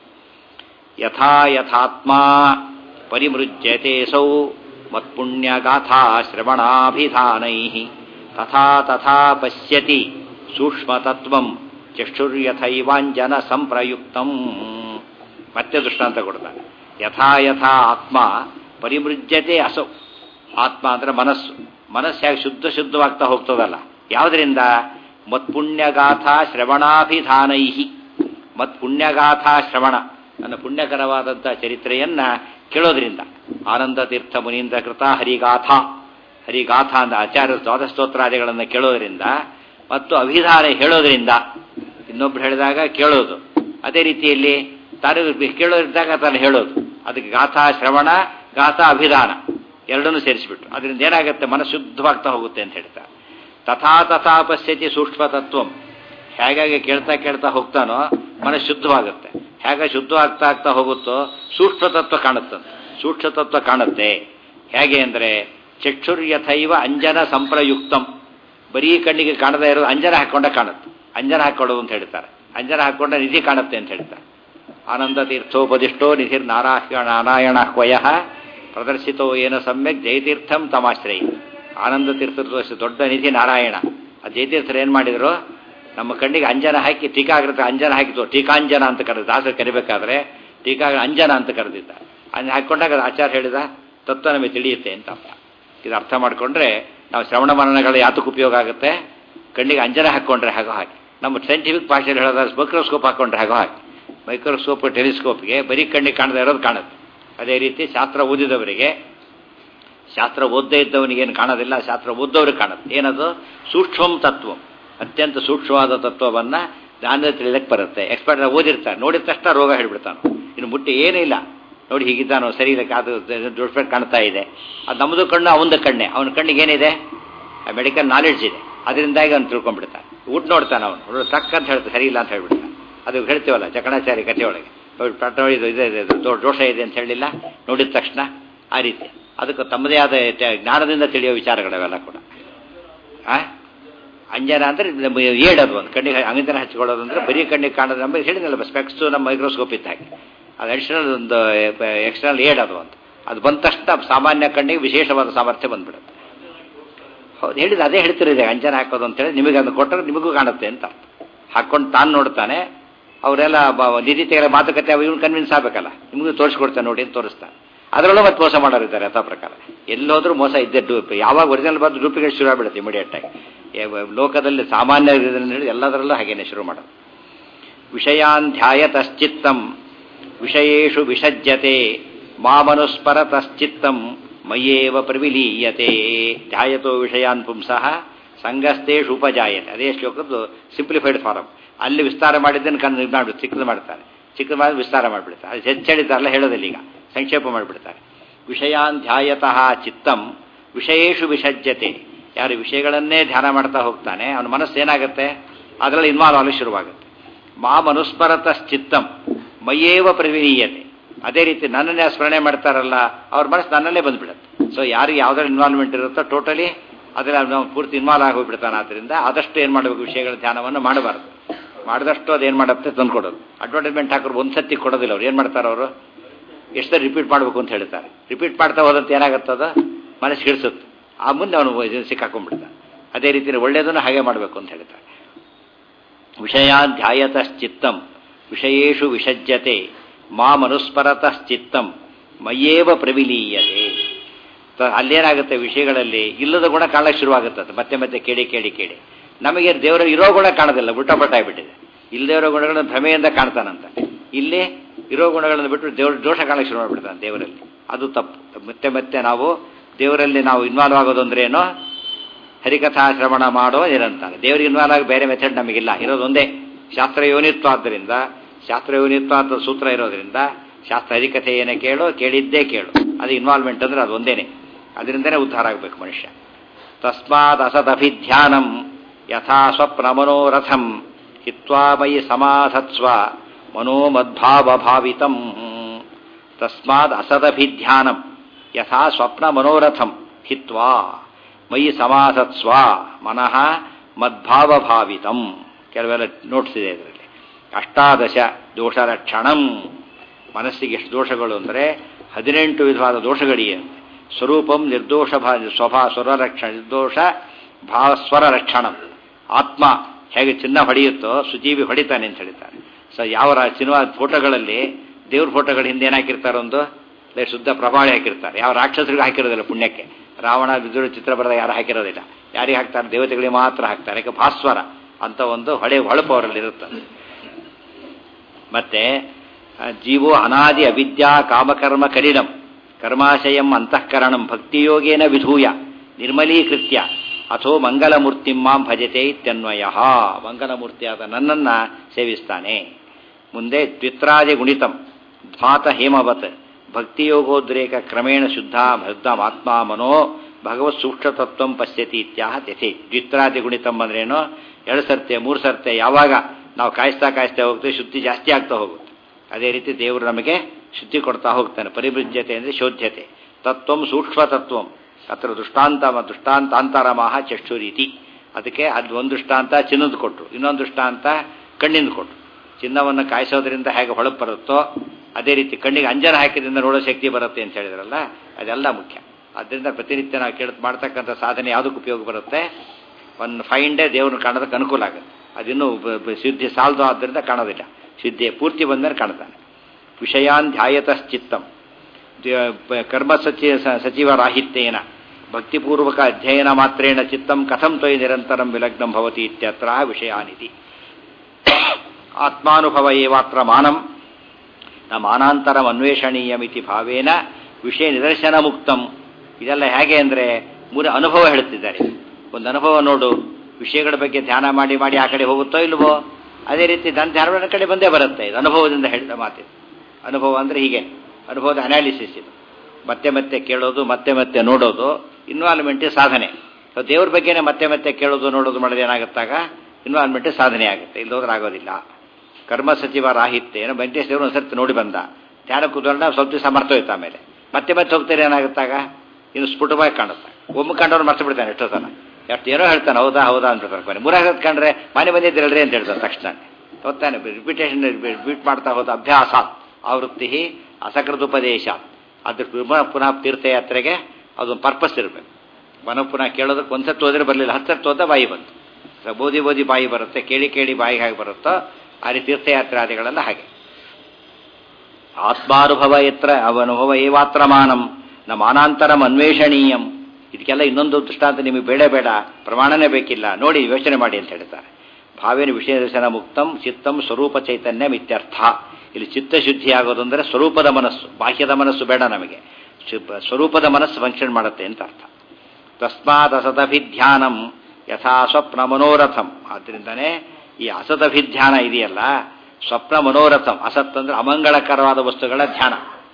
ಯಥಾ ಯಥಾತ್ಮ ಪರಿಮೃಜ್ಯತೆ ಸೌ ಮತ್ಪುಣ್ಯಗಾಥಾ ಶ್ರವಣಾಭಿಧಾನೈ ತಥಾ ತಥಾ ಪಶ್ಯತಿ ಸೂಕ್ಷ್ಮತತ್ವಂ ಚಕ್ಷುರ್ಯಥೈವಾಂಜನ ಸಂಪ್ರಯುಕ್ತಂ ಮತ್ತೆ ದೃಷ್ಟಾಂತ ಕೊಡ್ತಾನೆ ಯಥಾ ಯಥಾ ಆತ್ಮ ಪರಿಮೃಜ್ಯತೆ ಅಸೌ ಆತ್ಮ ಅಂದ್ರೆ ಮನಸ್ಸು ಮನಸ್ಸು ಹೇಗೆ ಶುದ್ಧ ಶುದ್ಧವಾಗ್ತಾ ಹೋಗ್ತದಲ್ಲ ಯಾವುದರಿಂದ ಮತ್ಪುಣ್ಯಗಾಥಾ ಶ್ರವಣಾಭಿಧಾನೈ ಮತ್ಪುಣ್ಯಗಾಥಾ ಶ್ರವಣ ನನ್ನ ಪುಣ್ಯಕರವಾದಂಥ ಚರಿತ್ರೆಯನ್ನ ಕೇಳೋದ್ರಿಂದ ಆನಂದ ತೀರ್ಥ ಮುನಿಯಿಂದ ಕೃತ ಹರಿಗಾಥಾ ಹರಿಗಾಥಾ ಅಂತ ಆಚಾರ್ಯ ದ್ವಾದಸ್ತೋತ್ರಾದಿಗಳನ್ನು ಕೇಳೋದ್ರಿಂದ ಮತ್ತು ಅಭಿಧಾನ ಹೇಳೋದ್ರಿಂದ ಇನ್ನೊಬ್ರು ಹೇಳಿದಾಗ ಕೇಳೋದು ಅದೇ ರೀತಿಯಲ್ಲಿ ತಾನು ಕೇಳೋದ್ರಿದ್ದಾಗ ತಾನು ಹೇಳೋದು ಅದಕ್ಕೆ ಗಾಥಾ ಶ್ರವಣ ಗಾಥಾ ಅಭಿಧಾನ ಎರಡನ್ನೂ ಸೇರಿಸಿಬಿಟ್ಟು ಅದರಿಂದ ಏನಾಗುತ್ತೆ ಮನಸ್ಸು ಶುದ್ಧವಾಗ್ತಾ ಹೋಗುತ್ತೆ ಅಂತ ಹೇಳ್ತಾರೆ ತಥಾ ತಥಾ ಪಶ್ಯತಿ ಸೂಕ್ಷ್ಮ ತತ್ವಂ ಹೇಗಾಗಿ ಕೇಳ್ತಾ ಕೇಳ್ತಾ ಹೋಗ್ತಾನೋ ಮನಸ್ಸು ಶುದ್ಧವಾಗುತ್ತೆ ಹೇಗೆ ಶುದ್ಧವಾಗ್ತಾ ಆಗ್ತಾ ಹೋಗುತ್ತೋ ಸೂಕ್ಷ್ಮ ತತ್ವ ಕಾಣುತ್ತಂತೆ ಸೂಕ್ಷ್ಮ ತತ್ವ ಕಾಣುತ್ತೆ ಹೇಗೆ ಅಂದರೆ ಚಕ್ಷುರ್ಯಥೈವ ಅಂಜನ ಸಂಪ್ರಯುಕ್ತಂ ಬರೀ ಕಣ್ಣಿಗೆ ಕಾಣದೇ ಇರೋದು ಅಂಜನ ಹಾಕೊಂಡ ಕಾಣುತ್ತೆ ಅಂಜನ ಹಾಕೊಳ್ಳೋದು ಅಂತ ಹೇಳ್ತಾರೆ ಅಂಜನ ಹಾಕೊಂಡ್ರೆ ನಿಧಿ ಕಾಣುತ್ತೆ ಅಂತ ಹೇಳ್ತಾರೆ ಆನಂದ ತೀರ್ಥೋಪದಿಷ್ಟೋ ನಿಧಿರ್ ನಾರಾಯಣ ನಾರಾಯಣ ಕ್ವಯ ಪ್ರದರ್ಶಿತೋ ಏನ ಸಮ್ಯಕ್ ಜಯತೀರ್ಥಂ ತಮಾಶ್ರಯಿ ಆನಂದ ತೀರ್ಥದ ದೊಡ್ಡ ನಿಧಿ ನಾರಾಯಣ ಆ ಜಯತೀರ್ಥರು ಏನು ಮಾಡಿದ್ರು ನಮ್ಮ ಕಣ್ಣಿಗೆ ಅಂಜನ ಹಾಕಿ ಟೀಕಾ ಆಗಿರುತ್ತೆ ಅಂಜನ ಹಾಕಿದ್ರು ಟೀಕಾಂಜನ ಅಂತ ಕರೆದು ದಾಸರು ಕರಿಬೇಕಾದ್ರೆ ಟೀಕಾ ಅಂಜನ ಅಂತ ಕರೆದಿದ್ದ ಅಂಜನ ಹಾಕೊಂಡಾಗ ಅದು ಆಚಾರ ಹೇಳಿದ ತತ್ವ ನಮಗೆ ತಿಳಿಯುತ್ತೆ ಅಂತ ಅರ್ಥ ಇದು ಅರ್ಥ ಮಾಡಿಕೊಂಡ್ರೆ ನಾವು ಶ್ರವಣ ಮನನಗಳು ಯಾತಕ್ಕೆ ಉಪಯೋಗ ಆಗುತ್ತೆ ಕಣ್ಣಿಗೆ ಅಂಜನ ಹಾಕ್ಕೊಂಡ್ರೆ ಹಾಗೋ ಹಾಕಿ ನಮ್ಮ ಸೈಂಟಿಫಿಕ್ ಭಾಷೆಯಲ್ಲಿ ಹೇಳೋದಾದ್ರೆ ಮೈಕ್ರೋಸ್ಕೋಪ್ ಹಾಕ್ಕೊಂಡ್ರೆ ಹಾಗೋ ಹಾಕಿ ಮೈಕ್ರೋಸ್ಕೋಪ್ ಟೆಲಿಸ್ಕೋಪ್ಗೆ ಬರೀ ಕಣ್ಣಿಗೆ ಕಾಣದೇ ಇರೋದು ಕಾಣುತ್ತೆ ಅದೇ ರೀತಿ ಶಾಸ್ತ್ರ ಓದಿದವರಿಗೆ ಶಾಸ್ತ್ರ ಓದದೇ ಇದ್ದವನಿಗೆ ಏನು ಕಾಣೋದಿಲ್ಲ ಶಾಸ್ತ್ರ ಓದ್ದವ್ರಿಗೆ ಕಾಣುತ್ತೆ ಏನದು ಸೂಕ್ಷ್ಮಂ ತತ್ವ ಅತ್ಯಂತ ಸೂಕ್ಷ್ಮವಾದ ತತ್ವವನ್ನು ಜ್ಞಾನದ ತಿಳಿಯಕ್ಕೆ ಬರುತ್ತೆ ಎಕ್ಸ್ಪರ್ಟ್ ಓದಿರ್ತಾರೆ ನೋಡಿದ ತಕ್ಷಣ ರೋಗ ಹೇಳ್ಬಿಡ್ತಾನೆ ಇನ್ನು ಮುಟ್ಟಿ ಏನೂ ಇಲ್ಲ ನೋಡಿ ಹೀಗಿದ್ದಾನೋ ಸರಿ ಇಲ್ಲ ಅದು ದೊಡ್ಡ ಕಾಣ್ತಾ ಇದೆ ಅದು ನಮ್ಮದು ಕಣ್ಣು ಅವನದು ಕಣ್ಣೆ ಅವನ ಕಣ್ಣಿಗೆ ಏನಿದೆ ಮೆಡಿಕಲ್ ನಾಲೆಡ್ಜ್ ಇದೆ ಅದರಿಂದಾಗಿ ಅವ್ನು ತಿಳ್ಕೊಂಡ್ಬಿಡ್ತಾನೆ ಊಟ ನೋಡ್ತಾನೆ ಅವನು ಟಕ್ ಅಂತ ಹೇಳ್ತಾನೆ ಸರಿ ಇಲ್ಲ ಅಂತ ಹೇಳ್ಬಿಡ್ತಾನೆ ಅದು ಹೇಳ್ತೀವಲ್ಲ ಚಕಣಾಚಾರಿ ಕಥೆಯೊಳಗೆ ಇದು ಇದೆ ಇದೆ ದೋಷ ಇದೆ ಅಂತ ಹೇಳಿಲ್ಲ ನೋಡಿದ ತಕ್ಷಣ ಆ ರೀತಿ ಅದಕ್ಕೆ ತಮ್ಮದೇ ಆದ ಜ್ಞಾನದಿಂದ ತಿಳಿಯೋ ವಿಚಾರಗಳವೆಲ್ಲ ಕೂಡ ಆ ಅಂಜನ ಅಂದರೆ ಏಡದು ಒಂದು ಕಣ್ಣಿಗೆ ಅಂಗಂಜನ ಹಚ್ಕೊಳ್ಳೋದು ಅಂದರೆ ಬರೀ ಕಣ್ಣಿಗೆ ಕಾಣೋದು ನಮ್ಮ ಹೇಳಿದ್ನಲ್ಲ ಸ್ಪೆಕ್ಸು ನಮ್ಮ ಮೈಕ್ರೋಸ್ಕೋಪ್ ಇದ್ದ ಹಾಗೆ ಅದು ಅಡಿಷನಲ್ ಒಂದು ಎಕ್ಸ್ಟರ್ನಲ್ ಏಡ್ ಅದು ಅಂತ ಅದು ಬಂದ ತಕ್ಷಣ ಸಾಮಾನ್ಯ ಕಣ್ಣಿಗೆ ವಿಶೇಷವಾದ ಸಾಮರ್ಥ್ಯ ಬಂದ್ಬಿಡುತ್ತೆ ಹೌದು ಹೇಳಿದ ಅದೇ ಹೇಳ್ತಿರೋದೆ ಅಂಜನ ಹಾಕೋದು ಅಂತೇಳಿ ನಿಮಗೆ ಅದನ್ನು ಕೊಟ್ಟರೆ ನಿಮಗೂ ಕಾಣುತ್ತೆ ಅಂತ ಹಾಕ್ಕೊಂಡು ತಾನು ನೋಡ್ತಾನೆ ಅವರೆಲ್ಲ ನಿಧಿ ತೆಗೆದ ಮಾತುಕತೆ ಇವನು ಕನ್ವಿನ್ಸ್ ಆಗಬೇಕಲ್ಲ ನಿಮಗೂ ತೋರಿಸ್ಕೊಡ್ತಾನೆ ನೋಡಿ ಅಂತ ತೋರಿಸ್ತಾನೆ ಅದರಲ್ಲೂ ಮತ್ತೆ ಮೋಸ ಮಾಡೋರಿದ್ದಾರೆ ಯಥಾ ಪ್ರಕಾರ ಎಲ್ಲೋದ್ರೂ ಮೋಸ ಇದ್ದೇ ಡೂಪ್ ಯಾವಾಗ ಒರಿಜಿನಲ್ ಬಂದು ಡೂಪ್ಲಿಕೇಟ್ ಶುರು ಆಗ್ಬಿಡುತ್ತೆ ಇಮಿಡಿಯೇಟ್ ಆಗಿ ಲೋಕದಲ್ಲಿ ಸಾಮಾನ್ಯ ಹೇಳಿ ಎಲ್ಲದರಲ್ಲೂ ಹಾಗೇನೆ ಶುರು ಮಾಡೋದು ವಿಷಯಾಂಧ್ಯಾಯತಶ್ಚಿತ್ತಂ ವಿಷಯೇಶು ವಿಷಜ್ಯತೆ ಮಾಮನುಸ್ಪರತಶ್ಚಿತ್ತಂ ಮಯ್ಯೇವ ಪ್ರವಿಲೀಯತೆ ಧ್ಯಾಯತೋ ವಿಷಯಾನ್ ಪುಂಸಃ ಸಂಗಸ್ತೇಷು ಉಪಜಾಯತೆ ಅದೇ ಶ್ಲೋಕದ್ದು ಸಿಂಪ್ಲಿಫೈಡ್ ಫಾರಮ್ ಅಲ್ಲಿ ವಿಸ್ತಾರ ಮಾಡಿದ್ದನ್ನು ಕಣ್ಣು ಮಾಡ್ಬಿಟ್ಟು ಚಿಕ್ಕದು ಮಾಡ್ತಾರೆ ಚಿಕ್ಕದು ಮಾಡಿ ವಿಸ್ತಾರ ಮಾಡಿಬಿಡ್ತಾರೆ ಅದು ಹೆಚ್ಚೆಳಿತಾರಲ್ಲ ಹೇಳೋದಿಲ್ಲ ಈಗ ಸಂಕ್ಷೇಪ ಮಾಡಿಬಿಡ್ತಾರೆ ವಿಷಯಾನ್ ಧ್ಯಾಯತಃ ಚಿತ್ತಂ ವಿಷಯೇಶು ವಿಸಜ್ಜತೆ ಯಾರು ವಿಷಯಗಳನ್ನೇ ಧ್ಯಾನ ಮಾಡ್ತಾ ಹೋಗ್ತಾನೆ ಅವನ ಮನಸ್ಸು ಏನಾಗುತ್ತೆ ಅದರಲ್ಲಿ ಇನ್ವಾಲ್ವ್ ಆಗಲು ಶುರುವಾಗುತ್ತೆ ಮಾ ಮನುಸ್ಮರತಶ್ಚಿತ್ತಂ ಮಯ್ಯೇವ ಪ್ರವಿನೀಯತೆ ಅದೇ ರೀತಿ ನನ್ನನ್ನೇ ಸ್ಮರಣೆ ಮಾಡ್ತಾರಲ್ಲ ಅವ್ರ ಮನಸ್ಸು ನನ್ನಲ್ಲೇ ಬಂದ್ಬಿಡುತ್ತೆ ಸೊ ಯಾರಿಗೆ ಯಾವ್ದಾರು ಇನ್ವಾಲ್ವ್ಮೆಂಟ್ ಇರುತ್ತೋ ಟೋಟಲಿ ಅದರಲ್ಲಿ ನಾವು ಪೂರ್ತಿ ಇನ್ವಾಲ್ವ್ ಆಗಿ ಹೋಗ್ಬಿಡ್ತಾನೆ ಆದ್ದರಿಂದ ಆದಷ್ಟು ಏನು ಮಾಡಬೇಕು ವಿಷಯಗಳ ಧ್ಯಾನವನ್ನು ಮಾಡಬಾರ್ದು ಮಾಡಿದಷ್ಟು ಅದೇನು ಮಾಡುತ್ತೆ ತಂದ್ಕೊಡೋದು ಅಡ್ವರ್ಟೈಸ್ಮೆಂಟ್ ಹಾಕೋರು ಒಂದು ಸತಿ ಕೊಡೋದಿಲ್ಲ ಅವ್ರು ಏನು ಮಾಡ್ತಾರೆ ಅವರು ಎಷ್ಟು ರಿಪೀಟ್ ಮಾಡಬೇಕು ಅಂತ ಹೇಳ್ತಾರೆ ರಿಪೀಟ್ ಮಾಡ್ತಾ ಹೋದಂತ ಏನಾಗುತ್ತದ ಮನಸ್ಸು ಹಿಡಿಸುತ್ತೆ ಆ ಮುಂದೆ ಅವನು ಸಿಕ್ಕಾಕೊಂಡ್ಬಿಡ್ತಾನೆ ಅದೇ ರೀತಿ ಒಳ್ಳೆಯದನ್ನು ಹಾಗೆ ಮಾಡಬೇಕು ಅಂತ ಹೇಳ್ತಾರೆ ವಿಷಯಾಧ್ಯಾಯತಶ್ಚಿತ್ತಂ ವಿಷಯೇಶು ವಿಸಜ್ಜತೆ ಮಾ ಮನುಸ್ಮರತಶ್ಚಿತ್ತಂ ಮಯ್ಯೇವ ಪ್ರವಿಲೀಯತೆ ಅಲ್ಲೇನಾಗುತ್ತೆ ವಿಷಯಗಳಲ್ಲಿ ಇಲ್ಲದ ಗುಣ ಕಾಣಕ್ಕೆ ಶುರುವಾಗುತ್ತದೆ ಮತ್ತೆ ಮತ್ತೆ ಕೇಳಿ ಕೇಳಿ ಕೇಳಿ ನಮಗೆ ದೇವರ ಇರೋ ಗುಣ ಕಾಣೋದಿಲ್ಲ ಬುಟ್ಟ ಆಗಿಬಿಟ್ಟಿದೆ ಇಲ್ಲದೇ ಇರೋ ಗುಣಗಳನ್ನು ಭ್ರಮೆಯಿಂದ ಕಾಣ್ತಾನಂತ ಇಲ್ಲಿ ಇರೋ ಗುಣಗಳನ್ನು ಬಿಟ್ಟು ದೇವ್ರ ದೋಷ ಕಾಣಕ್ಕೆ ಶುರು ಮಾಡಿಬಿಡ್ತಾನೆ ದೇವರಲ್ಲಿ ಅದು ತಪ್ಪು ಮತ್ತೆ ಮತ್ತೆ ನಾವು ದೇವರಲ್ಲಿ ನಾವು ಇನ್ವಾಲ್ವ್ ಆಗೋದು ಅಂದ್ರೆ ಏನೋ ಹರಿಕಥಾ ಶ್ರವಣ ಮಾಡೋ ಏನಂತಾನೆ ದೇವರಿಗೆ ಇನ್ವಾಲ್ವ್ ಆಗಿ ಬೇರೆ ಮೆಥಡ್ ನಮಗಿಲ್ಲ ಇರೋದು ಒಂದೇ ಶಾಸ್ತ್ರ ಯೋನಿತ್ವ ಆದ್ದರಿಂದ ಶಾಸ್ತ್ರ ಯೋನಿತ್ವ ಅಂತ ಸೂತ್ರ ಇರೋದ್ರಿಂದ ಶಾಸ್ತ್ರ ಹರಿಕಥೆ ಏನೇ ಕೇಳೋ ಕೇಳಿದ್ದೇ ಕೇಳು ಅದು ಇನ್ವಾಲ್ವ್ಮೆಂಟ್ ಅಂದ್ರೆ ಅದು ಒಂದೇನೆ ಅದರಿಂದನೇ ಉದ್ಧಾರ ಆಗಬೇಕು ಮನುಷ್ಯ ತಸ್ಮಾತ್ ಅಸದಭಿಧ್ಯಾನಂ ಯಥಾ ಸ್ವಪ್ನ ಮನೋರಥಂ ಹಿತ್ವಾ ಮಯಿ ಸಮಾಧತ್ಸ್ವ ಮನೋಮದ್ಭಾವಭಾವಿತಂ ತಸ್ಮಾದ್ ಅಸದಭಿಧ್ಯಾನಂ ಯಥಾ ಸ್ವಪ್ನ ಮನೋರಥಂ ಹಿತ್ವಾ ಮಯಿ ಸಮಾಧತ್ಸ್ವ ಮನಃ ಮದ್ಭಾವಭಾವಿತಂ ಕೆಲವೆಲ್ಲ ನೋಟ್ಸ್ ಇದೆ ಇದರಲ್ಲಿ ಅಷ್ಟಾದಶ ದೋಷರಕ್ಷಣಂ ಮನಸ್ಸಿಗೆ ಎಷ್ಟು ದೋಷಗಳು ಅಂದರೆ ಹದಿನೆಂಟು ವಿಧವಾದ ದೋಷಗಳಿವೆ ಸ್ವರೂಪಂ ನಿರ್ದೋಷ ಭಾ ಸ್ವಭಾ ಸ್ವರರಕ್ಷಣ ನಿರ್ದೋಷ ಭಾವಸ್ವರ ರಕ್ಷಣಂ ಆತ್ಮ ಹೇಗೆ ಚಿನ್ನ ಹೊಡೆಯುತ್ತೋ ಸುಜೀವಿ ಹೊಡಿತಾನೆ ಅಂತ ಹೇಳ್ತಾರೆ ಸೊ ಯಾವ ಸಿನಿಮಾ ಫೋಟೋಗಳಲ್ಲಿ ದೇವ್ರ ಫೋಟೋಗಳ ಹಿಂದೆ ಏನು ಹಾಕಿರ್ತಾರೆ ಒಂದು ಶುದ್ಧ ಪ್ರಭಾಳಿ ಹಾಕಿರ್ತಾರೆ ಯಾವ ರಾಕ್ಷಸರಿಗೂ ಹಾಕಿರೋದಿಲ್ಲ ಪುಣ್ಯಕ್ಕೆ ರಾವಣ ಬಿದುರು ಚಿತ್ರ ಬರೆದ ಯಾರು ಹಾಕಿರೋದಿಲ್ಲ ಯಾರಿಗೆ ಹಾಕ್ತಾರೆ ದೇವತೆಗಳಿಗೆ ಮಾತ್ರ ಹಾಕ್ತಾರೆ ಯಾಕೆ ಭಾಸ್ವರ ಅಂತ ಒಂದು ಹೊಳೆ ಹೊಳಪು ಅವರಲ್ಲಿ ಇರುತ್ತದೆ ಮತ್ತೆ ಜೀವೋ ಅನಾದಿ ಅವಿದ್ಯಾ ಕಾಮಕರ್ಮ ಕಲಿನಂ ಕರ್ಮಾಶಯಂ ಅಂತಃಕರಣಂ ಭಕ್ತಿಯೋಗೇನ ವಿಧೂಯ ನಿರ್ಮಲೀಕೃತ್ಯ ಅಥೋ ಮಂಗಲಮೂರ್ತಿ ಮಾಂ ಭಜತೆ ಇತ್ಯನ್ವಯ ಮಂಗಲಮೂರ್ತಿಯಾದ ನನ್ನನ್ನು ಸೇವಿಸ್ತಾನೆ ಮುಂದೆ ದ್ವಿತ್ರಾದಿ ಗುಣಿತಂ ಧ್ವಾತ ಹೇಮವತ್ ಭಕ್ತಿಯೋಗೋದ್ರೇಕ ಕ್ರಮೇಣ ಶುದ್ಧ ಬದ್ಧಂ ಆತ್ಮ ಮನೋ ಭಗವತ್ ಸೂಕ್ಷ್ಮತತ್ವ ಪಶ್ಯತಿ ಇತ್ಯಾಹ ತಿಥಿ ದ್ವಿತ್ರಾದಿ ಗುಣಿತಂ ಅಂದ್ರೇನು ಎರಡು ಸರ್ತೆ ಮೂರು ಸರ್ತೆ ಯಾವಾಗ ನಾವು ಕಾಯಿಸ್ತಾ ಕಾಯಿಸ್ತಾ ಹೋಗ್ತೀವಿ ಶುದ್ಧಿ ಜಾಸ್ತಿ ಆಗ್ತಾ ಹೋಗುತ್ತೆ ಅದೇ ರೀತಿ ದೇವರು ನಮಗೆ ಶುದ್ಧಿ ಕೊಡ್ತಾ ಹೋಗ್ತಾನೆ ಪರಿಭೃಜ್ಯತೆ ಅಂದರೆ ಶೋಧ್ಯತೆ ತತ್ವಂ ಸೂಕ್ಷ್ಮ ತತ್ವಂ ಅತ್ರ ದೃಷ್ಟಾಂತ ದೃಷ್ಟಾಂತಾಂತರಮಃ ಚಕ್ಷು ರೀತಿ ಅದಕ್ಕೆ ಅದು ಒಂದು ದೃಷ್ಟಾಂತ ಚಿನ್ನದ ಕೊಟ್ಟರು ಇನ್ನೊಂದು ದೃಷ್ಟಾಂತ ಕಣ್ಣಿಂದ ಕೊಟ್ಟರು ಚಿನ್ನವನ್ನು ಕಾಯಿಸೋದ್ರಿಂದ ಹೇಗೆ ಹೊಳಪು ಬರುತ್ತೋ ಅದೇ ರೀತಿ ಕಣ್ಣಿಗೆ ಅಂಜನ ಹಾಕಿದ್ರಿಂದ ನೋಡೋ ಶಕ್ತಿ ಬರುತ್ತೆ ಅಂತ ಹೇಳಿದ್ರಲ್ಲ ಅದೆಲ್ಲ ಮುಖ್ಯ ಅದರಿಂದ ಪ್ರತಿನಿತ್ಯ ನಾವು ಕೇಳ ಮಾಡ್ತಕ್ಕಂಥ ಸಾಧನೆ ಯಾವುದಕ್ಕೆ ಉಪಯೋಗ ಬರುತ್ತೆ ಒಂದು ಫೈನ್ ಡೇ ದೇವ್ರನ್ನ ಕಾಣೋದಕ್ಕೆ ಅನುಕೂಲ ಆಗುತ್ತೆ ಅದಿನ್ನೂ ಬ- ಬ- ಸಿದ್ಧಿ ಸಾಲದು ಆದ್ದರಿಂದ ಕಾಣೋದಿಲ್ಲ ಸಿದ್ಧಿ ಪೂರ್ತಿ ಬಂದರೆ ಕಾಣ್ತಾನೆ ವಿಷಯಾನ್ ಧ್ಯಾಯತಶ್ಚಿತ್ತಂ ದ್ಯ- ಪ- ಕರ್ಮ ಸಚಿ ಸ- ಸಚಿವರಾಹಿತ್ಯೇನ ಭಕ್ತಿಪೂರ್ವಕ ಅಧ್ಯಯನ ಮಾತ್ರೇಣ ಚಿತ್ತಂ ಕಥಂ ತ್ವಯಿ ನಿರಂತರಂ ವಿಲಗ್ನಂ ಭವತಿ ಇತ್ಯತ್ರ ವಿಷಯಾನಿತಿ ಆತ್ಮಾನುಭವ ಏವಾತ್ರ ಮಾನಂ ನ ಮಾನಾಂತರಂ ಅನ್ವೇಷಣೀಯಮಿತಿ ಭಾವೇನ ವಿಷಯ ನಿದರ್ಶನ ಮುಕ್ತಂ ಇದೆಲ್ಲ ಹೇಗೆ ಅಂದರೆ ಮೂರು ಅನುಭವ ಹೇಳುತ್ತಿದ್ದಾರೆ ಒಂದು ಅನುಭವ ನೋಡು ವಿಷಯಗಳ ಬಗ್ಗೆ ಧ್ಯಾನ ಮಾಡಿ ಮಾಡಿ ಆ ಕಡೆ ಹೋಗುತ್ತೋ ಇಲ್ವೋ ಅದೇ ರೀತಿ ನನ್ನ ಧ್ಯಾನದ ಕಡೆ ಬಂದೇ ಬರುತ್ತೆ ಇದು ಅನುಭವದಿಂದ ಹೇಳಿದ ಮಾತಿದು ಅನುಭವ ಅಂದರೆ ಹೀಗೆ ಅನುಭವದ ಅನಾಲಿಸಿಸ್ ಇದು ಮತ್ತೆ ಮತ್ತೆ ಕೇಳೋದು ಮತ್ತೆ ಮತ್ತೆ ನೋಡೋದು ಇನ್ವಾಲ್ವ್ಮೆಂಟ್ ಸಾಧನೆ ಸೊ ದೇವ್ರ ಬಗ್ಗೆನೇ ಮತ್ತೆ ಮತ್ತೆ ಕೇಳೋದು ನೋಡೋದು ಮಾಡೋದು ಏನಾಗುತ್ತಾಗ ಇನ್ವಾಲ್ವ್ಮೆಂಟ್ ಸಾಧನೆ ಆಗುತ್ತೆ ಇಲ್ಲೋದ್ರೆ ಆಗೋದಿಲ್ಲ ಕರ್ಮ ಸಚಿವ ರಾಹಿತ್ಯ ಏನೋ ವೆಂಕಟೇಶ್ ದೇವರು ಒಂದ್ಸರ್ತಿ ನೋಡಿ ಬಂದ ಧ್ಯಾನ ಕೂತ್ಕೊಂಡ ಸ್ವಲ್ಪ ದಿವಸ ಮರ್ತೋಯ್ತು ಆಮೇಲೆ ಮತ್ತೆ ಮತ್ತೆ ಹೋಗ್ತಾರೆ ಏನಾಗುತ್ತಾಗ ಇನ್ನು ಸ್ಫುಟವಾಗಿ ಕಾಣುತ್ತೆ ಒಮ್ಮೆ ಕಂಡವ್ರು ಮರ್ತು ಬಿಡ್ತಾನೆ ಎಷ್ಟೋ ಸಲ ಎಷ್ಟು ಏನೋ ಹೇಳ್ತಾನೆ ಹೌದಾ ಹೌದಾ ಅಂದ್ಬಿಡ್ತಾರೆ ಕೊನೆ ಮೂರಾಗ ಕಂಡ್ರೆ ಮನೆ ಬಂದಿದ್ದೀರಲ್ರಿ ಅಂತ ಹೇಳ್ತಾರೆ ತಕ್ಷಣ ಗೊತ್ತಾನೆ ರಿಪಿಟೇಷನ್ ರಿಪೀಟ್ ಮಾಡ್ತಾ ಹೋದ ಅಭ್ಯಾಸ ಆವೃತ್ತಿ ಅಸಕೃತೋಪದೇಶ ಅದ್ರ ಪುನಃ ಪುನಃ ತೀರ್ಥಯಾತ್ರೆಗೆ ಅದೊಂದು ಪರ್ಪಸ್ ಇರಬೇಕು ಮನ ಪುನಃ ಕೇಳೋದಕ್ಕೆ ಒಂದ್ಸತ್ತು ಹೋದ್ರೆ ಬರಲಿಲ್ಲ ಹತ್ತು ಸತ್ತು ಹೋದ ಬಾಯಿ ಬಂತು ಸೊ ಓದಿ ಓದಿ ಬಾಯಿ ಬರುತ್ತೆ ಕೇಳಿ ಕೇಳಿ ಬಾಯಿ ಹೇಗೆ ಬರುತ್ತೋ ಆ ರೀತಿ ತೀರ್ಥಯಾತ್ರಾದಿಗಳೆಲ್ಲ ಹಾಗೆ ಆತ್ಮಾನುಭವ ಎತ್ರ ಅವನುಭವ ಏವಾತ್ರ ಮಾನಂ ನ ಮಾನಾಂತರಂ ಅನ್ವೇಷಣೀಯಂ ಇದಕ್ಕೆಲ್ಲ ಇನ್ನೊಂದು ದೃಷ್ಟಾಂತ ನಿಮಗೆ ಬೇಡ ಬೇಡ ಪ್ರಮಾಣನೇ ಬೇಕಿಲ್ಲ ನೋಡಿ ಯೋಚನೆ ಮಾಡಿ ಅಂತ ಹೇಳ್ತಾರೆ ಭಾವೇನ ವಿಷಯ ದರ್ಶನ ಮುಕ್ತಂ ಚಿತ್ತಂ ಸ್ವರೂಪ ಚೈತನ್ಯ ಇತ್ಯರ್ಥ ಇಲ್ಲಿ ಚಿತ್ತಶುದ್ಧಿ ಆಗೋದು ಅಂದರೆ ಸ್ವರೂಪದ ಮನಸ್ಸು ಬಾಹ್ಯದ ಮನಸ್ಸು ಬೇಡ ನಮಗೆ ಶು- ಸ್ವರೂಪದ ಮನಸ್ಸು ಫಂಕ್ಷನ್ ಮಾಡುತ್ತೆ ಅಂತ ಅರ್ಥ ತಸ್ಮಾತ್ ಅಸತಭಿಧ್ಯಾನಂ ಯಥಾ ಸ್ವಪ್ನ ಮನೋರಥಂ ಆದ್ದರಿಂದನೇ ಈ ಅಸತಭಿಧ್ಯಾನ ಇದೆಯಲ್ಲ ಸ್ವಪ್ನ ಮನೋರಥಂ ಅಸತ್ ಅಂದ್ರೆ ಅಮಂಗಳಕರವಾದ ವಸ್ತುಗಳ ಧ್ಯಾನ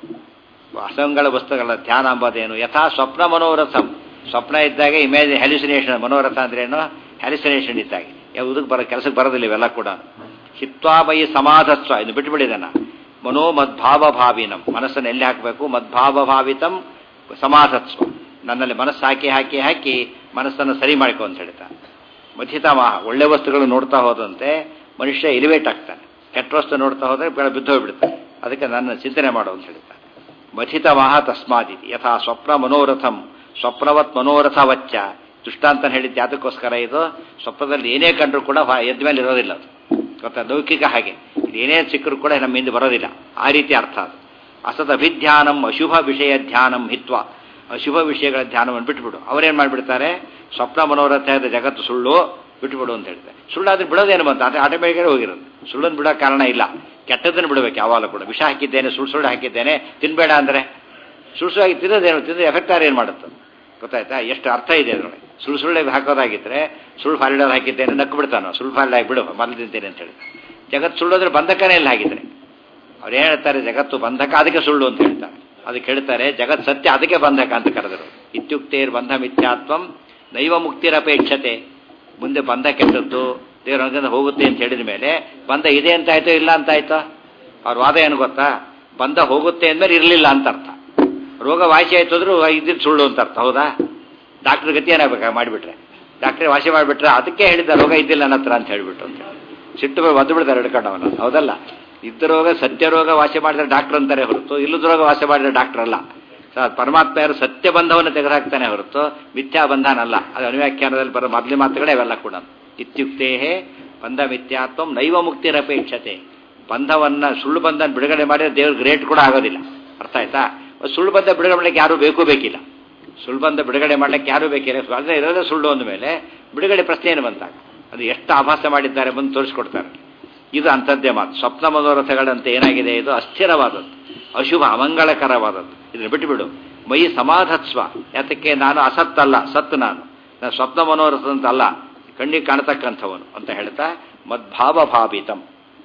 ಅಸಂಗಳ ವಸ್ತುಗಳ ಧ್ಯಾನ ಎಂಬುದೇನು ಯಥಾ ಸ್ವಪ್ನ ಮನೋರಥಂ ಸ್ವಪ್ನ ಇದ್ದಾಗ ಇಮೇಜ್ ಹ್ಯಾಲ್ಯುಸಿನೇಷನ್ ಮನೋರಥ ಅಂದ್ರೆ ಏನು ಹ್ಯಾಲ್ಯುಸಿನೇಷನ್ ಇದ್ದಾಗ ಯಾವುದಕ್ಕೆ ಬರೋ ಕೆಲಸಕ್ಕೆ ಬರೋದಿಲ್ಲ ಇವೆಲ್ಲ ಕೂಡ ಹಿತ್ವಾಮಯಿ ಸಮಾಧಸ್ವ ಇದು ಬಿಟ್ಟುಬಿಡಿದನ ಮನೋ ಮದ್ಭಾವ ಭಾವಿನಂ ಮನಸ್ಸನ್ನು ಎಲ್ಲಿ ಹಾಕಬೇಕು ಮದ್ಭಾವ ಭಾವಿತಂ ಸಮಾಧತ್ಸ್ವ ನನ್ನಲ್ಲಿ ಮನಸ್ಸು ಹಾಕಿ ಹಾಕಿ ಹಾಕಿ ಮನಸ್ಸನ್ನು ಸರಿ ಮಾಡಿಕೊ ಅಂತ ಹೇಳ್ತಾನೆ ಮಥಿತಮಾಹ ಒಳ್ಳೆ ವಸ್ತುಗಳು ನೋಡ್ತಾ ಹೋದಂತೆ ಮನುಷ್ಯ ಎಲಿವೇಟ್ ಆಗ್ತಾನೆ ಕೆಟ್ಟ ವಸ್ತು ನೋಡ್ತಾ ಹೋದ್ರೆ ಬೆಳ ಬಿದ್ದು ಹೋಗ್ಬಿಡ್ತಾನೆ ಅದಕ್ಕೆ ನನ್ನ ಚಿಂತನೆ ಮಾಡು ಅಂತ ಹೇಳ್ತಾನೆ ಮಥಿತಮಾಹ ತಸ್ಮಾದಿತಿ ಯಥಾ ಸ್ವಪ್ನ ಮನೋರಥಂ ಸ್ವಪ್ನವತ್ ಮನೋರಥವಚ್ಚ ದೃಷ್ಟಾಂತ ಹೇಳಿದ್ದು ಯಾತಕ್ಕೋಸ್ಕರ ಇದು ಸ್ವಪ್ನದಲ್ಲಿ ಏನೇ ಕಂಡ್ರು ಕೂಡ ಎದ್ದ ಮೇಲೆ ಇರೋದಿಲ್ಲ ಅದು ಗೊತ್ತಾ ಲೌಕಿಕ ಹಾಗೆ ಇದು ಏನೇ ಸಿಕ್ಕರೂ ಕೂಡ ನಮ್ಮ ಹಿಂದೆ ಬರೋದಿಲ್ಲ ಆ ರೀತಿ ಅರ್ಥ ಅದು ಅಸತ್ ಅಭಿಧ್ಯಾನಂ ಅಶುಭ ವಿಷಯ ಧ್ಯಾನಂ ಹಿತ್ವ ಅಶುಭ ವಿಷಯಗಳ ಧ್ಯಾನವನ್ನು ಬಿಟ್ಬಿಡು ಅವರೇನು ಮಾಡಿಬಿಡ್ತಾರೆ ಸ್ವಪ್ನ ಮನೋರಥದ ಜಗತ್ತು ಸುಳ್ಳು ಬಿಟ್ಬಿಡು ಅಂತ ಹೇಳ್ತಾರೆ ಸುಳ್ಳಾದ್ರೆ ಬಿಡೋದೇನು ಬಂತ ಅದು ಆಟೋಮೆಟಿಕಾಗಿ ಹೋಗಿರೋದು ಸುಳ್ಳನ್ನು ಬಿಡೋ ಕಾರಣ ಇಲ್ಲ ಕೆಟ್ಟದನ್ನು ಬಿಡಬೇಕು ಯಾವಾಗಲೂ ಕೂಡ ವಿಷ ಹಾಕಿದ್ದೇನೆ ಸುಳ್ಳು ಸುಳ್ಳು ಹಾಕಿದ್ದೇನೆ ತಿನ್ಬೇಡ ಅಂದರೆ ಸುಳ್ಳು ಸುಳ್ಳು ಹಾಕಿ ತಿನ್ನೋದೇನು ತಿಂದು ಎಫೆಕ್ಟ್ ಆದ್ರೆ ಏನು ಮಾಡುತ್ತೆ ಗೊತ್ತಾಯ್ತಾ ಎಷ್ಟು ಅರ್ಥ ಇದೆ ಅದರೊಳಗೆ ಸುಳ್ಳು ಸುಳ್ಳು ಹಾಕೋದಾಗಿದ್ರೆ ಸುಳ್ಳು ಫಾಲಿಡರ್ ಹಾಕಿದ್ದೇನೆ ನಕ್ಕು ಬಿಡ್ತಾನೋ ಸುಳ್ಳು ಫಾಲಿಡ್ ಹಾಕಿ ಬಿಡು ಮೊದಲು ತಿಂತೇನೆ ಅಂತ ಹೇಳಿ ಜಗತ್ತು ಸುಳ್ಳೋದ್ರೆ ಬಂಧಕನೇ ಇಲ್ಲ ಹಾಗಿದ್ರೆ ಅವ್ರು ಏನು ಹೇಳ್ತಾರೆ ಜಗತ್ತು ಬಂಧಕ ಅದಕ್ಕೆ ಸುಳ್ಳು ಅಂತ ಹೇಳ್ತಾರೆ ಅದಕ್ಕೆ ಹೇಳ್ತಾರೆ ಜಗತ್ ಸತ್ಯ ಅದಕ್ಕೆ ಬಂಧಕ ಅಂತ ಕರೆದರು ಇತ್ಯುಕ್ತೇರ್ ಬಂಧ ಮಿಥ್ಯಾತ್ವಂ ನೈವ ಮುಕ್ತಿರಪೇಕ್ಷತೆ ಮುಂದೆ ಬಂಧ ಕೆಟ್ಟದ್ದು ದೇವರ ಅನುಗ್ರಹದಿಂದ ಹೋಗುತ್ತೆ ಅಂತ ಹೇಳಿದ ಮೇಲೆ ಬಂಧ ಇದೆ ಅಂತ ಆಯ್ತೋ ಇಲ್ಲ ಅಂತ ಆಯ್ತೋ ಅವ್ರ ವಾದ ಏನು ಗೊತ್ತಾ ಬಂಧ ಹೋಗುತ್ತೆ ಅಂದ್ಮೇಲೆ ಇರಲಿಲ್ಲ ಅಂತ ಅರ್ಥ ರೋಗ ವಾಸಿ ಆಯ್ತು ಅಂದ್ರೂ ಇದ್ದಿದ್ದು ಸುಳ್ಳು ಅಂತ ಅರ್ಥ ಹೌದಾ ಡಾಕ್ಟರ್ ಗತಿ ಏನಾಗಬೇಕಾ ಮಾಡಿಬಿಟ್ರೆ ಡಾಕ್ಟ್ರೇ ವಾಸಿ ಮಾಡಿಬಿಟ್ರೆ ಅದಕ್ಕೆ ಹೇಳಿದ ರೋಗ ಇದ್ದಿಲ್ಲ ನನ್ನ ಹತ್ರ ಅಂತ ಹೇಳಿಬಿಟ್ಟು ಅಂತ ಸಿಟ್ಟು ಮೇಲೆ ಒದ್ದು ಬಿಡ್ತಾರೆ ಹಿಡ್ಕೊಂಡು ಅವನು ಹೌದಲ್ಲ ಇದ್ದ ರೋಗ ಸತ್ಯ ರೋಗ ವಾಸಿ ಮಾಡಿದ್ರೆ ಡಾಕ್ಟರ್ ಅಂತಾರೆ ಹೊರತು ಇಲ್ಲದ ರೋಗ ವಾಸಿ ಮಾಡಿದ್ರೆ ಡಾಕ್ಟರ್ ಅಲ್ಲ ಸ- ಪರಮಾತ್ಮ ಯಾರು ಸತ್ಯ ಬಂಧವನ್ನು ತೆಗೆದುಹಾಕ್ತಾನೆ ಹೊರತು ಮಿಥ್ಯಾ ಬಂಧನ ಅಲ್ಲ ಅದು ಅನುವ್ಯಾಖ್ಯಾನದಲ್ಲಿ ಬರೋ ಮೊದಲೇ ಮಾತುಗಳೇ ಅವೆಲ್ಲ ಕೂಡ ಇತ್ಯುಕ್ತೇ ಬಂಧ ಮಿಥ್ಯಾತ್ವಂ ನೈವ ಮುಕ್ತಿರಪೇಕ್ಷತೆ ಬಂಧವನ್ನ ಸುಳ್ಳು ಬಂಧನ ಬಿಡುಗಡೆ ಮಾಡಿದ್ರೆ ದೇವ್ರ ಗ್ರೇಟ್ ಕೂಡ ಆಗೋದಿಲ್ಲ ಅರ್ಥ ಆಯ್ತಾ ಸುಳ್ಳು ಬಂಧ ಬಿಡುಗಡೆ ಮಾಡ್ಲಿಕ್ಕೆ ಯಾರೂ ಬೇಕೂ ಬೇಕಿಲ್ಲ ಸುಳ್ಳು ಬಂಧ ಬಿಡುಗಡೆ ಮಾಡ್ಲಿಕ್ಕೆ ಯಾರೂ ಬೇಕಿಲ್ಲ ಅಂದರೆ ಇರೋದೇ ಸುಳ್ಳು ಅಂದ ಮೇಲೆ ಬಿಡುಗಡೆ ಪ್ರಶ್ನೆ ಏನು ಬಂದಾಗ ಅದು ಎಷ್ಟು ಆಭಾಸ ಮಾಡಿದ್ದಾರೆ ಬಂದು ತೋರಿಸ್ಕೊಡ್ತಾರೆ ಇದು ಅಂಥದ್ದೇ ಮಾತು ಸ್ವಪ್ನ ಮನೋರಥಗಳಂತೆ ಏನಾಗಿದೆ ಇದು ಅಸ್ಥಿರವಾದದ್ದು ಅಶುಭ ಅಮಂಗಳಕರವಾದದ್ದು ಇದನ್ನು ಬಿಟ್ಟುಬಿಡು ಮೈ ಸಮಾಧತ್ಸ್ವ ಯಾತಕ್ಕೆ ನಾನು ಅಸತ್ತಲ್ಲ ಸತ್ತು ನಾನು ನಾನು ಸ್ವಪ್ನ ಮನೋರಥ ಅಂತ ಅಲ್ಲ ಕಣ್ಣಿಗೆ ಕಾಣತಕ್ಕಂಥವನು ಅಂತ ಹೇಳ್ತಾ ಮದ್ಭಾವ ಭಾವಿತಂ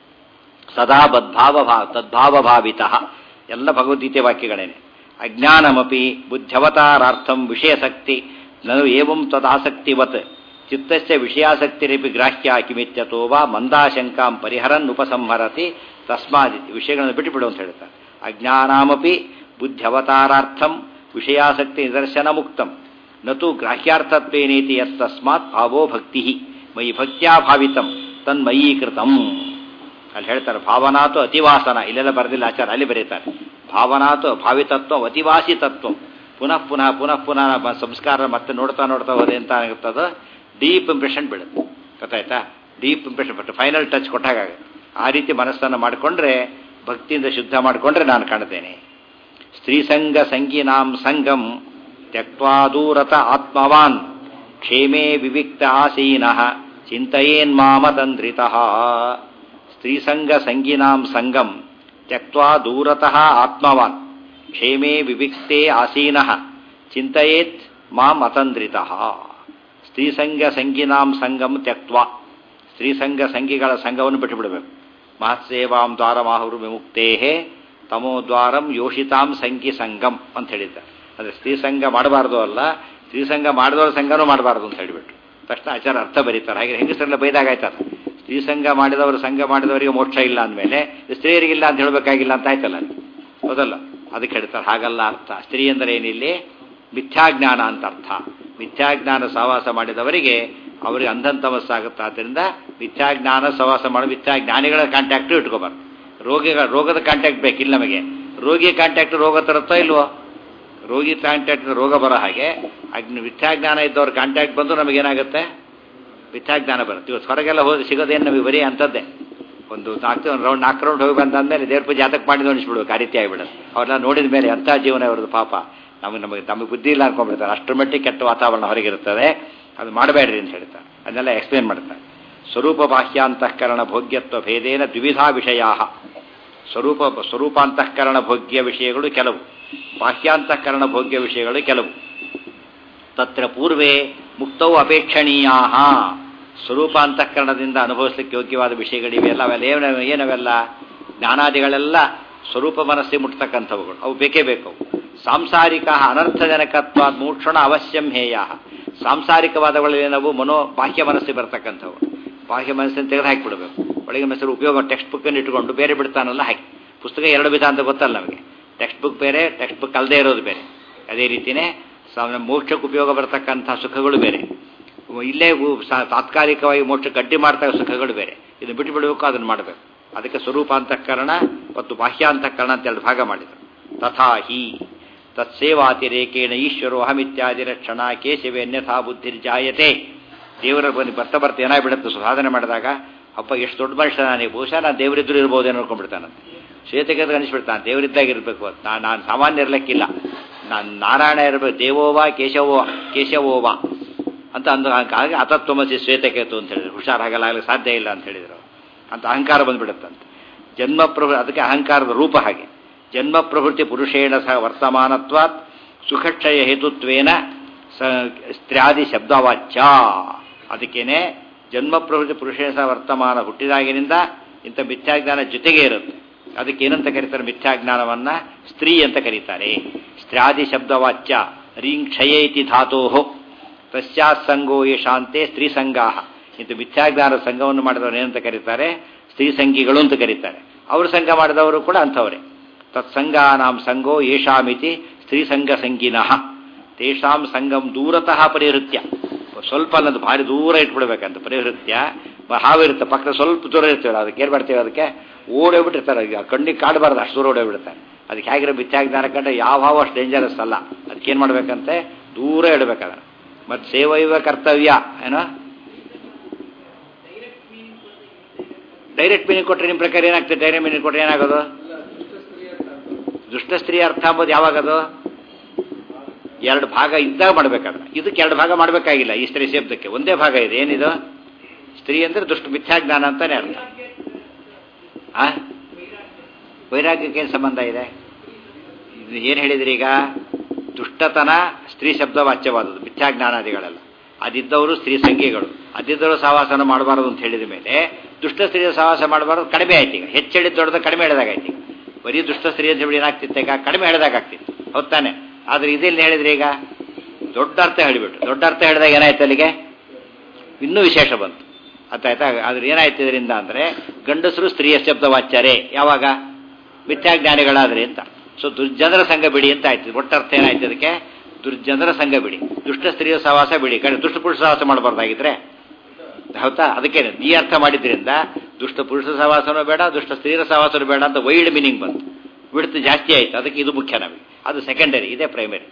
ಸದಾ ಬದ್ಭಾವ ಭಾವ ತದ್ಭಾವ ಭಾವಿತ ಎಲ್ಲ ಭಗವದ್ಗೀತೆ ವಾಕ್ಯಗಳೇನೆ ಅಜ್ಞಾನಮಪಿ ಬುದ್ಧವತಾರಾರ್ಥಂ ವಿಷಯಸಕ್ತಿ ನನು ಏವಂ ತದಾಸಕ್ತಿವತ್ ಚಿತ್ತಸ್ಯ ವಿಷಯಾಸಕ್ತಿರಪಿ ಗ್ರಾಹ್ಯ ಕಿಮಿತ್ಯತೋ ವಾ ಮಂದಾಶಂಕಾಂ ಪರಿಹರನ್ ಉಪಸಂಹರತಿ ತಸ್ಮಾದಿತಿ ವಿಷಯಗಳನ್ನು ಬಿಟ್ಟುಬಿಡು ಅಂತ ಹೇಳ್ತಾರೆ ಅಜ್ಞಾನಾಮಪಿ ಬುದ್ಧವತಾರಾರ್ಥಂ ವಿಷಯಾಸಕ್ತಿ ನಿದರ್ಶನ ಮುಕ್ತಂ ನತು ಗ್ರಾಹ್ಯಾರ್ಥತ್ವೇನೇತಿ ಯತ್ತಸ್ಮಾತ್ ಭಾವೋ ಭಕ್ತಿ ಮಯಿ ಭಕ್ತ್ಯಾ ಭಾವಿತಂ ತನ್ಮಯೀಕೃತಂ ಅಲ್ಲಿ ಹೇಳ್ತಾರೆ ಭಾವನಾತು ಅತಿವಾಸನ ಇಲ್ಲೆಲ್ಲ ಬರೆದಿಲ್ಲ ಆಚಾರ ಅಲ್ಲಿ ಬರೀತಾರೆ ಭಾವನಾತು ಭಾವಿತತ್ವ ಅತಿವಾಸಿ ತತ್ವ ಪುನಃ ಪುನಃ ಪುನಃ ಪುನಃ ಬ- ಸಂಸ್ಕಾರ ಮತ್ತೆ ನೋಡ್ತಾ ನೋಡ್ತಾ ಹೋದೆ ಅಂತ ಆಗುತ್ತದು ಡೀಪ್ ಇಂಪ್ರೆಷನ್ ಬೀಳುತ್ತೆ ಗೊತ್ತಾಯ್ತಾ deep impression but final touch ಕೊಟ್ಟಾಗುತ್ತೆ ಆ ರೀತಿ ಮನಸ್ಸನ್ನು ಮಾಡಿಕೊಂಡ್ರೆ ಭಕ್ತಿಯಿಂದ ಶುದ್ಧ ಮಾಡಿಕೊಂಡ್ರೆ ನಾನು ಕಾಣ್ತೇನೆ ಸ್ತ್ರೀಸಂಗ ಸಂಗೀನಾಂ ಸಂಗಂ ತ್ಯಕ್ವಾ ದೂರತ ಆತ್ಮವಾನ್ ಕ್ಷೇಮೇ ವಿವಿಕ್ತ ಆಸೀನಃ ಚಿಂತೆಯೇನ್ಮಾಮತಂದ್ರಿತಃ ಸ್ತ್ರೀಸಂಗ ಸಂಗೀನಾಂ ಸಂಗಂ ತ್ಯಕ್ವಾ ದೂರತಃ ಆತ್ಮವಾನ್ ಕ್ಷೇಮೇ ವಿವಿಕ್ತೆ ಆಸೀನಃ ಚಿಂತೆಯೇತ್ ಮಾಂ ಅತಂದ್ರಿತಃ ಸ್ತ್ರೀಸಂಗ ಸಂಗೀನಾಂ ಸಂಗಂ ತ್ಯಕ್ವಾ ಸ್ತ್ರೀಸಂಗ ಸಂಗಿಗಳ ಸಂಘವನ್ನು ಬಿಟ್ಟುಬಿಡಬೇಕು ಮಹತ್ಸೇವಾಂ ದ್ವಾರ ಮಾಹುರು ವಿಮುಕ್ತೇಹೇ ತಮೋದ್ವಾರಂ ಯೋಷಿತಾಂ ಸಂಗಿ ಸಂಗಂ ಅಂತ ಹೇಳಿದ್ದಾರೆ ಅಂದರೆ ಸ್ತ್ರೀಸಂಗ ಮಾಡಬಾರ್ದು ಅಲ್ಲ ಸ್ತ್ರೀಸಂಗ ಮಾಡಿದವರ ಸಂಘನೂ ಮಾಡಬಾರ್ದು ಅಂತ ಹೇಳಿಬಿಟ್ಟು ತಕ್ಷಣ ಆಚಾರ ಅರ್ಥ ಬರೀತಾರೆ ಹಾಗೆ ಹೆಂಗಸರೆಲ್ಲ ಬೈದಾಗ ಆಯ್ತದ ಸ್ತ್ರೀಸಂಗ ಮಾಡಿದವರು ಸಂಘ ಮಾಡಿದವರಿಗೆ ಮೋಕ್ಷ ಇಲ್ಲ ಅಂದಮೇಲೆ ಸ್ತ್ರೀಯರಿಗಿಲ್ಲ ಅಂತ ಹೇಳಬೇಕಾಗಿಲ್ಲ ಅಂತ ಆಯ್ತಲ್ಲ ಅಲ್ಲಿ. ಹೌದಲ್ಲ ಅದಕ್ಕೆ ಹೇಳ್ತಾರೆ ಹಾಗಲ್ಲ ಅರ್ಥ ಸ್ತ್ರೀ ಅಂದರೆ ಏನಿಲ್ಲಿ ಮಿಥ್ಯಾಜ್ಞಾನ ಅಂತ ಅರ್ಥ ಮಿಥ್ಯಾಜ್ಞಾನ ಸಹವಾಸ ಮಾಡಿದವರಿಗೆ ಅವರಿಗೆ ಅಂಧಂತಮಸ್ಸಾಗುತ್ತೆ ಆದ್ದರಿಂದ ಮಿಥ್ಯಾಜ್ಞಾನ ಸಹವಾಸ ಮಾಡಿ ಮಿಥ್ಯಾಜ್ಞಾನಿಗಳ ಕಾಂಟ್ಯಾಕ್ಟು ಇಟ್ಕೋಬಾರ್ದು ರೋಗಿಗಳ ರೋಗದ ಕಾಂಟ್ಯಾಕ್ಟ್ ಬೇಕಿಲ್ಲ ನಮಗೆ ರೋಗಿ ಕಾಂಟ್ಯಾಕ್ಟ್ ರೋಗ ತರುತ್ತೋ ಇಲ್ವೋ ರೋಗಿ ಕಾಂಟ್ಯಾಕ್ಟ್ ರೋಗ ಬರೋ ಹಾಗೆ ಅಗ್ನಿ ಮಿಥ್ಯಾಜ್ಞಾನ ಇದ್ದವ್ರ ಕಾಂಟ್ಯಾಕ್ಟ್ ಬಂದು ನಮಗೇನಾಗುತ್ತೆ ಮಿಥ್ಯಾಜ್ಞಾನ ಬರುತ್ತೆ ಇವತ್ತು ಹೊರಗೆಲ್ಲ ಹೋಗಿ ಸಿಗೋದೇನು ನಮಗೆ ಬರೀ ಅಂಥದ್ದೇ ಒಂದು ನಾಲ್ಕು ಒಂದು ರೌಂಡ್ ನಾಲ್ಕು ರೌಂಡ್ ಹೋಗಿ ಬಂದಾದ್ಮೇಲೆ ದೇವ್ರ ಪೂಜೆ ಜಾತಕ ಮಾಡಿದ ಅನಿಸ್ಬಿಡ್ಬೇಕು ಆ ರೀತಿ ಆಗಿಬಿಡೋದು ಅವ್ರನ್ನ ನೋಡಿದ ಮೇಲೆ ಎಂಥ ಜೀವನ ಅವ್ರದ್ದು ಪಾಪ ನಮಗೆ ನಮಗೆ ನಮಗೆ ಬುದ್ಧಿ ಇಲ್ಲ ಅನ್ಕೊಂಡ್ಬಿಡ್ತಾರೆ ಅಷ್ಟರ ಮಟ್ಟಿಗೆ ಕೆಟ್ಟ ವಾತಾವರಣ ಹೊರಗಿರುತ್ತದೆ ಅದು ಮಾಡಬೇಡ್ರಿ ಅಂತ ಹೇಳ್ತಾರೆ ಅದನ್ನೆಲ್ಲ ಎಕ್ಸ್ಪ್ಲೇನ್ ಮಾಡ್ತಾರೆ ಸ್ವರೂಪ ಬಾಹ್ಯಾಂತಃಕರಣ ಭೋಗ್ಯತ್ವ ಭೇದೇನ ದ್ವಿವಿಧಾ ವಿಷಯಾ ಸ್ವರೂಪ ಸ್ವರೂಪಾಂತಃಕರಣ ಭೋಗ್ಯ ವಿಷಯಗಳು ಕೆಲವು ಬಾಹ್ಯಾಂತಃಕರಣ ಭೋಗ್ಯ ವಿಷಯಗಳು ಕೆಲವು ತತ್ರ ಪೂರ್ವೇ ಮುಕ್ತವು ಅಪೇಕ್ಷಣೀಯಾ ಸ್ವರೂಪಾಂತಃಕರಣದಿಂದ ಅನುಭವಿಸಲಿಕ್ಕೆ ಯೋಗ್ಯವಾದ ವಿಷಯಗಳಿವೆಯಲ್ಲ ಅವೆಲ್ಲ ಏನು ಏನವೆಲ್ಲ ಜ್ಞಾನಾದಿಗಳೆಲ್ಲ ಸ್ವರೂಪ ಮನಸ್ಸಿಗೆ ಮುಟ್ತಕ್ಕಂಥವುಗಳು ಅವು ಬೇಕೇ ಬೇಕು ಅವು. ಸಾಂಸಾರಿಕ ಅನರ್ಥಜನಕತ್ವ ಮೂಕ್ಷಣ ಅವಶ್ಯಂ ಹೇಯ ಸಾಂಸಾರಿಕವಾದಗಳೇನವು ಮನೋ ಬಾಹ್ಯ ಮನಸ್ಸಿಗೆ ಬರ್ತಕ್ಕಂಥವು ಬಾಹ್ಯ ಮನಸ್ಸನ್ನು ತೆಗೆದು ಹಾಕಿಬಿಡಬೇಕು ಒಳಗಿನ ಮನಸ್ಸಲ್ಲಿ ಉಪಯೋಗ ಟೆಕ್ಸ್ಟ್ ಬುಕ್ಕನ್ನು ಇಟ್ಕೊಂಡು ಬೇರೆ ಬಿಡ್ತಾನಲ್ಲ ಹಾಕಿ ಪುಸ್ತಕ ಎರಡು ವಿಧ ಅಂತ ಗೊತ್ತಲ್ಲ ನಮಗೆ ಟೆಕ್ಸ್ಟ್ ಬುಕ್ ಬೇರೆ ಟೆಕ್ಸ್ಟ್ ಬುಕ್ ಅಲ್ಲದೆ ಇರೋದು ಬೇರೆ ಅದೇ ರೀತಿಯೇ ಸ- ಮೋಕ್ಷಕ್ಕೆ ಉಪಯೋಗ ಬರತಕ್ಕಂಥ ಸುಖಗಳು ಬೇರೆ ಇಲ್ಲೇ ಉ- ಸ- ತಾತ್ಕಾಲಿಕವಾಗಿ ಮೋಕ್ಷ ಗಡ್ಡಿ ಮಾಡ್ತಾ ಸುಖಗಳು ಬೇರೆ ಇದು ಬಿಟ್ಟು ಬಿಡಬೇಕು ಅದನ್ನು ಮಾಡಬೇಕು ಅದಕ್ಕೆ ಸ್ವರೂಪಾಂತಃಕರಣ ಮತ್ತು ಬಾಹ್ಯಾಂತಃಕರಣ ಅಂತ ಎರಡು ಭಾಗ ಮಾಡಿದರು ತಥಾ ಹಿ ತತ್ಸೇವಾತಿರೇಕೇಣ ಈಶ್ವರೋ ಅಹಮಿತ್ಯಾದಿ ರಕ್ಷಣಾ ಕೇಶವೇ ಅನ್ಯಥಾ ಬುದ್ಧಿರ್ಜಾಯತೆ ದೇವರ ಬನ್ನಿ ಬರ್ತಾ ಬರ್ತಾ ಏನಾಗ್ಬಿಡುತ್ತೆ ಸಾಧನೆ ಮಾಡಿದಾಗ ಅಪ್ಪ ಎಷ್ಟು ದೊಡ್ಡ ಮನುಷ್ಯ ನಾನು ಬಹುಶಃ ನಾನು ದೇವರಿದ್ರು ಇರ್ಬೋದು ಅನ್ಕೊಂಡ್ಬಿಡ್ತಾನಂತೆ ಶ್ವೇತಕ್ಕೆ ಅನಿಸ್ಬಿಡ್ತಾನೆ ದೇವರಿದ್ದಾಗ ಇರಬೇಕು ನಾನು ನಾನು ಸಾಮಾನ್ಯ ಇರ್ಲಿಕ್ಕಿಲ್ಲ ನಾನು ನಾರಾಯಣ ಇರಬೇಕು ದೇವೋವಾ ಕೇಶವೋ ಕೇಶವೋವಾ ಅಂತ ಅಂದು ಹಾಗೆ ಅತತ್ವಮಸಿ ಶ್ವೇತಕೇತು ಅಂತ ಹೇಳಿದ್ರು ಹುಷಾರಾಗಲಾಗಲಿಕ್ಕೆ ಸಾಧ್ಯ ಇಲ್ಲ ಅಂತ ಹೇಳಿದರು ಅಂತ ಅಹಂಕಾರ ಬಂದ್ಬಿಡುತ್ತಂತೆ ಜನ್ಮ ಪ್ರಭು ಅದಕ್ಕೆ ಅಹಂಕಾರದ ರೂಪ ಹಾಗೆ ಜನ್ಮ ಪ್ರವೃತ್ತಿ ಪುರುಷೇಣ ಸಹ ವರ್ತಮಾನತ್ವಾತ್ ಸುಖಕ್ಷಯ ಹೇತುತ್ವೇನ ಸ ಸ್ತ್ರ್ಯಾದಿ ಶಬ್ದವಾಚ್ಯ ಅದಕ್ಕೇನೆ ಜನ್ಮ ಪ್ರವೃತ್ತಿ ಪುರುಷೇಣ ಸಹ ವರ್ತಮಾನ ಹುಟ್ಟಿದಾಗಿನಿಂದ ಇಂಥ ಮಿಥ್ಯಾಜ್ಞಾನ ಜೊತೆಗೆ ಇರುತ್ತೆ ಅದಕ್ಕೆ ಏನಂತ ಕರೀತಾರೆ ಮಿಥ್ಯಾಜ್ಞಾನವನ್ನ ಸ್ತ್ರೀ ಅಂತ ಕರೀತಾರೆ ಸ್ತ್ರ್ಯಾದಿ ಶಬ್ದವಾಚ್ಯ ರೀಂ ಕ್ಷಯ ಇತಿ ಧಾತೋ ತಸ್ಯಾತ್ ಸಂಗೋ ಯೇ ಶಾಂತೆ ಸ್ತ್ರೀ ಸಂಗಾಹ ಇಂಥ ಮಿಥ್ಯಾಜ್ಞಾನ ಸಂಘವನ್ನು ಮಾಡಿದವರು ಏನಂತ ಕರೀತಾರೆ ಸ್ತ್ರೀ ಸಂಘಿಗಳು ಅಂತ ಕರೀತಾರೆ ಅವರು ಸಂಘ ಮಾಡಿದವರು ಕೂಡ ಅಂಥವರೇ ತತ್ಸಂಗಾನಾಂ ಸಂಘೋ ಯೇಷಾಮಿತಿ ಸ್ತ್ರೀ ಸಂಘ ಸಂಗಿನಃ ತೇಷಾಂ ಸಂಘಂ ದೂರತಃ ಪರಿಹೃತ್ಯ ಸ್ವಲ್ಪ ಅನ್ನೋದು ಭಾರಿ ದೂರ ಇಟ್ಬಿಡ್ಬೇಕಂತ ಪರಿಹೃತ್ಯ ಹಾವಿರುತ್ತೆ ಪಕ್ಕ ಸ್ವಲ್ಪ ದೂರ ಇರ್ತೀವಲ್ಲ ಅದಕ್ಕೆ ಏನು ಮಾಡ್ತೀವಿ ಅದಕ್ಕೆ ಓಡೋಗ್ಬಿಟ್ಟಿರ್ತಾರೆ ಈಗ ಕಣ್ಣಿಗೆ ಕಾಡಬಾರ್ದು ಅಷ್ಟು ದೂರ ಓಡೋಗ್ಬಿಡ್ತಾರೆ ಅದಕ್ಕೆ ಹೇಗಿರೋ ಮಿಥ್ಯಾಜ್ಞಾನ ಕಂಡ್ರೆ ಯಾವ ಹಾವು ಅಷ್ಟು ಡೇಂಜರಸ್ ಅಲ್ಲ ಅದಕ್ಕೆ ಏನು ಮಾಡ್ಬೇಕಂತೆ ದೂರ ಇಡಬೇಕಾದ್ರೆ ಮತ್ತು ಸೇವೈವ ಕರ್ತವ್ಯ ಏನೋ ಡೈರೆಕ್ಟ್ ಮೀನಿಂಗ್ ಕೊಟ್ಟರೆ ನಿಮ್ಮ ಪ್ರಕಾರ ಏನಾಗ್ತದೆ ಡೈರೆಕ್ಟ್ ಮೀನಿಂಗ್ ಕೊಟ್ಟರೆ ಏನಾಗೋದು ದುಷ್ಟ ಸ್ತ್ರೀ ಅರ್ಥ ಅಂಬೋದು ಯಾವಾಗದು ಎರಡು ಭಾಗ ಇದ್ದಾಗ ಮಾಡ್ಬೇಕಾದ್ರೆ ಇದಕ್ಕೆ ಎರಡು ಭಾಗ ಮಾಡಬೇಕಾಗಿಲ್ಲ ಈ ಸ್ತ್ರೀ ಶಬ್ದಕ್ಕೆ ಒಂದೇ ಭಾಗ ಇದೆ ಏನಿದು ಸ್ತ್ರೀ ಅಂದ್ರೆ ದುಷ್ಟ ಮಿಥ್ಯಾಜ್ಞಾನ ಅಂತಾನೆ ಅರ್ಥ ಆ ವೈರಾಗ್ಯಕ್ಕೆ ಏನು ಸಂಬಂಧ ಇದೆ ಇದು ಏನು ಹೇಳಿದ್ರಿ ಈಗ ದುಷ್ಟತನ ಸ್ತ್ರೀ ಶಬ್ದ ವಾಚ್ಯವಾದದ್ದು ಮಿಥ್ಯಾಜ್ಞಾನಾದಿಗಳೆಲ್ಲ ಅದಿದ್ದವರು ಸ್ತ್ರೀ ಸಂಖ್ಯೆಗಳು ಅದಿದ್ದವರು ಸಹವಾಸನ ಮಾಡಬಾರದು ಅಂತ ಹೇಳಿದ ಮೇಲೆ ದುಷ್ಟ ಸ್ತ್ರೀಯ ಸಹವಾಸ ಮಾಡಬಾರದು ಕಡಿಮೆ ಆಯ್ತು ಈಗ ಹೆಚ್ಚು ಹೇಳಿದ ದೊಡ್ಡದ ಕಡಿಮೆ ಹೇಳಿದಾಗಾಯ್ತು ಈಗ ಬರೀ ದುಷ್ಟ ಸ್ತ್ರೀ ಅಂತ ಹೇಳಿ ಏನಾಗ್ತಿತ್ತು ಈಗ ಕಡಿಮೆ ಹೇಳಿದಾಗ ಆಗ್ತಿತ್ತು ಹೌದ್ ತಾನೆ ಆದ್ರೆ ಇದೆಲ್ಲಿ ಹೇಳಿದ್ರಿ ಈಗ ದೊಡ್ಡ ಅರ್ಥ ಹೇಳಿಬಿಟ್ರು ದೊಡ್ಡ ಅರ್ಥ ಹೇಳಿದಾಗ ಏನಾಯ್ತು ಅಲ್ಲಿಗೆ ಇನ್ನೂ ವಿಶೇಷ ಬಂತು ಅರ್ಥ ಆಯ್ತಾ ಆದ್ರೆ ಏನಾಯ್ತು ಇದರಿಂದ ಅಂದ್ರೆ ಗಂಡಸರು ಸ್ತ್ರೀಯ ಶಬ್ದ ವಾಚ್ಯರೇ ಯಾವಾಗ ಮಿಥ್ಯಾಜ್ಞಾನಿಗಳಾದ್ರೆ ಅಂತ ಸೊ ದುರ್ಜನರ ಸಂಘ ಬಿಡಿ ಅಂತ ಆಯ್ತು ಒಟ್ಟರ್ಥ ಏನಾಯ್ತು ಅದಕ್ಕೆ ದುರ್ಜನರ ಸಂಘ ಬಿಡಿ ದುಷ್ಟ ಸ್ತ್ರೀಯ ಸಹವಾಸ ಬಿಡಿ ಕಡೆ ದುಷ್ಟ ಪುರುಷ ಸಹವಾಸ ಮಾಡಬಾರ್ದಾಗಿದ್ರೆ ಹೌದಾ ಅದಕ್ಕೆ ಈ ಅರ್ಥ ಮಾಡಿದ್ರಿಂದ ದುಷ್ಟ ಪುರುಷ ಸಹವಾಸನೂ ಬೇಡ ದುಷ್ಟ ಸ್ತ್ರೀರ ಸಹವಾಸನೂ ಬೇಡ ಅಂತ ವೈಡ್ ಮೀನಿಂಗ್ ಬಂತು ಬಿಡ್ತು ಜಾಸ್ತಿ ಆಯ್ತು ಅದಕ್ಕೆ ಇದು ಮುಖ್ಯ ನಮಗೆ ಅದು ಸೆಕೆಂಡರಿ ಇದೇ ಪ್ರೈಮರಿ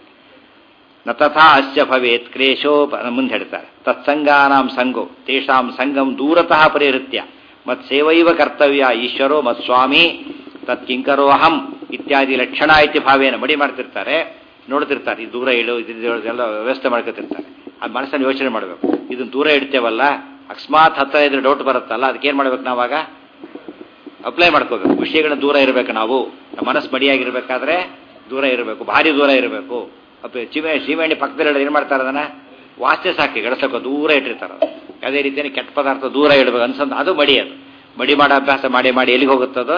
ನ ತಥಾ ಅಸ್ಯ ಭವೇತ್ ಕ್ಲೇಶೋ ಮುಂದೆ ಹೇಳ್ತಾರೆ ತತ್ಸಂಗಾನಾಂ ಸಂಗೋ ತೇಷಾಂ ಸಂಗಂ ದೂರತಃ ಪರಿಹೃತ್ಯ ಮತ್ ಸೇವೈವ ಕರ್ತವ್ಯ ಈಶ್ವರೋ ಮತ್ ಸ್ವಾಮಿ ತತ್ ಕಿಂಕರೋ ಅಹಂ ಇತ್ಯಾದಿ ಲಕ್ಷಣ ಇತಿ ಭಾವೇನ ಮಡಿ ಮಾಡ್ತಿರ್ತಾರೆ ನೋಡ್ತಿರ್ತಾರೆ ಈ ದೂರ ಇಡು ಇದೆಲ್ಲ ವ್ಯವಸ್ಥೆ ಮಾಡ್ಕೊತಿರ್ತಾರೆ ಅದು ಮನಸ್ಸನ್ನು ಯೋಚನೆ ಮಾಡಬೇಕು ಇದನ್ನ ದೂರ ಇಡ್ತೇವಲ್ಲ ಅಕಸ್ಮಾತ್ ಹತ್ರ ಇದ್ರೆ ಡೌಟ್ ಬರುತ್ತಲ್ಲ ಅದಕ್ಕೆ ಏನು ಮಾಡ್ಬೇಕು ನಾವಾಗ ಅಪ್ಲೈ ಮಾಡ್ಕೋಬೇಕು ವಿಷಯಗಳನ್ನ ದೂರ ಇರಬೇಕು ನಾವು ನಮ್ಮ ಮನಸ್ಸು ಮಡಿಯಾಗಿರ್ಬೇಕಾದ್ರೆ ದೂರ ಇರಬೇಕು ಭಾರಿ ದೂರ ಇರಬೇಕು ಅಪ್ಪ ಚಿಮೆ ಸೀಮೆಣ್ಣೆ ಪಕ್ಕದಲ್ಲಿ ಏನು ಮಾಡ್ತಾರೆ ಅದನ್ನ ವಾಸನೆ ಸಾಕಿ ಗಡಸಕ್ಕೆ ದೂರ ಇಟ್ಟಿರ್ತಾರೆ ಅದು. ಅದೇ ರೀತಿಯಲ್ಲಿ ಕೆಟ್ಟ ಪದಾರ್ಥ ದೂರ ಇಡಬೇಕು ಅನ್ಸಂದು ಅದು ಮಡಿ ಅದು ಮಡಿ ಮಾಡೋ ಅಭ್ಯಾಸ ಮಾಡಿ ಮಾಡಿ ಎಲ್ಲಿಗೆ ಹೋಗುತ್ತದೋ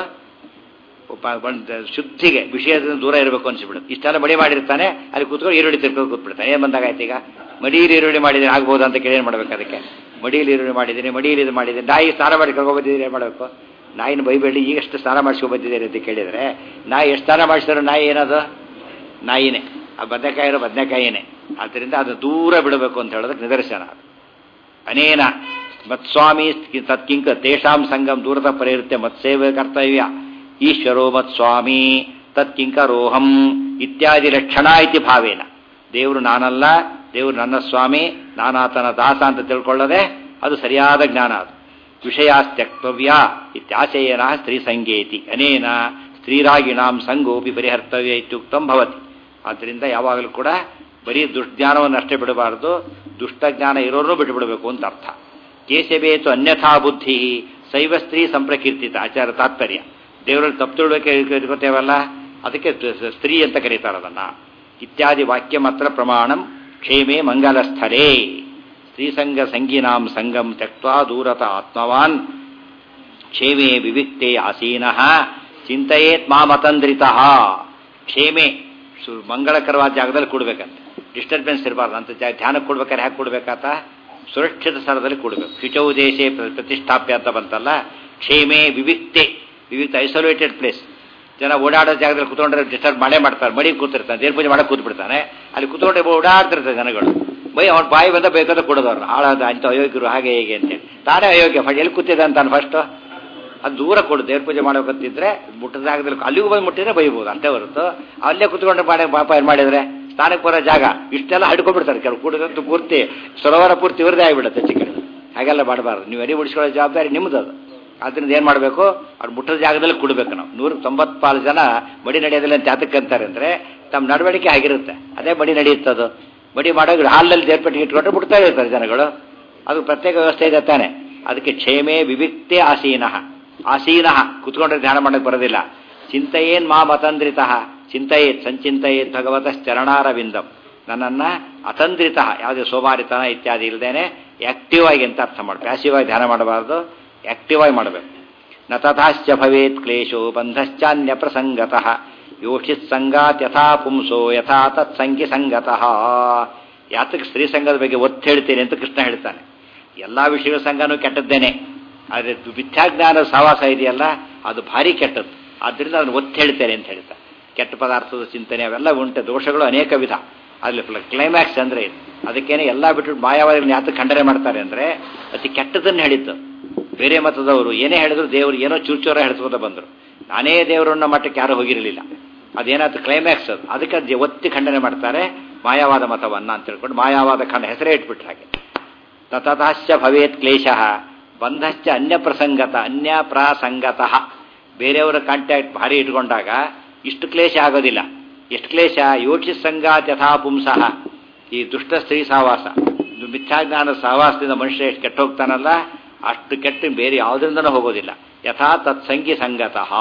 ಪ- ಬಂದ್- ಶುದ್ಧಿಗೆ ವಿಷಯದಿಂದ ದೂರ ಇರಬೇಕು ಅನ್ಸಿಬಿಡುತ್ತೆ ಇಷ್ಟೆಲ್ಲ ಮಡಿ ಮಾಡಿರ್ತಾನೆ ಅಲ್ಲಿ ಕೂತ್ಕೊಂಡು ಈರುಳ್ಳಿ ತಿರ್ಕೊಂಡು ಕೂತ್ಬಿಡ್ತಾನೆ ಏನು ಬಂದಾಗ ಆಯ್ತು ಈಗ ಮಡಿಯಲ್ಲಿ ಈರುಳ್ಳಿ ಮಾಡಿದ್ರೆ ಆಗ್ಬೋದು ಅಂತ ಕೇಳಿ ಏನು ಮಾಡ್ಬೇಕು ಅದಕ್ಕೆ ಮಡಿಯಲ್ಲಿ ಈರುಳ್ಳಿ ಮಾಡಿದ್ದೀನಿ ಮಡಿಯಲ್ಲಿ ಇದು ಮಾಡಿದ್ದೀನಿ ನಾಯಿ ಸ್ನಾನ ಮಾಡಿ ಕರ್ಕೊಂಡ್ಬಂದಿದ್ದೀನಿ ಏನು ಮಾಡಬೇಕು ನಾಯಿನ ಬೈಬೇಡಿ ಈಗಷ್ಟು ಸ್ನಾನ ಮಾಡಿಸ್ಕೊಂಡ್ಬಂದಿದ್ದೀರಿ ಅಂತ ಕೇಳಿದರೆ ನಾಯಿ ಎಷ್ಟು ಸ್ನಾನ ಮಾಡಿಸಿದ್ರು ನಾಯಿ ಏನದು ನಾಯಿನೇ ಆ ಬದನೆಕಾಯಿ ಇರೋ ಬದನೆಕಾಯಿನೇ ಆದ್ದರಿಂದ ಅದು ದೂರ ಬಿಡಬೇಕು ಅಂತ ಹೇಳೋದಕ್ಕೆ ನಿದರ್ಶನ ಅದು ಅನೇನ ಮತ್ಸ್ವಾಮಿ ತತ್ಕಿಂಕ ತೇಷಾಂ ಸಂಗಂ ದೂರದ ಪರಿರುತ್ತೆ ಮತ್ಸೇವ ಕರ್ತವ್ಯ ಈಶ್ವರೋ ಮತ್ಸ್ವಾಮಿ ತತ್ಕಿಂಕರೋಹಂ ಇತ್ಯಾದಿ ಲಕ್ಷಣ ಇತಿ ಭಾವೇನ ದೇವರು ನಾನಲ್ಲ ದೇವರು ನನ್ನ ಸ್ವಾಮಿ ನಾನಾತನ ದಾಸ ಅಂತ ತಿಳ್ಕೊಳ್ಳದೆ ಅದು ಸರಿಯಾದ ಜ್ಞಾನ ಅದು ವಿಷಯಾಸ್ತ್ಯಕ್ತವ್ಯ ಇತ್ಯಾಶಯನ ಸ್ತ್ರೀ ಸಂಗೇತಿ ಅನೇನ ಸ್ತ್ರೀರಾಗಿಣಾಂ ಸಂಗೋಪಿ ಪರಿಹರ್ತವ್ಯ ಇತ್ಯುಕ್ತಂ ಭವತಿ ಆದ್ದರಿಂದ ಯಾವಾಗಲೂ ಕೂಡ ಬರೀ ದುಷ್ಜ್ಞಾನವನ್ನು ಅಷ್ಟೇ ಬಿಡಬಾರದು ದುಷ್ಟಜ್ಞಾನ ಇರೋರು ಬಿಟ್ಟುಬಿಡಬೇಕು ಅಂತ ಅರ್ಥ ಕೇಶವೇತು ಅನ್ಯಥಾ ಬುದ್ಧಿ ಶೈವ ಸ್ತ್ರೀ ಸಂಪ್ರಕೀರ್ತಿತ ಆಚಾರ ತಾತ್ಪರ್ಯ ದೇವರಲ್ಲಿ ತಪ್ಪು ತಿಳುವಳಿಕೆ ಇಟ್ಕೋತೇವಲ್ಲ ಅದಕ್ಕೆ ತ- ಸ್ತ್ರೀ ಅಂತ ಕರೀತಾರೆ ಅದನ್ನ ಇತ್ಯಾದಿ ವಾಕ್ಯ ಮಾತ್ರ ಪ್ರಮಾಣಂ ಕ್ಷೇಮೇ ಮಂಗಲಸ್ಥಳೇ ಸ್ತ್ರೀಸಂಗ ಸಂಗೀನಾಂ ಸಂಗಂ ತ್ಯಕ್ವಾ ದೂರತ ಆತ್ಮವಾನ್ ಕ್ಷೇಮೇ ವಿವಿಕ್ತೆ ಆಸೀನಃ ಚಿಂತೆಯೇತ್ ಮಾಮತಂದ್ರಿತ ಕ್ಷೇಮೆ ಸು- ಮಂಗಳಕರವಾದ ಜಾಗದಲ್ಲಿ ಕೊಡ್ಬೇಕಂತೆ ಡಿಸ್ಟರ್ಬೆನ್ಸ್ ಇರಬಾರ್ದು ಅಂತ ಜಾ- ಧ್ಯಾನಕ್ಕೆ ಕೊಡ್ಬೇಕಾದ್ರೆ ಹ್ಯಾಕೆ ಕೊಡ್ಬೇಕಾತ ಸುರಕ್ಷಿತ ಸ್ಥಳದಲ್ಲಿ ಕೊಡಬೇಕು ಶುಚೌ ದೇಶೇ ಪ್ರ- ಪ್ರತಿಷ್ಠಾಪ್ಯ ಅಂತ ಬಂತಲ್ಲ ಕ್ಷೇಮೆ ವಿವಿಕ್ತೆ ವಿವಿಕ್ತ ಐಸೋಲೇಟೆಡ್ ಪ್ಲೇಸ್ ಜನ ಓಡಾಡೋ ಜಾಗದಲ್ಲಿ ಕೂತ್ಕೊಂಡ್ರೆ ಡಿಸ್ಟರ್ಬ್ ಮಾಡೇ ಮಾಡ್ತಾರೆ ಮಡಿ ಕೂತಿರ್ತಾನೆ ದೇವ್ರ ಪೂಜೆ ಮಾಡಕ್ಕೆ ಕೂತ್ ಬಿಡ್ತಾನೆ ಅಲ್ಲಿ ಕೂತ್ಕೊಂಡೆ ಓಡಾಡ್ತಿರ್ತಾರೆ ಜನಗಳು ಬೈ ಅವ್ನ ಬಾಯಿ ಬಂದ ಬೇಕಾದ್ರೆ ಕೊಡೋದವ್ರು ಹಾಳಾದ ಅಂತ ಅಯೋಗ್ಯರು ಹಾಗೆ ಹೇಗೆ ಅಂತೇಳಿ ತಾನೇ ಅಯೋಗ್ಯ ಫಸ್ಟ್ ಎಲ್ಲಿ ಕೂತಿದ್ದ ಅಂತಾನೆ ಫಸ್ಟ್ ಅದು ದೂರ ಕೊಡು ದೇವ್ರ ಪೂಜೆ ಮಾಡೋಕಂತಿದ್ರೆ ಮುಟ್ಟದ ಜಾಗದಲ್ಲಿ ಅಲ್ಲಿಗೂ ಬಂದು ಮುಟ್ಟಿದ್ರೆ ಬೈಬೋದು ಅಷ್ಟೇ ಹೊರತು ಅಲ್ಲೇ ಕುತ್ಕೊಂಡು ಮಾಡಿ ಪಾಪ ಏನು ಮಾಡಿದ್ರೆ ಸ್ನಾನಕ್ಕೆ ಬರೋ ಜಾಗ ಇಷ್ಟೆಲ್ಲ ಹಡ್ಕೊಂಡ್ಬಿಡ್ತಾರೆ ಕೆಲವು ಕುಡಿದಂತೂ ಪೂರ್ತಿ ಸರೋವರ ಪೂರ್ತಿ ಇವ್ರದೇ ಆಗಿಬಿಡುತ್ತೆ ಚಿಕ್ಕ ಹಾಗೆಲ್ಲ ಮಾಡಬಾರ್ದು ನೀವು ಎರಿ ಉಳಿಸ್ಕೊಳ್ಳೋ ಜವಾಬ್ದಾರಿ ನಿಮ್ಮದು ಅದು ಆದ್ರಿಂದ ಏನು ಮಾಡಬೇಕು ಅವ್ರು ಮುಟ್ಟದ ಜಾಗದಲ್ಲಿ ಕೊಡಬೇಕು ನಾವು ನೂರ ತೊಂಬತ್ಪಾಲು ಜನ ಮಡಿ ನಡೆಯೋದಿಲ್ಲ ಅಂತ ಯಾತಕ್ಕೆ ಅಂತಾರೆ ಅಂದರೆ ತಮ್ಮ ನಡವಳಿಕೆ ಆಗಿರುತ್ತೆ ಅದೇ ಮಡಿ ನಡೆಯುತ್ತದು ಮಡಿ ಮಾಡೋದು ಹಾಲಲ್ಲಿ ದೇರ್ಪಟ್ಟಿಗೆ ಇಟ್ಕೊಂಡ್ರೆ ಬಿಡ್ತಾ ಇರ್ತಾರೆ ಜನಗಳು ಅದು ಪ್ರತ್ಯೇಕ ವ್ಯವಸ್ಥೆ ಇದೆ ತಾನೆ ಅದಕ್ಕೆ ಕ್ಷೇಮೆ ವಿವಿಕ್ತೆ ಆಸೀನಃ ಆಸೀನಃ ಕುತ್ಕೊಂಡ್ರೆ ಧ್ಯಾನ ಮಾಡಕ್ಕೆ ಬರೋದಿಲ್ಲ ಚಿಂತೆಯೇನ್ ಮಾ ಮತಂದ್ರಿತ ಚಿಂತೆಯೇತ್ ಸಂಚಿಂತೆಯೇತ್ ಭಗವತ ಚರಣಾರವಿಂದಂ ನನ್ನನ್ನ ಅತಂದ್ರಿತ ಯಾವುದೇ ಸೋಮಾರಿತನ ಇತ್ಯಾದಿ ಇಲ್ಲದೇನೆ ಆಕ್ಟಿವ್ ಆಗಿ ಅಂತ ಅರ್ಥ ಮಾಡಿ ಪ್ಯಾಸಿವ್ ಆಗಿ ಧ್ಯಾನ ಮಾಡಬಾರ್ದು ಆಕ್ಟಿವ್ ಆಗಿ ಮಾಡಬೇಕು ನ ತಥಾಶ್ಚ ಭವೇತ್ ಕ್ಲೇಶೋ ಬಂಧಶ್ಚಾನ್ಯ ಪ್ರಸಂಗತಃ ಯೋಷಿತ್ ಸಂಗಾತ್ ಯಥಾ ಪುಂಸೋ ಯಥಾ ತತ್ಸಂಗಿ ಸಂಗತಃ ಯಾತಕ್ಕೆ ಸ್ತ್ರೀ ಸಂಘದ ಬಗ್ಗೆ ಒತ್ತು ಹೇಳ್ತೇನೆ ಅಂತ ಕೃಷ್ಣ ಹೇಳ್ತಾನೆ ಎಲ್ಲಾ ವಿಷಯಗಳ ಸಂಘನೂ ಕೆಟ್ಟದ್ದೇನೆ ಆದರೆ ಮಿಥ್ಯಾಜ್ಞಾನ ಸಹವಾಸ ಇದೆಯಲ್ಲ ಅದು ಭಾರಿ ಕೆಟ್ಟದ್ದು ಆದ್ದರಿಂದ ಅದನ್ನು ಒತ್ತು ಹೇಳ್ತೇನೆ ಅಂತ ಹೇಳ್ತಾರೆ ಕೆಟ್ಟ ಪದಾರ್ಥದ ಚಿಂತನೆ ಅವೆಲ್ಲ ಉಂಟು ದೋಷಗಳು ಅನೇಕ ವಿಧ ಅಲ್ಲಿ ಕ್ಲೈಮ್ಯಾಕ್ಸ್ ಅಂದ್ರೆ ಇದು ಅದಕ್ಕೇನೆ ಎಲ್ಲ ಬಿಟ್ಟು ಮಾಯಾವಾದಿಗಳನ್ನ ಯಾತಕ್ಕೆ ಖಂಡನೆ ಮಾಡ್ತಾರೆ ಅಂದ್ರೆ ಅತಿ ಕೆಟ್ಟದನ್ನು ಹೇಳಿದ್ದು ಬೇರೆ ಮತದವರು ಏನೇ ಹೇಳಿದ್ರು ದೇವರು ಏನೋ ಚೂರ್ಚೂರ ಹೇಳ್ಸ್ಕೊತ ಬಂದರು ನಾನೇ ದೇವರನ್ನ ಮಟ್ಟಕ್ಕೆ ಯಾರು ಹೋಗಿರಲಿಲ್ಲ ಅದೇನಾಯ್ತು ಕ್ಲೈಮ್ಯಾಕ್ಸ್ ಅದು ಅದಕ್ಕೆ ಅದು ಒತ್ತಿ ಖಂಡನೆ ಮಾಡ್ತಾರೆ ಮಾಯಾವಾದ ಮತವನ್ನ ಅಂತ ಹೇಳ್ಕೊಂಡು ಮಾಯಾವಾದ ಖಂಡ ಹೆಸರೇ ಇಟ್ಬಿಟ್ರೆ ಹಾಗೆ ತತತಾಶ್ಚ ಭವೇತ್ ಕ್ಲೇಶ ಬಂಧಶ್ಚ ಅನ್ಯ ಪ್ರಸಂಗತ ಅನ್ಯ ಪ್ರಾಸಂಗತಃ ಬೇರೆಯವರ ಕಾಂಟ್ಯಾಕ್ಟ್ ಭಾರಿ ಇಟ್ಕೊಂಡಾಗ ಇಷ್ಟು ಕ್ಲೇಶ ಆಗೋದಿಲ್ಲ ಎಷ್ಟು ಕ್ಲೇಶ ಯೋಚಿಸ ಸಂಗಾತ್ ಯಥಾ ಪುಂಸಃ ಈ ದುಷ್ಟ ಸ್ತ್ರೀ ಸಹವಾಸ ಇದು ಮಿಥ್ಯಾಜ್ಞಾನ ಸಹವಾಸದಿಂದ ಮನುಷ್ಯ ಎಷ್ಟು ಕೆಟ್ಟ ಹೋಗ್ತಾನಲ್ಲ ಅಷ್ಟು ಕೆಟ್ಟು ಬೇರೆ ಯಾವುದರಿಂದನೂ ಹೋಗೋದಿಲ್ಲ ಯಥಾ ತತ್ಸಂಗಿ ಸಂಗತಃ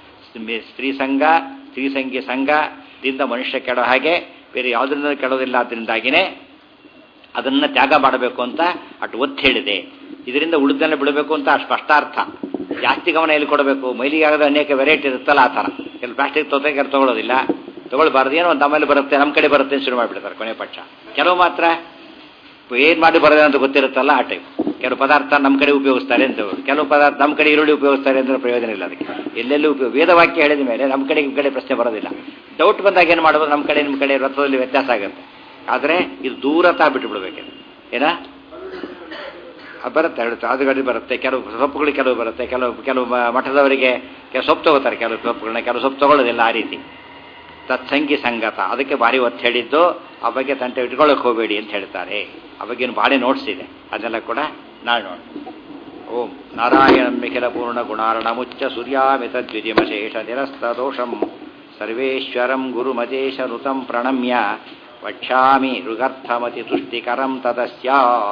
ಸ್ತ್ರೀ ಸಂಘ ಸ್ತ್ರೀ ಸಂಘಿ ಸಂಘದಿಂದ ಮನುಷ್ಯ ಕೆಡೋ ಹಾಗೆ ಬೇರೆ ಯಾವುದರಿಂದ ಕೆಡೋದಿಲ್ಲ ಅದರಿಂದಾಗಿನೇ ಅದನ್ನ ತ್ಯಾಗ ಮಾಡಬೇಕು ಅಂತ ಅಷ್ಟು ಒತ್ತು ಹೇಳಿದೆ ಇದರಿಂದ ಉಳಿದನ್ನ ಬಿಡಬೇಕು ಅಂತ ಅಷ್ಟು ಸ್ಪಷ್ಟಾರ್ಥ ಜಾಸ್ತಿ ಗಮನ ಎಲ್ಲಿ ಕೊಡಬೇಕು ಮೈಲಿಗೆ ಆಗದ ಅನೇಕ ವೆರೈಟಿ ಇರುತ್ತಲ್ಲ ಆ ಥರ ಕೆಲವು ಪ್ಲಾಸ್ಟಿಕ್ ತೊಗೊತೆ ಕೆಲವು ತಗೊಳ್ಳೋದಿಲ್ಲ ತಗೊಳ್ಬಾರ್ದು ಏನೋ ಒಂದು ನಮ್ಮಲ್ಲಿ ಬರುತ್ತೆ ನಮ್ಮ ಕಡೆ ಬರುತ್ತೆ ಅಂತ ಶುರು ಮಾಡಿಬಿಡ್ತಾರೆ ಕೊನೆ ಪಕ್ಷ ಕೆಲವು ಮಾತ್ರ ಏನು ಮಾಡಿ ಬರೋದೇ ಅಂತ ಗೊತ್ತಿರುತ್ತಲ್ಲ ಆ ಟೈಪ್ ಕೆಲವು ಪದಾರ್ಥ ನಮ್ಮ ಕಡೆ ಉಪಯೋಗಿಸ್ತಾರೆ ಅಂತ ಹೇಳೋದು. ಕೆಲವು ಪದಾರ್ಥ ನಮ್ಮ ಕಡೆ ಈರುಳ್ಳಿ ಉಪಯೋಗಿಸ್ತಾರೆ ಅಂದ್ರೆ ಪ್ರಯೋಜನ ಇಲ್ಲ ಅದಕ್ಕೆ ಎಲ್ಲೆಲ್ಲೂ ಉಪಯೋಗ ವೇದವಾಕ್ಯ ಹೇಳಿದ ಮೇಲೆ ನಮ್ಮ ಕಡೆ ನಿಮ್ಮ ಕಡೆ ಪ್ರಶ್ನೆ ಬರೋದಿಲ್ಲ ಡೌಟ್ ಬಂದಾಗ ಏನು ಮಾಡ್ಬೋದು ನಮ್ಮ ಕಡೆ ನಿಮ್ಮ ಕಡೆ ರಥದಲ್ಲಿ ವ್ಯತ್ಯಾಸ ಆಗುತ್ತೆ ಆದರೆ ಇದು ದೂರತ ಬಿಟ್ಟು ಬಿಡ್ಬೇಕು ಏನ ಅದು ಬರುತ್ತೆ ಹೇಳುತ್ತೆ ಅದು ಗಡಿ ಬರುತ್ತೆ ಕೆಲವು ಸೊಪ್ಪುಗಳು ಕೆಲವು ಬರುತ್ತೆ ಕೆಲವು ಕೆಲವು ಮ- ಮಠದವರಿಗೆ ಕೆಲವು ಸೊಪ್ಪು ತಗೋತಾರೆ ಕೆಲವು ಸೊಪ್ಪುಗಳನ್ನ ಕೆಲವು ಸೊಪ್ಪು ತಗೊಳ್ಳೋದಿಲ್ಲ ಆ ರೀತಿ ತತ್ಸಂಗಿ ಸಂಗತ ಅದಕ್ಕೆ ಭಾರಿ ಒತ್ತು ಹೇಳಿದ್ದು ಆ ಬಗ್ಗೆ ತಂಟೆ ಇಟ್ಕೊಳ್ಳೋಕೆ ಹೋಗಬೇಡಿ ಅಂತ ಹೇಳ್ತಾರೆ ಆ ಬಗ್ಗೆ ಭಾರಿ ನೋಟ್ಸ್ ಇದೆ ಅದೆಲ್ಲ ಕೂಡ ನಾಳೆ ನೋಡಿ ಓಂ ನಾರಾಯಣ ನಿಖಿಲ ಪೂರ್ಣ ಗುಣಾರ್ಣ ಮುಚ್ಚ ಸೂರ್ಯಾಮಿತ ದ್ವಿಜಮಶೇಷ ನಿರಸ್ತ ದೋಷಂ ಸರ್ವೇಶ್ವರಂ ಗುರುಮಜೇಶ ಋತಂ ಪ್ರಣಮ್ಯ ವಕ್ಷ್ಯಾಮಿ ಋಗರ್ಥಮತಿ ತುಷ್ಟಿಕರಂ ತದಸ್ಯ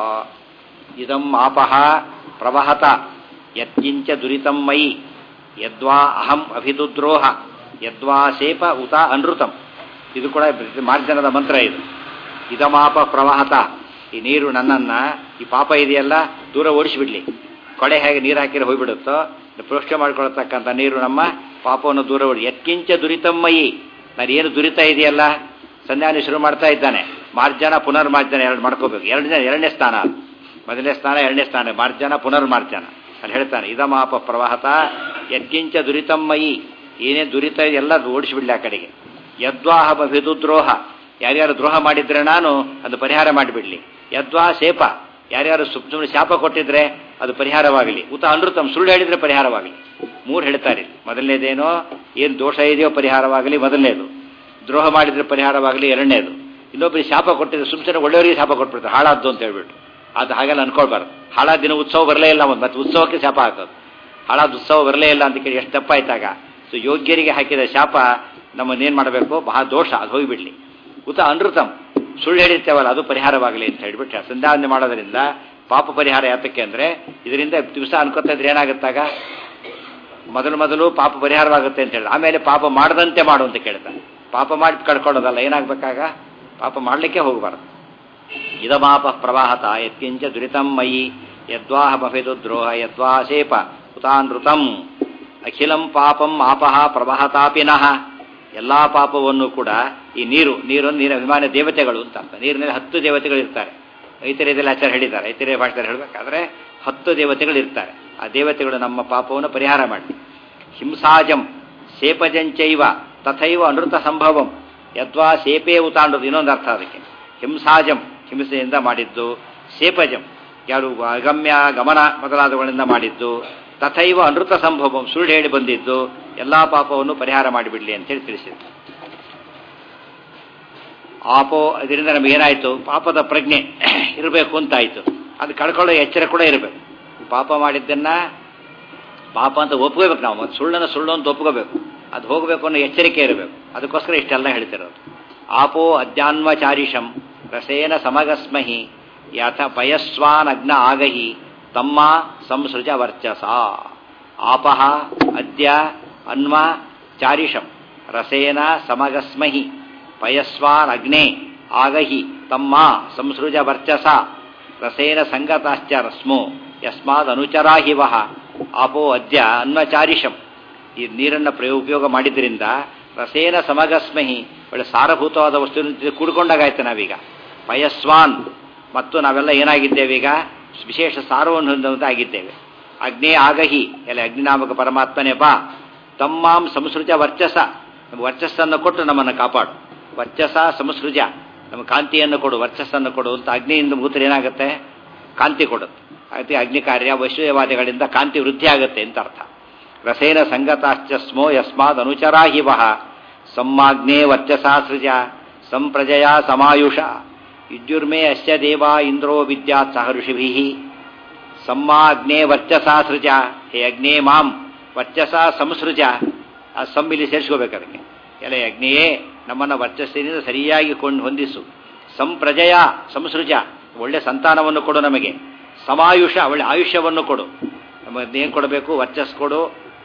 ಇದಂ ಆಪಃ ಪ್ರವಹತ ಯತ್ಕಿಂಚ ದುರಿತಂ ಮಯಿ ಯದ್ವಾ ಅಹಂ ಅಭಿದುದ್ರೋಹ ಯದ್ವಾ ಸೇಪ ಉತ ಅನೃತಂ ಇದು ಕೂಡ ಮಾರ್ಜನದ ಮಂತ್ರ ಇದು ಇದಮಾಪ ಪ್ರವಾಹತ ಈ ನೀರು ನನ್ನನ್ನ ಈ ಪಾಪ ಇದೆಯಲ್ಲ ದೂರ ಓಡಿಸಿಬಿಡ್ಲಿ ಕೊಡೆ ಹೇಗೆ ನೀರು ಹಾಕಿದ್ರೆ ಹೋಗ್ಬಿಡುತ್ತೋ ಪ್ರೋಷ್ಠ ಮಾಡ್ಕೊಳ್ತಕ್ಕಂಥ ನೀರು ನಮ್ಮ ಪಾಪವನ್ನು ದೂರ ಓಡಿ ಎತ್ಕಿಂಚ ದುರಿತಮ್ಮಯಿ ನಾನು ಏನು ದುರಿತ ಇದೆಯಲ್ಲ ಸಂಧ್ಯಾನಿ ಶುರು ಮಾಡ್ತಾ ಇದ್ದಾನೆ ಮಾರ್ಜನ ಪುನರ್ಮಾರ್ಜನ ಎರಡು ಮಾಡ್ಕೋಬೇಕು ಎರಡನೇ ಎರಡನೇ ಸ್ಥಾನ ಅದು. ಮೊದಲನೇ ಸ್ಥಾನ ಎರಡನೇ ಸ್ಥಾನ ಮಾರ್ಜನ ಪುನರ್ಮಾರ್ಜನ ಅಲ್ಲಿ ಹೇಳ್ತಾನೆ ಇದಮಾಪ ಪ್ರವಾಹತ ಯತ್ಕಿಂಚ ದುರಿತಮ್ಮಯಿ ಏನೇ ದುರಿತ ಇದೆ ಎಲ್ಲ ಓಡಿಸಿಬಿಡ್ಲಿ ಆ ಕಡೆಗೆ ಯದ್ವಾಹ ದ್ರೋಹ ಯಾರ್ಯಾರು ದ್ರೋಹ ಮಾಡಿದ್ರೆ ನಾನು ಅದು ಪರಿಹಾರ ಮಾಡಿಬಿಡ್ಲಿ ಯದ್ವಾ ಸೇಪ ಯಾರ್ಯಾರು ಸುಮ್ ಸುಮ್ಮನೆ ಶಾಪ ಕೊಟ್ಟಿದ್ರೆ ಅದು ಪರಿಹಾರವಾಗಲಿ ಉತ ಅನೃತಂ ಸುಳ್ಳು ಹೇಳಿದ್ರೆ ಪರಿಹಾರವಾಗಲಿ ಮೂರು ಹೇಳ್ತಾರೆ ಮೊದಲನೇದೇನೋ ಏನು ದೋಷ ಇದೆಯೋ ಪರಿಹಾರವಾಗಲಿ ಮೊದಲನೇದು ದ್ರೋಹ ಮಾಡಿದ್ರೆ ಪರಿಹಾರವಾಗಲಿ ಎರಡನೇದು ಇನ್ನೊಬ್ಬರಿಗೆ ಶಾಪ ಕೊಟ್ಟಿದ್ರೆ ಸುಮ್ ಸುಮ್ಮನೆ ಒಳ್ಳೆಯವರಿಗೆ ಶಾಪ ಕೊಟ್ಬಿಡ್ತಾರೆ ಹಾಳಾದ್ದು ಅಂತ ಹೇಳ್ಬಿಟ್ಟು ಅದು ಹಾಗೆಲ್ಲ ಅನ್ಕೊಳ್ಬಾರ್ದು ಹಾಳಾದ ದಿನ ಉತ್ಸವ ಬರಲೇ ಇಲ್ಲ ಒಂದು ಮತ್ತೆ ಉತ್ಸವಕ್ಕೆ ಶಾಪ ಹಾಕೋದು ಹಾಳಾದ ಉತ್ಸವ ಬರಲೇ ಇಲ್ಲ ಅಂತ ಕೇಳಿ ಎಷ್ಟು ತಪ್ಪಾಯ್ತಾಗ ಸೊ ಯೋಗ್ಯರಿಗೆ ಹಾಕಿದ ಶಾಪ ನಮ್ಮನ್ನೇನು ಮಾಡಬೇಕು ಬಹಳ ದೋಷ ಅದು ಹೋಗಿಬಿಡ್ಲಿ ಉತ ಅನೃತಂ ಸುಳ್ಳು ಹೇಳಿರ್ತೇವಲ್ಲ ಅದು ಪರಿಹಾರವಾಗಲಿ ಅಂತ ಹೇಳ್ಬಿಟ್ಟು ಸಂಧ್ಯಾವಂದನೆ ಮಾಡೋದ್ರಿಂದ ಪಾಪ ಪರಿಹಾರ ಯಾತಕ್ಕೆ ಅಂದರೆ ಇದರಿಂದ ದಿವಸ ಅನ್ಕೋತಾ ಇದ್ರೆ ಏನಾಗುತ್ತಾಗ ಮೊದಲು ಮೊದಲು ಪಾಪ ಪರಿಹಾರವಾಗುತ್ತೆ ಅಂತ ಹೇಳಿ ಆಮೇಲೆ ಪಾಪ ಮಾಡದಂತೆ ಮಾಡು ಅಂತ ಕೇಳ್ತಾನೆ ಪಾಪ ಮಾಡಿ ಕಳ್ಕೊಳ್ಳೋದಲ್ಲ ಏನಾಗಬೇಕಾಗ ಪಾಪ ಮಾಡಲಿಕ್ಕೆ ಹೋಗಬಾರ್ದು ಇದಮಾಪ ಪ್ರವಾಹತ ಯತ್ಕಿಂಚ ದುರಿತಂ ಮಯಿ ಯದ್ವಾಹ ಮಫೆದು ದ್ರೋಹ ಯದ್ವಾ ಸೇಪ ಉತಾನೃತಂ ಅಖಿಲಂ ಪಾಪಂ ಆಪಹ ಪ್ರವಹತಾಪಿನಃ ಎಲ್ಲಾ ಪಾಪವನ್ನು ಕೂಡ ಈ ನೀರು ನೀರು ನೀರಿನ ಅಭಿಮಾನ ದೇವತೆಗಳು ಅಂತ ಅರ್ಥ ನೀರಿನಲ್ಲಿ ಹತ್ತು ದೇವತೆಗಳು ಇರ್ತಾರೆ ಐತರ್ಯದಲ್ಲಿ ಆಚಾರ ಹೇಳಿದ್ದಾರೆ ಐತರ್ಯ ಭಾಷೆದಲ್ಲಿ ಹೇಳಬೇಕಾದ್ರೆ ಹತ್ತು ದೇವತೆಗಳು ಇರ್ತಾರೆ ಆ ದೇವತೆಗಳು ನಮ್ಮ ಪಾಪವನ್ನು ಪರಿಹಾರ ಮಾಡಿ ಹಿಂಸಾಜಂ ಸೇಪಜಂಚೈವ ತಥೈವ ಅನೃತ ಸಂಭವಂ ಯದ್ವಾ ಸೇಪೇ ಉತಾಂಡದು ಇನ್ನೊಂದು ಅರ್ಥ ಅದಕ್ಕೆ ಹಿಂಸಾಜಂ ಹಿಂಸೆಯಿಂದ ಮಾಡಿದ್ದು ಸೇಪಜಂ ಯಾರು ಅಗಮ್ಯ ಗಮನ ಮೊದಲಾದವುಗಳಿಂದ ಮಾಡಿದ್ದು ತಥೈವ ಅನೃತ ಸಂಭವಂ ಸುಳ್ಳು ಹೇಳಿ ಬಂದಿದ್ದು ಎಲ್ಲಾ ಪಾಪವನ್ನು ಪರಿಹಾರ ಮಾಡಿಬಿಡ್ಲಿ ಅಂತೇಳಿ ತಿಳಿಸಿದ್ರು ಆಪೋ ಇದರಿಂದ ನಮಗೇನಾಯಿತು ಪಾಪದ ಪ್ರಜ್ಞೆ ಇರಬೇಕು ಅಂತಾಯಿತು ಅದು ಕಳ್ಕೊಳ್ಳೋ ಎಚ್ಚರ ಕೂಡ ಇರಬೇಕು ಪಾಪ ಮಾಡಿದ್ದನ್ನ ಪಾಪ ಅಂತ ಒಪ್ಕೋಬೇಕು ನಾವು ಮತ್ತು ಸುಳ್ಳನ್ನು ಸುಳ್ಳು ಅಂತ ಒಪ್ಕೋಬೇಕು ಅದು ಹೋಗಬೇಕು ಅನ್ನೋ ಎಚ್ಚರಿಕೆ ಇರಬೇಕು ಅದಕ್ಕೋಸ್ಕರ ಇಷ್ಟೆಲ್ಲ ಹೇಳ್ತಿರೋದು ಆಪೋ ಅದ್ಯಾನ್ವಚಾರಿಷಂ ರಸೇನ ಸಮಗಸ್ಮಹಿ ಯಥ ಪಯಸ್ವಾನಗ್ನ ಆಗಹಿ ತಮ್ಮ ಸಂಸೃಜ ವರ್ಚಸ ಆಪಹ ಅದ್ಯ ಅನ್ವ ಚಾರಿಷಂ ರಸೇನ ಸಮಗಸ್ಮಹಿ ಪಯಸ್ವಾನ್ ಅಗ್ನೇ ಆಗಹಿ ತಮ್ಮ ಸಂಸೃಜ ವರ್ಚಸ ರಸೇನ ಸಂಗತಾಶ್ಚ ರಸ್ಮೋ ಯಸ್ಮಾದ್ ಅನುಚರಾಹಿ ವಹ ಆಪೋ ಅದ್ಯ ಅನ್ವಚಾರಿಷಂ ಈ ನೀರನ್ನು ಪ್ರಯೋಗ ಉಪಯೋಗ ಮಾಡಿದ್ರಿಂದ ರಸೇನ ಸಮಗಸ್ಮಹಿ ಒಳ್ಳೆ ಸಾರಭೂತವಾದ ವಸ್ತುವಿನ ಕೂಡ್ಕೊಂಡಾಗಾಯ್ತು ನಾವೀಗ ಪಯಸ್ವಾನ್ ಮತ್ತು ನಾವೆಲ್ಲ ಏನಾಗಿದ್ದೇವೆ ಈಗ ವಿಶೇಷ ಸಾರವನ್ನು ಹೊಂದುವಂತೆ ಆಗಿದ್ದೇವೆ ಅಗ್ನೇ ಆಗಹಿ ಎಲ್ಲ ಅಗ್ನಿನಾಮಕ ಪರಮಾತ್ಮನೇ ಬಾ ತಮ್ಮಾಂ ಸಂಸೃಜ ವರ್ಚಸ ವರ್ಚಸ್ಸನ್ನು ಕೊಟ್ಟು ನಮ್ಮನ್ನು ಕಾಪಾಡು ವರ್ಚಸ ಸಂಸೃಜ ನಮ್ಮ ಕಾಂತಿಯನ್ನು ಕೊಡು ವರ್ಚಸ್ಸನ್ನು ಕೊಡು ಅಂತ ಅಗ್ನಿಯಿಂದ ಮೂತ್ರ ಏನಾಗುತ್ತೆ ಕಾಂತಿ ಕೊಡುತ್ತೆ ಅದಕ್ಕೆ ಅಗ್ನಿ ಕಾರ್ಯ ವೈಶ್ವವಾದಿಗಳಿಂದ ಕಾಂತಿ ವೃದ್ಧಿ ಆಗುತ್ತೆ ಅಂತ ಅರ್ಥ ರಸೇನ ಸಂಗತಾಶ್ಚ ಸ್ಮೋ ಯಸ್ಮಾದ್ ಅನುಚರಾ ಹಿ ವಹ ಸಮ್ಮಾಗ್ನೇ ವರ್ಚಸಾ ಸೃಜ ಸಂಪ್ರಜಯ ಸಮಾಯುಷ ವಿದ್ಯುರ್ಮೇ ಅಸ್ಯ ದೇವ ಇಂದ್ರೋ ವಿದ್ಯಾತ್ ಸಹ ಋಷಿಭಿ ಸಮ್ಮಾ ಅಗ್ನೇ ವರ್ಚಸಾ ಸೃಜ ಹೇ ಅಗ್ನೇ ಮಾಂ ವರ್ಚಸ ಸಂಸೃಜ ಆ ಸಮ್ ಇಲ್ಲಿ ಸೇರಿಸ್ಕೋಬೇಕು ಅದಕ್ಕೆ ಎಲ್ಲ ಅಗ್ನಿಯೇ ನಮ್ಮನ್ನು ವರ್ಚಸ್ಸಿನಿಂದ ಸರಿಯಾಗಿ ಕೊಂಡು ಹೊಂದಿಸು ಸಂಪ್ರಜಯ ಸಂಸೃಜ ಒಳ್ಳೆ ಸಂತಾನವನ್ನು ಕೊಡು ನಮಗೆ ಸಮಾಯುಷ ಒಳ್ಳೆ ಆಯುಷ್ಯವನ್ನು ಕೊಡು ನಮಗೆ ಏನು ಕೊಡಬೇಕು ವರ್ಚಸ್ ಕೊಡು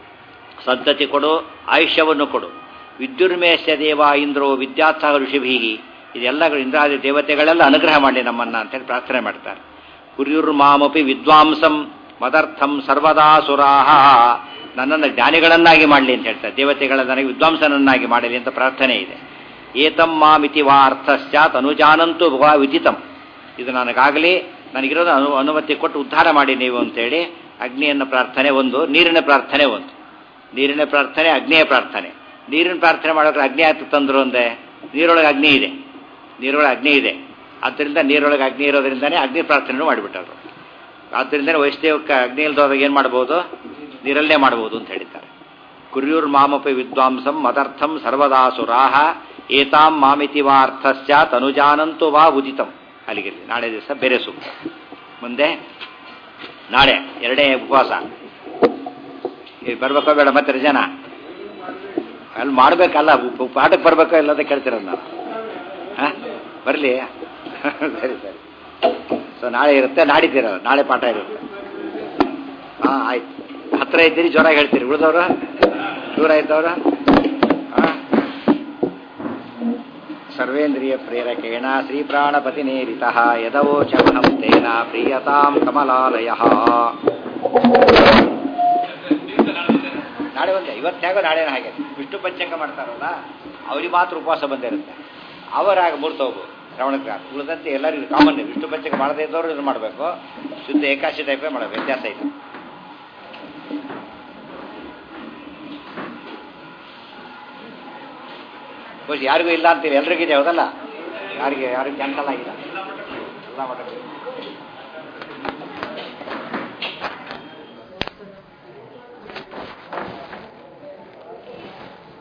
ಸಂತತಿ ಕೊಡು ಆಯುಷ್ಯವನ್ನು ಕೊಡು ವಿದ್ಯುರ್ಮೇಶ ದೇವ ಇಂದ್ರೋ ವಿದ್ಯಾತ್ಸಾಹ ಋಷಿಭೀಗಿ ಇದೆಲ್ಲ ಇಂದ್ರಾದಿ ದೇವತೆಗಳೆಲ್ಲ ಅನುಗ್ರಹ ಮಾಡಲಿ ನಮ್ಮನ್ನ ಅಂತೇಳಿ ಪ್ರಾರ್ಥನೆ ಮಾಡ್ತಾರೆ ಕುರ್ಯುರ್ಮಾಮಪಿ ವಿದ್ವಾಂಸಂ ಮದರ್ಥಂ ಸರ್ವದಾ ಸುರಾಹ ನನ್ನನ್ನು ಜ್ಞಾನಿಗಳನ್ನಾಗಿ ಮಾಡಲಿ ಅಂತ ಹೇಳ್ತಾರೆ ದೇವತೆಗಳ ನನಗೆ ವಿದ್ವಾಂಸನನ್ನಾಗಿ ಮಾಡಲಿ ಅಂತ ಪ್ರಾರ್ಥನೆ ಇದೆ ಏತಂ ಮಾಮಿತಿ ವಾ ಅರ್ಥಶ್ಚಾತ್ ಅನುಜಾನಂತು ವಾ ವಿದಿತಂ ಇದು ನನಗಾಗಲಿ ನನಗಿರೋದು ಅನು ಅನುಮತಿ ಕೊಟ್ಟು ಉದ್ಧಾರ ಮಾಡಿ ನೀವು ಅಂತೇಳಿ ಅಗ್ನಿಯನ್ನು ಪ್ರಾರ್ಥನೆ ಒಂದು ನೀರಿನ ಪ್ರಾರ್ಥನೆ ಒಂದು ನೀರಿನ ಪ್ರಾರ್ಥನೆ ಅಗ್ನಿಯ ಪ್ರಾರ್ಥನೆ ನೀರಿನ ಪ್ರಾರ್ಥನೆ ಮಾಡೋಕೆ ಅಗ್ನಿ ಆಯ್ತು ತಂದ್ರು ಅಂದೆ ನೀರೊಳಗೆ ಅಗ್ನಿ ಇದೆ ನೀರೊಳಗೆ ಅಗ್ನಿ ಇದೆ ಆದ್ದರಿಂದ ನೀರೊಳಗೆ ಅಗ್ನಿ ಇರೋದ್ರಿಂದನೇ ಅಗ್ನಿ ಪ್ರಾರ್ಥನೆ ಮಾಡಿಬಿಟ್ಟರು ಆದ್ದರಿಂದ ವೈಷ್ಣವಕ್ಕೆ ಅಗ್ನಿ ಇಲ್ದೋದಾಗ ಏನು ಮಾಡ್ಬೋದು ನೀರಲ್ಲೇ ಮಾಡ್ಬೋದು ಅಂತ ಹೇಳಿದ್ದಾರೆ ಕುರ್ಯೂರ್ ಮಾಮಪಿ ವಿದ್ವಾಂಸಂ ಮದರ್ಥಂ ಸರ್ವದಾಸುರಾಹ ಏತಾಂ ಮಾಮಿತಿ ವಾ ಅರ್ಥಸ್ಯ ತನುಜಾನಂತು ವಾ ಉದಿತಂ ಅಲ್ಲಿಗೆ ನಾಳೆ ದಿವಸ ಬೇರೆ ಸೂಕ್ತ ಮುಂದೆ ನಾಳೆ ಎರಡನೇ ಉಪವಾಸ ಈಗ ಬರ್ಬೇಕೋ ಬೇಡ ಮತ್ತೆ ರಜನ ಅಲ್ಲಿ ಮಾಡ್ಬೇಕಲ್ಲ ಉಪ- ಪಾಠಕ್ಕೆ ಬರ್ಬೇಕೋ ಇಲ್ಲ ಅಂತ ಕೇಳ್ತಿರೋದು ನಾನು ಹಾಂ ಬರಲಿ ಸರಿ ಸರಿ ಸೊ ನಾಳೆ ಇರುತ್ತೆ ನಾಡಿದ್ದೀರ ನಾಳೆ ಪಾಠ ಇರುತ್ತೆ ಹಾಂ ಆಯ್ತು ಹತ್ರ ಇದ್ದೀರಿ ಜೋರಾಗಿ ಹೇಳ್ತೀರಿ ಉಳಿದವರು ದೂರ ಇದ್ದವರು ಸರ್ವೇಂದ್ರಿಯ ಪ್ರೇರಕೇಣ ಶ್ರೀಪ್ರಾಣಪತಿನೇರಿತ ಯದವೋಚಮಹಂ ತೇನ ಪ್ರೀಯತಾಂ ಕಮಲಾಲಯ ನಾಳೆ ಒಂದೇ ಇವತ್ತು ಹೇಗೋ ನಾಳೆ ಹಾಗೆ ವಿಷ್ಣು ಪಂಚಂಗ ಮಾಡ್ತಾರಲ್ಲ ಅವ್ರಿಗೆ ಮಾತ್ರ ಉಪವಾಸ ಬಂದಿರುತ್ತೆ ಅವರಾಗ ಮೂರ್ತ ಹೋಗ್ಬೋದು ಶ್ರವಣಕ್ಕೆ ಉಳಿದಂತೆ ಎಲ್ಲರಿಗೂ ಕಾಮನ್ ವಿಷ್ಣು ಪಂಚಕ ಮಾಡದೇ ಇದ್ದವರು ಇದು ಮಾಡಬೇಕು ಶುದ್ಧ ಏಕಾಶಿ ಟೈಪೇ ಮಾಡಬೇಕು ವ್ಯತ್ಯಾಸ ಇಲ್ಲ ಬಹುಶಃ ಯಾರಿಗೂ ಇಲ್ಲ ಅಂತೀವಿ ಎಲ್ರಿಗಿದೆ ಹೌದಲ್ಲ ಯಾರಿಗೆ ಯಾರಿಗೂ ಕ್ಯಾನ್ಸಲ್ ಆಗಿಲ್ಲ ಎಲ್ಲ ಮಾಡಬೇಕು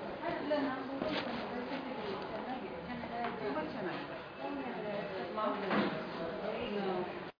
ಚೆನ್ನಾಗಿದೆ ತುಂಬ ಚೆನ್ನಾಗಿದೆ